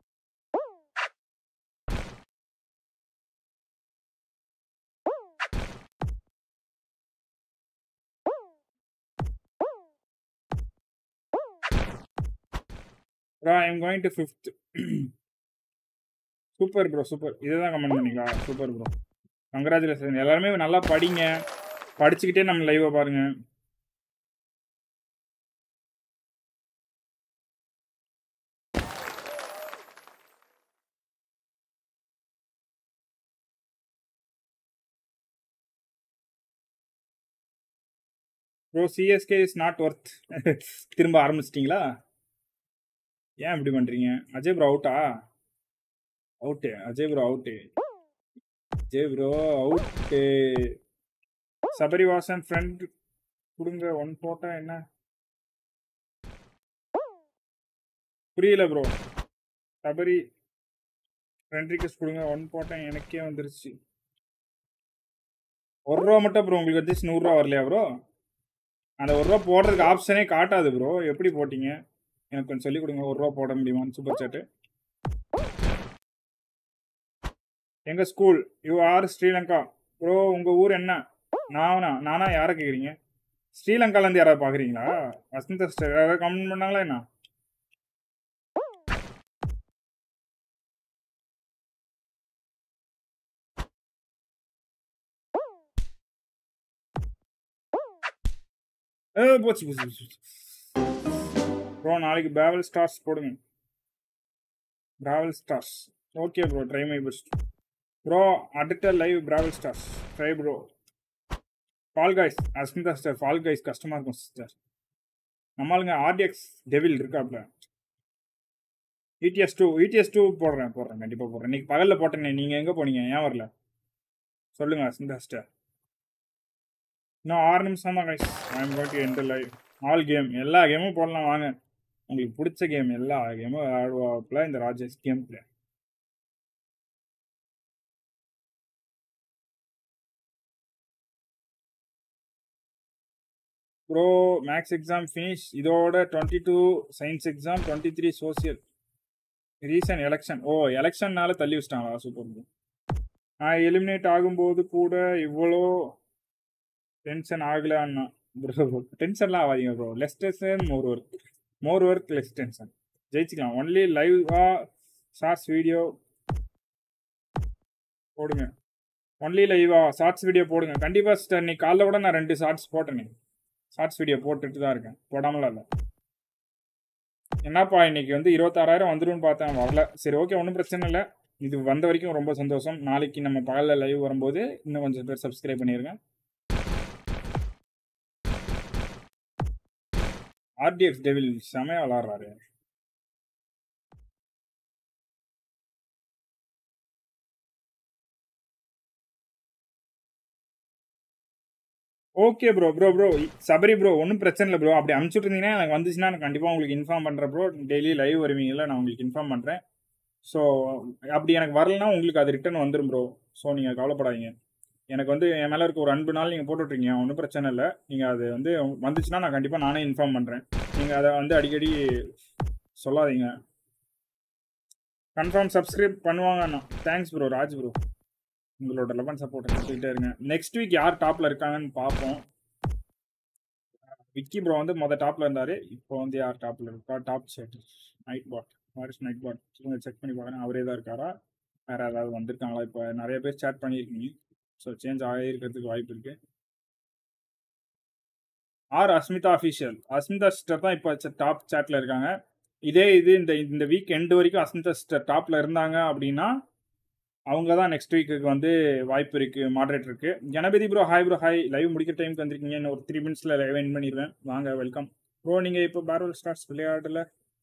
bro I am going to fifth super bro super இதுதான் கமெண்ட் பண்ணீங்களா சூப்பர் ப்ரோ கங்க்ராச்சுலேஷன் எல்லாருமே நல்லா படிங்க படிச்சுக்கிட்டே நம்ம லைவை பாருங்க bro CSK is not worth திரும்ப ஆரம்பிச்சிட்டிங்களா ஏன் இப்படி பண்ணுறீங்க அஜய் ப்ரோ அவுட்டா out Ajay bro out Ajay bro out Sabarivasan friend கொடுங்க ஒன் போட்டா என்ன புரியல ப்ரோ சபரி ஃப்ரெண்ட் ரிக்வஸ்ட் கொடுங்க ஒன் போட்டேன் எனக்கே வந்துருச்சு ஒரு ரூபா மட்டும் ப்ரோ உங்களுக்கு வந்துச்சு நூறுரூவா வரலையா ப்ரோ அந்த ஒரு ரூபா போடுறதுக்கு ஆப்ஷனே காட்டாது ப்ரோ எப்படி போட்டீங்க எனக்கு கொஞ்சம் சொல்லிக் கொடுங்க ஒரு ரூபா போட முடியுமான்னு சூப்பர் சாட்டு எங்க school you are Sri Lanka bro உங்க ஊர் என்ன நானா நானா யாரை கேட்குறீங்க ஸ்ரீலங்காலேருந்து யாராவது பார்க்குறீங்களா வசந்த சிஸ்டர் யாராவது கமெண்ட் பண்ணாங்களா என்ன ஏ, போச்சு போச்சு போச்சு ப்ரோ நாளைக்கு பிராவல் ஸ்டார்ஸ் போடுங்க Brawl Stars okay bro try my best bro அடுத்த live Brawl Stars try bro follow guys Asmitha sister follow guys கஷ்டமாக இருக்கும் சிஸ்டர் நம்மளுங்க ஆர்டிஎக்ஸ் டெவில் இருக்காப்ல இடிஎஸ் டூ இடிஎஸ் டூ போடுறேன் போடுறேன் கண்டிப்பாக போடுறேன் இன்னைக்கு பகலில் போட்டேனே நீங்கள் எங்கே போனீங்க ஏன் வரல சொல்லுங்க அஸ்மிதா சிஸ்டர் இன்னும் ஆறு நிமிஷம் தான் guys I'm going to enter live all game எல்லா கேமும் போடலாம் வாங்க உங்களுக்கு பிடிச்ச கேம் எல்லா கேமும் ஆடுவாப்புல இந்த Rajesh game play bro maths exam finish இதோட twenty two science exam twenty three social reason election oh எலெக்ஷன்னால தள்ளி வச்சிட்டாங்களா சூப்பர் ப்ரோ நான் எலிமினேட் ஆகும்போது கூட இவ்வளோ டென்ஷன் ஆகல அண்ணா ப்ரோ டென்ஷன்லாம் ஆகாதீங்க bro less tension more work more work less tension ஜெயிச்சுக்கலாம் ஒன்லி லைவா ஷார்ட்ஸ் வீடியோ போடுங்க ஒன்லி லைவா ஷார்ட்ஸ் வீடியோ போடுங்க கண்டிப்பாக சிஸ்டர் இன்னைக்கு காலைல கூட நான் ரெண்டு ஷார்ட்ஸ் போட்டேனே ஷார்ட்ஸ் வீடியோ போட்டுட்டு தான் இருக்கேன் போடாமலாம் இல்லை என்னப்பா இன்னைக்கு வந்து இருபத்தாறாயிரம் வந்துடும் பார்த்தேன் வரல சரி ஓகே ஒன்றும் பிரச்சனை இல்லை இது வந்த வரைக்கும் ரொம்ப சந்தோஷம் நாளைக்கு நம்ம பகலில் லைவ் வரும்போது இன்னும் கொஞ்சம் பேர் சப்ஸ்கிரைப் பண்ணிடுங்க ஆர்டிஎக்ஸ் டெவில் செமையா விளாடுறாரு okay bro bro bro Sabari bro ஒன்றும் பிரச்சனை இல்லை ப்ரோ அப்படி அனுப்பிச்சுட்டு இருந்தீங்கன்னா எனக்கு வந்துச்சுன்னா நான் கண்டிப்பாக உங்களுக்கு இன்ஃபார்ம் பண்ணுறேன் ப்ரோ டெய்லி லைவ் வருவீங்கல்ல நான் உங்களுக்கு இன்ஃபார்ம் பண்ணுறேன் ஸோ அப்படி எனக்கு வரலன்னா உங்களுக்கு அது ரிட்டர்ன் வந்துடும் ப்ரோ ஸோ நீங்கள் கவலைப்படாதீங்க எனக்கு வந்து என் மேலே இருக்க ஒரு அன்பு நாள் நீங்கள் போட்டுட்ருக்கீங்க ஒன்றும் பிரச்சனை இல்லை நீங்கள் அது வந்து வந்துச்சுன்னா நான் கண்டிப்பாக நானே இன்ஃபார்ம் பண்ணுறேன் நீங்கள் அதை வந்து அடிக்கடி சொல்லாதீங்க கன்ஃபார்ம் சப்ஸ்கிரைப் பண்ணுவாங்கண்ணா தேங்க்ஸ் ப்ரோ ராஜ் ப்ரோ உங்களோட லெவன் சப்போர்ட் கொடுத்துக்கிட்டே இருங்க நெக்ஸ்ட் வீக் யார் டாப்பில் இருக்காங்கன்னு பார்ப்போம் விக்கி ப்ரோ வந்து மொதல் டாப்பில் இருந்தார் இப்போ வந்து யார் டாப்பில் இருக்கா டாப் செட் நைட் பாட் வாரிஸ் நைட் பாட் சொல்லுங்க செக் பண்ணி பார்க்குறேன் அவரே தான் இருக்காரா வேறு யாராவது வந்திருக்காங்களா இப்போ நிறைய பேர் சேட் பண்ணியிருக்கீங்க ஸோ சேஞ்ச் ஆகிருக்கிறதுக்கு வாய்ப்பு இருக்கு ஆர் அஸ்மிதா அஃபிஷியல் அஸ்மிதா சிஸ்டர் தான் இப்போ டாப் சேட்டில் இருக்காங்க இதே இது இந்த இந்த வீக் எண்டு வரைக்கும் அஸ்மிதா சிஸ்டர் டாப்பில் இருந்தாங்க அப்படின்னா அவங்க தான் நெக்ஸ்ட் வீக்குக்கு வந்து வாய்ப்பு இருக்குது மாடரேட் இருக்குது Ganapathi bro hi bro hi live முடிக்கிற டைமுக்கு வந்திருக்கீங்க இன்னும் ஒரு த்ரீ மினிட்ஸில் லைவ் என் பண்ணிடுவேன் வாங்க வெல்கம் ப்ரோ நீங்கள் இப்போ பேரோல் ஸ்டார்ஸ் விளையாடல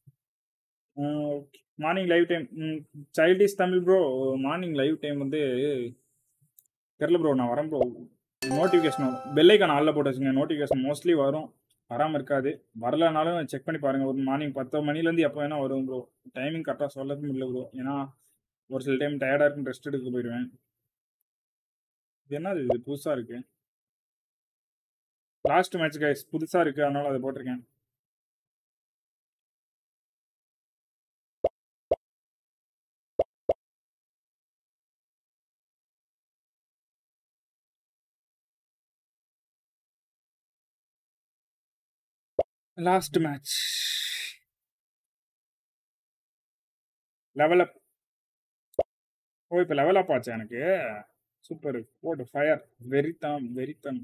morning live time childish Tamil bro morning live time வந்து தெரில ப்ரோ நான் வரேன் ப்ரோ நோட்டிஃபிகேஷன் வரும் பெல்லைக்கான ஆளில் போட்டு வச்சுங்க நோட்டிஃபிகேஷன் மோஸ்ட்லி வரும் வராமல் இருக்காது வரலனாலும் செக் பண்ணி பாருங்கள் ஒரு மார்னிங் பத்து மணிலேருந்து எப்போ வேணால் வரும் ப்ரோ டைமிங் கரெக்டாக சொல்லதும் இல்லை ப்ரோ ஏன்னா ஒரு சில டைம் டயர்டாக இருக்குன்னு ரெஸ்ட் எடுக்க போயிடுவேன் இது என்னது இது புதுசாக இருக்கு லாஸ்ட் மேட்ச் கைஸ் புதுசாக இருக்கு அதனால அதை போட்டிருக்கேன் last match level up oh இப்போ லெவல் அப் ஆச்சு எனக்கு சூப்பர் போட்டு ஃபயர் வெறித்தம் வெறித்தம்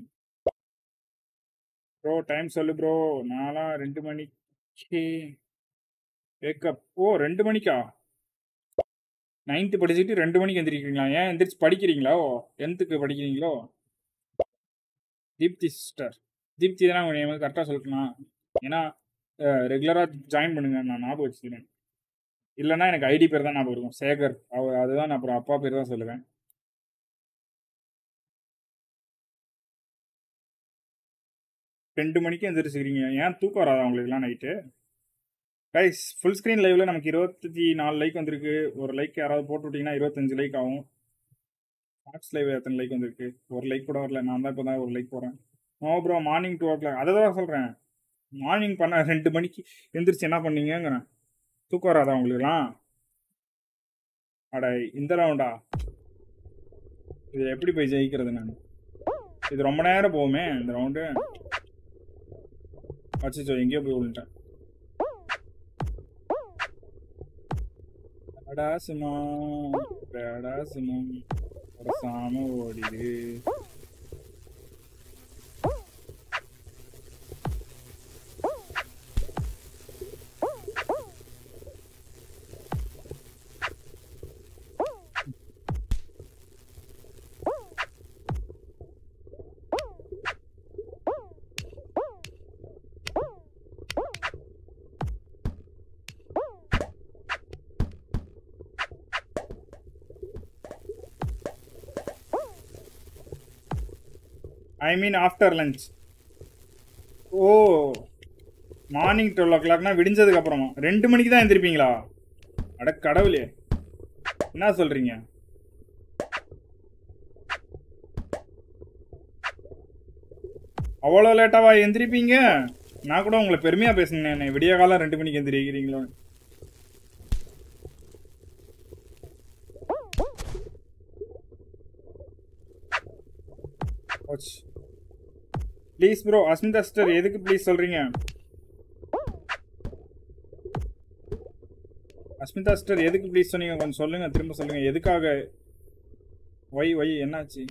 ப்ரோ டைம் சொல்லு ப்ரோ நாலாம் ரெண்டு மணிக்கு வேக்கப் ஓ ரெண்டு மணிக்கா நைன்த்து படிச்சுட்டு ரெண்டு மணிக்கு எந்திரிக்கிறீங்களா ஏன் எந்திரிச்சு படிக்கிறீங்களா ஓ டென்த்துக்கு படிக்கிறீங்களோ தீப்தி சிஸ்டர் தீப்தி தானே உங்கள் கரெக்டாக சொல்லணும் ஏன்னா ரெகுலராக ஜாயின் பண்ணுங்க நான் ஞாபகம் வச்சுக்கிறேன் இல்லைன்னா எனக்கு ஐடி பேர் தான் ஞாபகம் இருக்கும் சேகர் அவர் அதுதான் நான் அப்புறம் அப்பா பேர் தான் சொல்லுவேன் ரெண்டு மணிக்கு எந்திரிச்சுக்கிறீங்க ஏன் தூக்கம் வராதா உங்களுக்குலாம் நைட்டு கைஸ் ஃபுல் ஸ்க்ரீன் லைவ்ல நமக்கு இருபத்தி நாலு லைக் வந்திருக்கு ஒரு லைக் யாராவது போட்டு விட்டீங்கன்னா இருபத்தஞ்சு லைக் ஆகும் ஷார்ட்ஸ் லைவ் எத்தனை லைக் வந்திருக்கு ஒரு லைக் கூட வரல நான் தான் இப்போ தான் ஒரு லைக் போகிறேன் no bro morning two o'clock அதை தான் சொல்கிறேன் மார்னிங் பண்ண ரெண்டு மணிக்கு எந்திரிச்சு என்ன பண்ணீங்கங்கிறேன் தூக்கம் வராதா உங்களுக்குலாம் அட இந்த ரவுண்டா இது எப்படி போய் ஜெயிக்கிறது நான் இது ரொம்ப நேரம் போகுமே இந்த ரவுண்டு அச்சோ எங்கேயோ போய் விழுந்துட்டேன் அடா சும்மா அடா சும்மா சாம ஓடிடு I mean after lunch oh morning twelve ஓ கிளாக்னா விடிஞ்சதுக்கு அப்புறமா ரெண்டு மணிக்கு தான் எந்திரிப்பீங்களா அட கடவுளே என்ன சொல்றீங்க அவ்வளோ லேட்டாவா எந்திரிப்பீங்க நான் கூட உங்களை பெருமையாக பேசுனேன் விடிய காலம் ரெண்டு மணிக்கு எந்திரிக்கிறீங்களோ ப்ளீஸ் ப்ரோ அஸ்மிதா சிஸ்டர் எதுக்கு ப்ளீஸ் சொல்றீங்க அஸ்மிதா சிஸ்டர் எதுக்கு ப்ளீஸ் சொன்னீங்க கொஞ்சம் சொல்லுங்க திரும்ப சொல்லுங்க எதுக்காக ஒய் ஒய் என்னாச்சு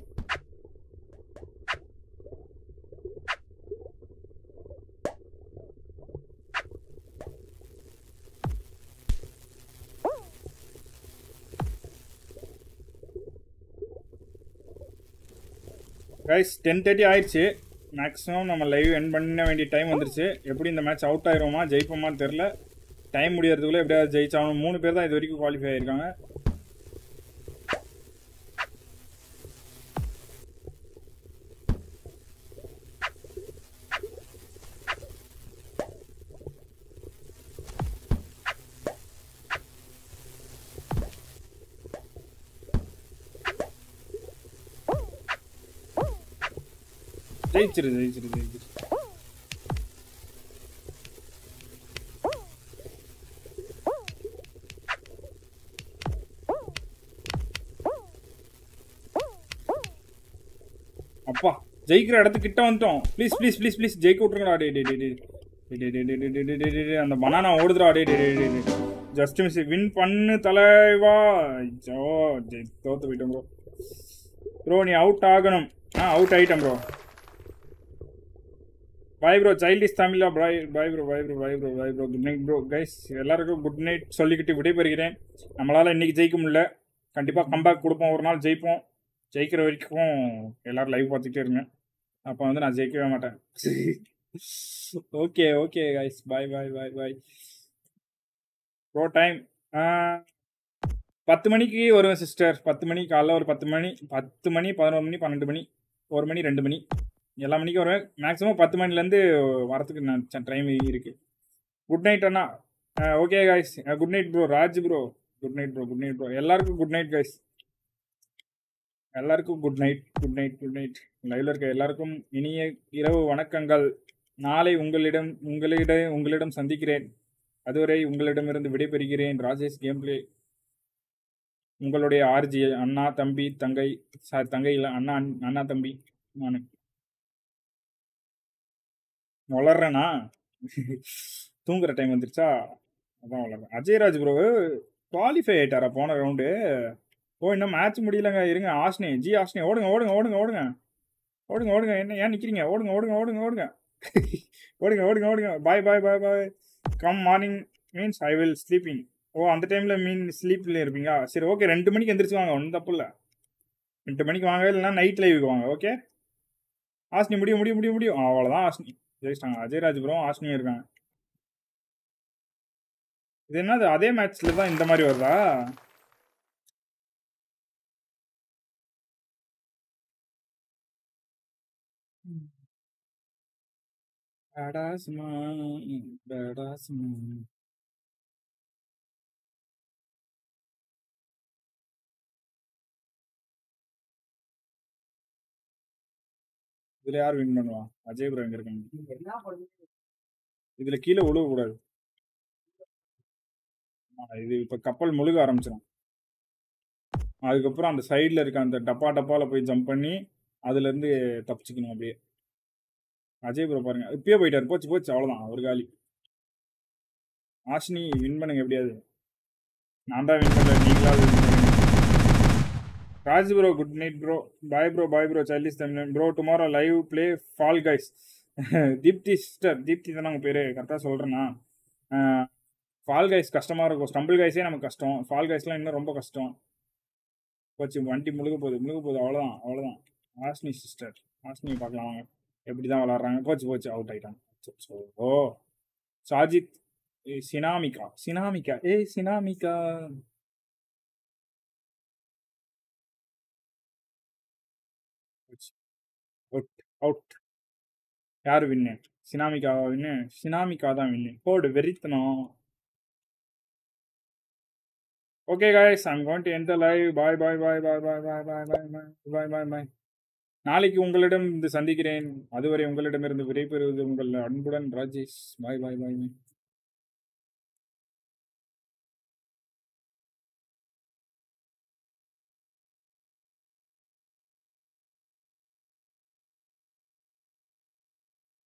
கைஸ் டென் தேர்ட்டி ஆயிடுச்சு மேக்ஸிமம் நம்ம லைவ் என் பண்ண வேண்டிய டைம் வந்துருச்சு எப்படி இந்த மேட்ச் அவுட் ஆயிருவோமா ஜெயிப்போமான்னு தெரில டைம் முடியறதுக்குள்ளே எப்படியாவது ஜெயிச்சாகணும் மூணு பேர் தான் இது வரைக்கும் குவாலிஃபை ஆயிருக்காங்க ஜெயிச்சிரு ஜெயிச்சிரு ஜெயிச்சிரு அப்பா ஜெயிக்கிற இடத்துக்கு கிட்ட வந்துட்டோம் ப்ளீஸ் ப்ளீஸ் ப்ளீஸ் ப்ளீஸ் ஜெயிக்க விட்ருங்கடா டே டே டே டே டே டே டே டே டே டே டே டே டே அந்த பனானா ஓடுதுடா டே டே டே டே டே ஜஸ்ட் மிஸ் வின் பண்ணு தலைவா ஜோ ஜெய் தோத்து போயிட்டோம் ப்ரோ ப்ரோ நீ அவுட் ஆகணும் ஆ அவுட் ஆயிட்டேன் ப்ரோ பாய் ப்ரோ சைல்டிஷ் தமிழா bye bye bro bye bro bye bro bye bro good night bro guys எல்லாருக்கும் குட் நைட் சொல்லிக்கிட்டு விடைபெறுகிறேன் நம்மளால் இன்னைக்கு ஜெயிக்க முடியல கண்டிப்பாக கம்பேக் கொடுப்போம் ஒரு நாள் ஜெயிப்போம் ஜெயிக்கிற வரைக்கும் எல்லாரும் லைவ் பார்த்துக்கிட்டே இருங்க அப்போ வந்து நான் ஜெயிக்கவே மாட்டேன் okay okay guys bye bye bye bye bro time பத்து மணிக்கு வருவேன் சிஸ்டர் பத்து மணி காலைல ஒரு பத்து மணி பத்து மணி பதினோரு மணி பன்னெண்டு மணி ஒரு மணி ரெண்டு மணி எல்லா மணிக்கும் வருவேன் மேக்ஸிமம் பத்து மணிலேருந்து வரத்துக்கு நான் டைம் இருக்குது குட் நைட் அண்ணா okay guys good night bro Raj bro good night bro good night bro எல்லாருக்கும் குட் நைட் கைஸ் எல்லாருக்கும் good night good night good night லைவ்ல இருக்க எல்லாருக்கும் இனிய இரவு வணக்கங்கள் நாளை உங்களிடம் உங்களிடம் உங்களிடம் சந்திக்கிறேன் அதுவரை உங்களிடமிருந்து விடைபெறுகிறேன் ராஜேஷ் கேம் பிளே உங்களுடைய ஆர்ஜி அண்ணா தம்பி தங்கை சார் தங்கை இல்லை அண்ணா அண்ணா தம்பி நான் வளர்றேனா தூங்குற டைம் வந்துருச்சா அதான் வளர்றேன் அஜயராஜ் ப்ரோ குவாலிஃபை ஆயிட்டாரா போன ரவுண்டு ஓ இன்னும் மேட்ச் முடியலங்க இருங்க ஆஷ்னி ஜி ஆஷ்னி ஓடுங்க ஓடுங்க ஓடுங்க ஓடுங்க ஓடுங்க ஓடுங்க என்ன ஏன் நிற்கிறீங்க ஓடுங்க ஓடுங்க ஓடுங்க ஓடுங்க ஓடுங்க ஓடுங்க ஓடுங்க bye bye bye bye come morning means I will sleeping ஓ அந்த டைமில் மீன் ஸ்லீப்பில் இருப்பீங்க சரி ஓகே ரெண்டு மணிக்கு எந்திரிச்சு வாங்க ஒன்றும் தப்பு இல்லை ரெண்டு மணிக்கு வாங்க இல்லைன்னா நைட் லைவுக்கு வாங்க ஓகே ஆஸ்னி முடியும் முடியும் முடியும் முடியும் அவ்வளோதான் ஆஸ்னி ஜெயிச்சிட்டாங்க அஜயராஜ் ப்ரோ ஆஸ்னியும் இருக்காங்க இது என்னது அதே மேட்ச்ல தான் இந்த மாதிரி வருதா பேடாஸ்மா பேடாஸ்மா இதுல யார் வின் பண்ணுவா அஜய் ப்ரோ எங்க இருக்காங்க இதுல கீழே விழுக கூடாது ஆமா, இது இப்ப கப்பல் முழுக ஆரம்பிச்சிடும் அதுக்கப்புறம் அந்த சைடுல இருக்க அந்த டப்பா டப்பால போய் ஜம்ப் பண்ணி அதுல இருந்து தப்பிச்சுக்கணும் அப்படியே அஜய் ப்ரோ பாருங்க இப்பயே போயிட்டாரு போச்சு போச்சு அவ்வளவுதான் ஒரு காலி ஆஷினி வின் பண்ணுங்க எப்படியாவது நான் தான் வின் பண்ணல நீங்களாவது win பண்ணுங்க Raj bro good night bro bye bro bye bro childish தமிழன் bro tomorrow live play Fall Guys Deepti sister Deepti தானே உங்கள் பேர் கரெக்டாக சொல்கிறேன்னா ஃபால் கைஸ் கஷ்டமாக இருக்கும் ஸ்டம்பிள் கைஸே நமக்கு கஷ்டம் ஃபால் கைஸ்லாம் இன்னும் ரொம்ப கஷ்டம் போச்சு வண்டி முழுக போகுது முழுக போகுது அவ்வளோதான் அவ்வளோதான் ஆஸ்னி சிஸ்டர் ஆஸ்னி பார்க்கலாம் வாங்க எப்படி தான் விளாட்றாங்க போச்சு போச்சு அவுட் ஆயிட்டாங்க அச்சச்சோ. ஓ சாஜித் ஏய், சினாமிகா சினாமிகா ஏய் சினாமிகா அவுட் அவுட் யார் வின்னு சினாமிகாவா வின்னு சினாமிகா தான் வின்னு போடு வெறித்தனம் okay guys i'm going to end the live bye bye bye bye bye bye bye bye bye bye bye bye நாளைக்கு உங்களிடம் இருந்து சந்திக்கிறேன் அதுவரை உங்களிடமிருந்து விடைபெறுவது உங்கள் அன்புடன் ராஜேஷ் பாய் பாய் பாய் பாய்